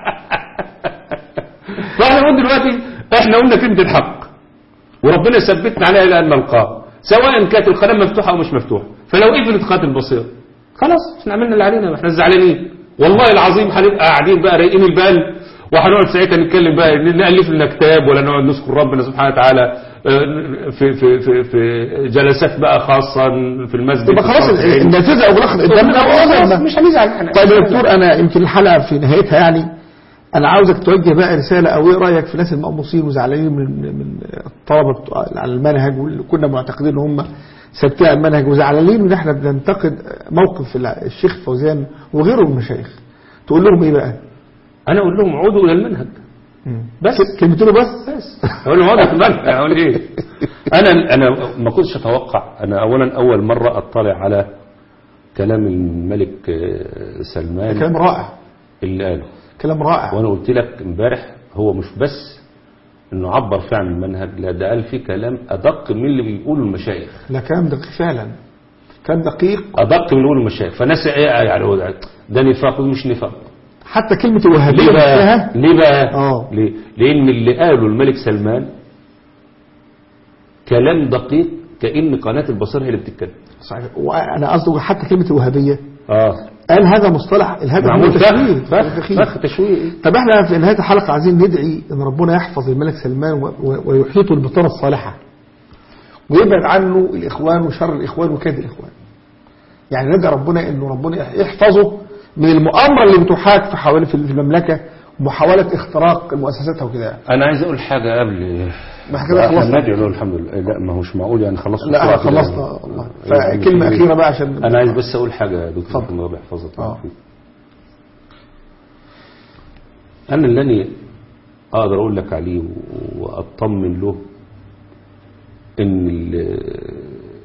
فاحنا نقول دلوقتي احنا قلنا كلمه الحق وربنا ثبتنا عليها الى ان نلقاه سواء كانت القناه مفتوحه او مش مفتوحه فلو قفلت قناه البصير خلاص احنا عملنا اللي علينا احنا زعلانين والله العظيم هنبقى قاعدين بقى رايقين البال وهنقعد ساعتها نتكلم بقى نالف لنا كتاب ولا نقعد نذكر ربنا سبحانه وتعالى آه، في في في في جلسات بقى خاصه في المسجد يبقى خلاص في الصالح. النافذة أغلقت قدامنا خلاص، مش هنزعل احنا طيب يا دكتور أنا يمكن الحلقة في نهايتها يعني أنا عاوزك توجه بقى رسالة أو إيه رأيك في الناس المقموصين وزعلانين من من الطلبة بتوع على المنهج واللي كنا معتقدين إن هم ثابتين على المنهج وزعلانين إن إحنا بننتقد موقف الشيخ فوزان وغيره من المشايخ تقول لهم إيه بقى؟ انا اقول لهم عودوا الى المنهج بس كلمتين له بس بس اقول لهم عودوا في المنهج اقول ايه انا انا ما كنتش اتوقع انا اولا اول مره اطلع على كلام الملك آه، سلمان كلام رائع اللي قاله كلام رائع وانا قلت لك امبارح هو مش بس انه عبر فيه عن المنهج لا ده قال فيه كلام ادق من اللي بيقوله المشايخ لا كلام دقيق فعلا كان دقيق ادق من اللي بيقوله المشايخ فناس ايه يعني هو ده- ده نفاق ومش نفاق حتى كلمة الوهابية ليه بقى نفسها ليه بقى آه. ليه؟ لان اللي قاله الملك سلمان كلام دقيق كأن قناة البصير هي اللي بتتكلم صحيح وانا قصدي حتى كلمة الوهابية اه قال هذا مصطلح الهدف معمول هو تشويه فخ فخ, تشويه. فخ تشويه طب احنا في نهاية الحلقة عايزين ندعي ان ربنا يحفظ الملك سلمان و- و- ويحيطه البطانة الصالحة ويبعد عنه الاخوان وشر الاخوان وكيد الاخوان يعني ندعي ربنا انه ربنا يحفظه من المؤامرة اللي بتحاك في حوالي في المملكة ومحاولة اختراق مؤسساتها وكده انا عايز اقول حاجة قبل ما احنا كده خلصنا. ندعو له الحمد لله لا ما هوش معقول يعني خلصنا لا بسرعة كده. خلصنا والله فكلمة يعني أخيرة بقى عشان انا عايز بس اقول حاجة يا دكتور اتفضل. الله يحفظك آه. انا اللي اقدر اقول لك عليه و- واطمن له ان ال-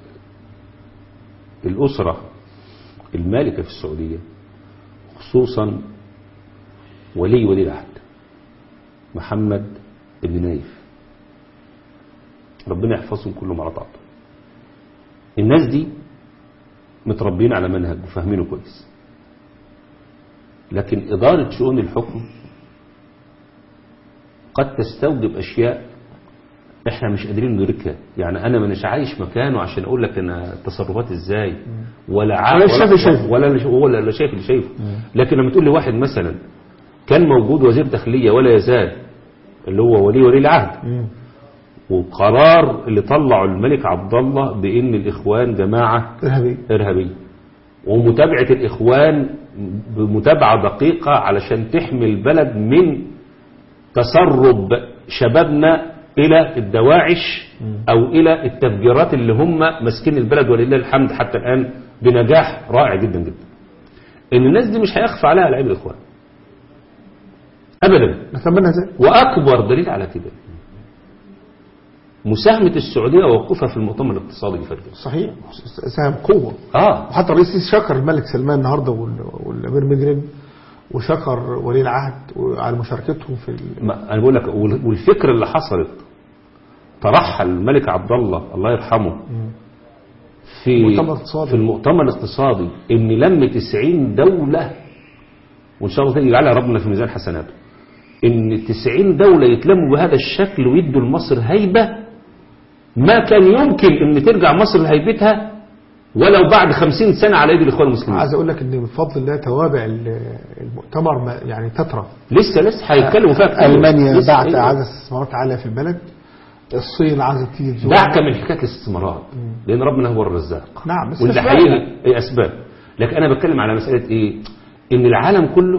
الاسرة المالكة في السعودية خصوصا ولي ولي العهد محمد بن نايف ربنا يحفظهم كلهم على طاعته الناس دي متربيين على منهج وفاهمينه كويس لكن إدارة شؤون الحكم قد تستوجب أشياء احنا مش قادرين ندركها يعني انا مش عايش مكانه عشان اقول لك انا تصرفاتي ازاي ولا عارف ولا شايف اللي شايفه. ولا ولا ولا اللي شايف اللي شايفه لكن لما تقول لي واحد مثلا كان موجود وزير داخليه ولا يزال اللي هو ولي ولي العهد وقرار اللي طلعه الملك عبد الله بان الاخوان جماعه إرهابي إرهابية ومتابعة الإخوان بمتابعة دقيقة علشان تحمي البلد من تسرب شبابنا إلى الدواعش أو إلى التفجيرات اللي هم ماسكين البلد ولله الحمد حتى الآن بنجاح رائع جدا جدا إن الناس دي مش هيخفى عليها لعيب الإخوان أبدا نتمنى ذلك وأكبر دليل على كده مساهمة السعودية ووقوفها في المؤتمر الاقتصادي اللي فات ده. صحيح ساهم قوة اه وحتى الرئيس شكر الملك سلمان النهارده وال- والامير مجرم وشكر ولي العهد على مشاركتهم في ال- ما انا بقول لك وال- والفكره اللي حصلت ترحل الملك عبد الله الله يرحمه في مؤتمر اقتصادي. في المؤتمر الاقتصادي ان لم 90 دوله وان شاء الله يجعلها ربنا في ميزان حسناته ان 90 دوله يتلموا بهذا الشكل ويدوا لمصر هيبه ما كان يمكن ان ترجع مصر لهيبتها ولو بعد 50 سنه على ايدي الاخوان المسلمين عايز اقول لك ان بفضل الله توابع ال- المؤتمر ما- يعني تترى لسه لسه هيتكلموا فيها كتير المانيا لسه بعت إيه؟ عدد استثمارات عاليه في البلد الصين عايزه تيجي تزور دعك من حكايه الاستثمارات لان ربنا هو الرزاق نعم بس واللي أسباب. حقيقي ايه اسباب لكن انا بتكلم على مساله ايه ان العالم كله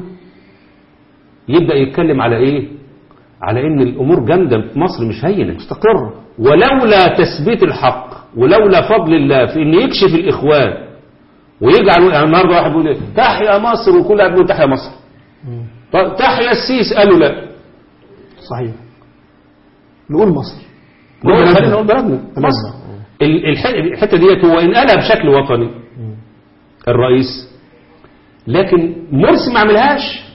يبدا يتكلم على ايه على ان الامور جامده في مصر مش هينه مستقر ولولا تثبيت الحق ولولا فضل الله في ان يكشف الاخوان ويجعل يعني النهارده واحد بيقول ايه تحيا مصر وكل واحد بيقول تحيا مصر طب تحيا السيس قالوا لا صحيح نقول مصر نقول خلينا نقول بلدنا بلدنا. مصر ال- الح- الحته ديت هو ان قالها بشكل وطني الرئيس لكن مرسي ما عملهاش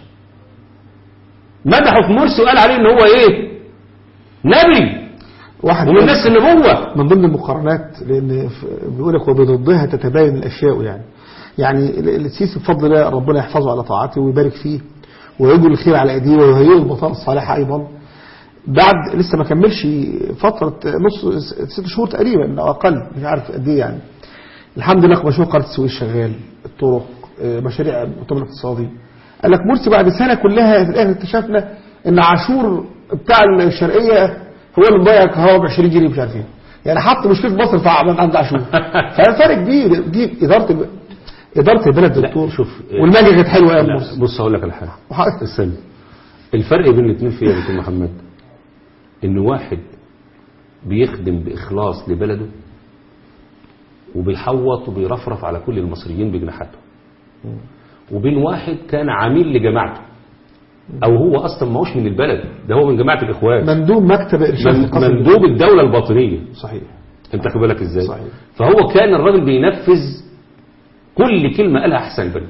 مدحه في مرسي وقال عليه ان هو ايه نبي واحد ومن نفس النبوه من ضمن المقارنات لان ف- بيقول لك وبضدها تتباين الاشياء يعني يعني ال- السيسي بفضل الله ربنا يحفظه على طاعته ويبارك فيه ويجعل الخير على ايديه ويهيئه البطانه الصالحه ايضا بعد لسه ما كملش فتره نص ست شهور تقريبا او اقل مش عارف قد ايه يعني الحمد لله مشروع قناه السويس شغال الطرق آه، مشاريع المؤتمر الاقتصادي قال لك مرسي بعد سنه كلها في الاخر اكتشفنا ان عاشور بتاع الشرقيه هو اللي مضيع الكهرباء ب 20 جنيه مش عارف ايه يعني حط مشكله مصر في عمل عند عاشور ففرق كبير دي اداره الب- اداره البلد لا دكتور شوف والمانجا كانت حلوه يا لا، مرسي بص هقول لك على حاجه وح- استنى الفرق بين الاثنين في ايه يا دكتور محمد ان واحد بيخدم باخلاص لبلده وبيحوط وبيرفرف على كل المصريين بجناحاته وبين واحد كان عميل لجماعته او هو اصلا ما هوش من البلد ده هو من جماعه الاخوان مندوب مكتب ارشاد من القصر مندوب الدوله الباطنيه صحيح انت خد بالك ازاي صحيح. فهو كان الراجل بينفذ كل كلمه قالها حسن البنا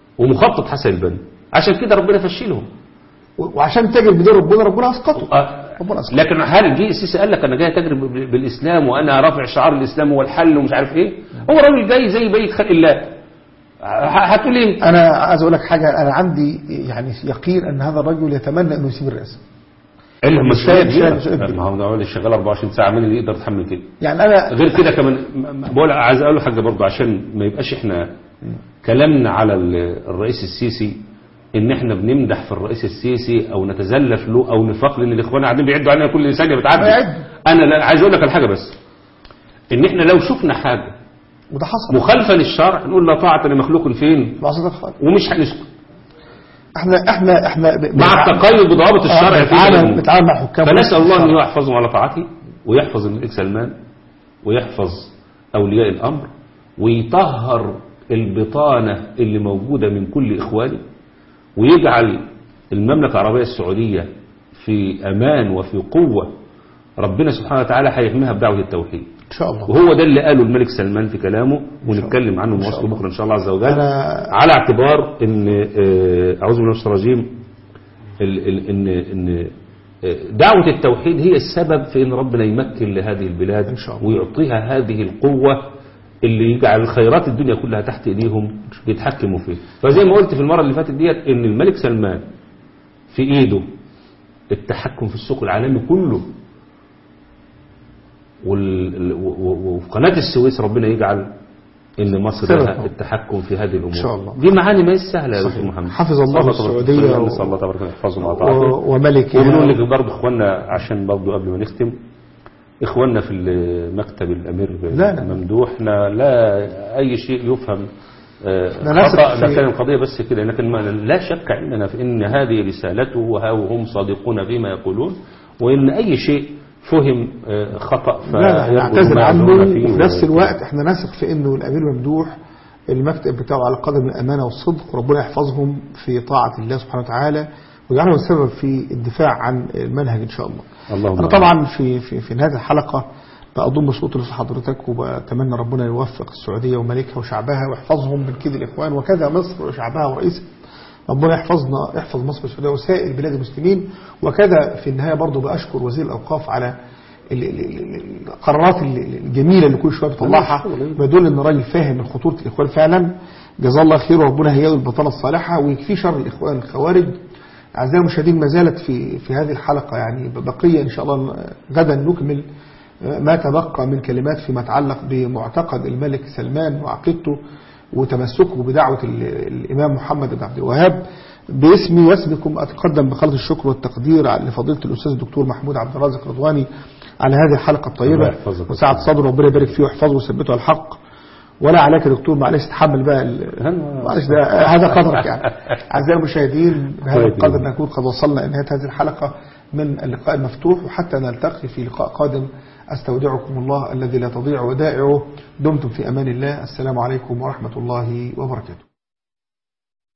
ومخطط حسن البنا عشان كده ربنا فشلهم و- وعشان تاجر بدين ربنا ربنا اسقطه آه، ربنا يسلمك. لكن هل جه السيسي قال لك انا جاي تجري ب- بالاسلام وانا رافع شعار الاسلام هو الحل ومش عارف ايه هو راجل جاي زي بقيه خلق الله ه- هتقول ايه انا عايز اقول لك حاجه انا عندي يعني يقين ان هذا الرجل يتمنى انه يسيب الرئاسه اللي مش شايف- شايف- شايف. ما هو ده اللي شغال 24 ساعه مين اللي يقدر يتحمل كده يعني انا غير كده كمان م- م- بقول عايز اقول له حاجه برضه عشان ما يبقاش احنا كلامنا على ال- الرئيس السيسي ان احنا بنمدح في الرئيس السيسي او نتزلف له او نفاق لان الاخوان قاعدين بيعدوا علينا كل ثانيه بتعدي بيعدوا. انا لا عايز اقول لك على حاجه بس ان احنا لو شفنا حاجه وده حصل مخالفه للشرع نقول لا طاعه لمخلوق فين معصيه الخالق ومش هنسكت احنا احنا احنا ب- مع بنتع- التقيد بضوابط الشرع آه، في بنتعامل الأمور. بنتعامل مع حكام فنسأل الله أن الشرع. يحفظهم على طاعته ويحفظ الملك سلمان ويحفظ أولياء الأمر ويطهر البطانة اللي موجودة من كل إخوانه ويجعل المملكة العربية السعودية في أمان وفي قوة ربنا سبحانه وتعالى هيحميها بدعوة التوحيد ان شاء الله وهو ده اللي قاله الملك سلمان في كلامه ونتكلم عنه مواصله بكره ان شاء الله عز وجل أنا- على اعتبار ان آه، اعوذ بالله من الشيطان الرجيم ال- ال- ان ان آه، دعوه التوحيد هي السبب في ان ربنا يمكن لهذه البلاد إن شاء الله. ويعطيها هذه القوه اللي يجعل خيرات الدنيا كلها تحت ايديهم يتحكموا فيه فزي ما قلت في المره اللي فاتت ديت ان الملك سلمان في ايده التحكم في السوق العالمي كله وال- و- و- وفي قناة السويس ربنا يجعل ان مصر سبب. لها التحكم في هذه الامور إن شاء الله. دي معاني ما هي سهله يا صحيح. دكتور محمد حفظ الله نسأل السعودية تبارك- و- نسال الله تبارك وتعالى يحفظهم ويطاعته و- وملكها وبنقول لك برضه اخواننا عشان برضه قبل ما نختم اخواننا في المكتب الامير لا، لا. ممدوح احنا لا اي شيء يفهم آه، لا نثق خطا ده في- كان القضيه بس كده لكن ما لا شك عندنا في ان هذه رسالته وها- وهم صادقون فيما يقولون وان اي شيء فهم آه، خطا لا لا فيرجو نعتذر ما عنه يعذرون فيه وفي نفس و- الوقت احنا نثق في انه الامير ممدوح المكتب بتاعه على قدم الامانه والصدق وربنا يحفظهم في طاعه الله سبحانه وتعالى ويجعلهم السبب في الدفاع عن المنهج ان شاء الله. اللهم انا طبعا في في في نهايه الحلقه بأضم صوتي لحضرتك وبتمنى ربنا يوفق السعوديه وملكها وشعبها ويحفظهم من كيد الاخوان وكذا مصر وشعبها ورئيسها. ربنا يحفظنا يحفظ مصر والسعوديه وسائر بلاد المسلمين وكذا في النهايه برضه بأشكر وزير الاوقاف على ال- ال- ال- القرارات ال- الجميله اللي كل شويه بيطلعها بيدل ان الراجل فاهم من خطوره الاخوان فعلا جزاه الله خير وربنا هيئه البطانه الصالحه ويكفيه شر الاخوان الخوارج اعزائي المشاهدين ما زالت في في هذه الحلقه يعني بقيه ان شاء الله غدا نكمل ما تبقى من كلمات فيما يتعلق بمعتقد الملك سلمان وعقيدته وتمسكه بدعوة ال- الإمام محمد بن عبد الوهاب باسمي واسمكم أتقدم بخلط الشكر والتقدير لفضيلة الأستاذ الدكتور محمود عبد الرازق رضواني على هذه الحلقة الله الطيبة يحفظك. وسعة صدره ربنا يبارك فيه ويحفظه ويثبته على الحق ولا عليك يا دكتور معلش تحمل بقى ال- معلش ده هذا قدرك يعني أعزائي المشاهدين بهذا طيب. القدر نكون قد وصلنا إلى نهاية هذه الحلقة من اللقاء المفتوح وحتى نلتقي في لقاء قادم أستودعكم الله الذي لا تضيع ودائعه دمتم في أمان الله السلام عليكم ورحمة الله وبركاته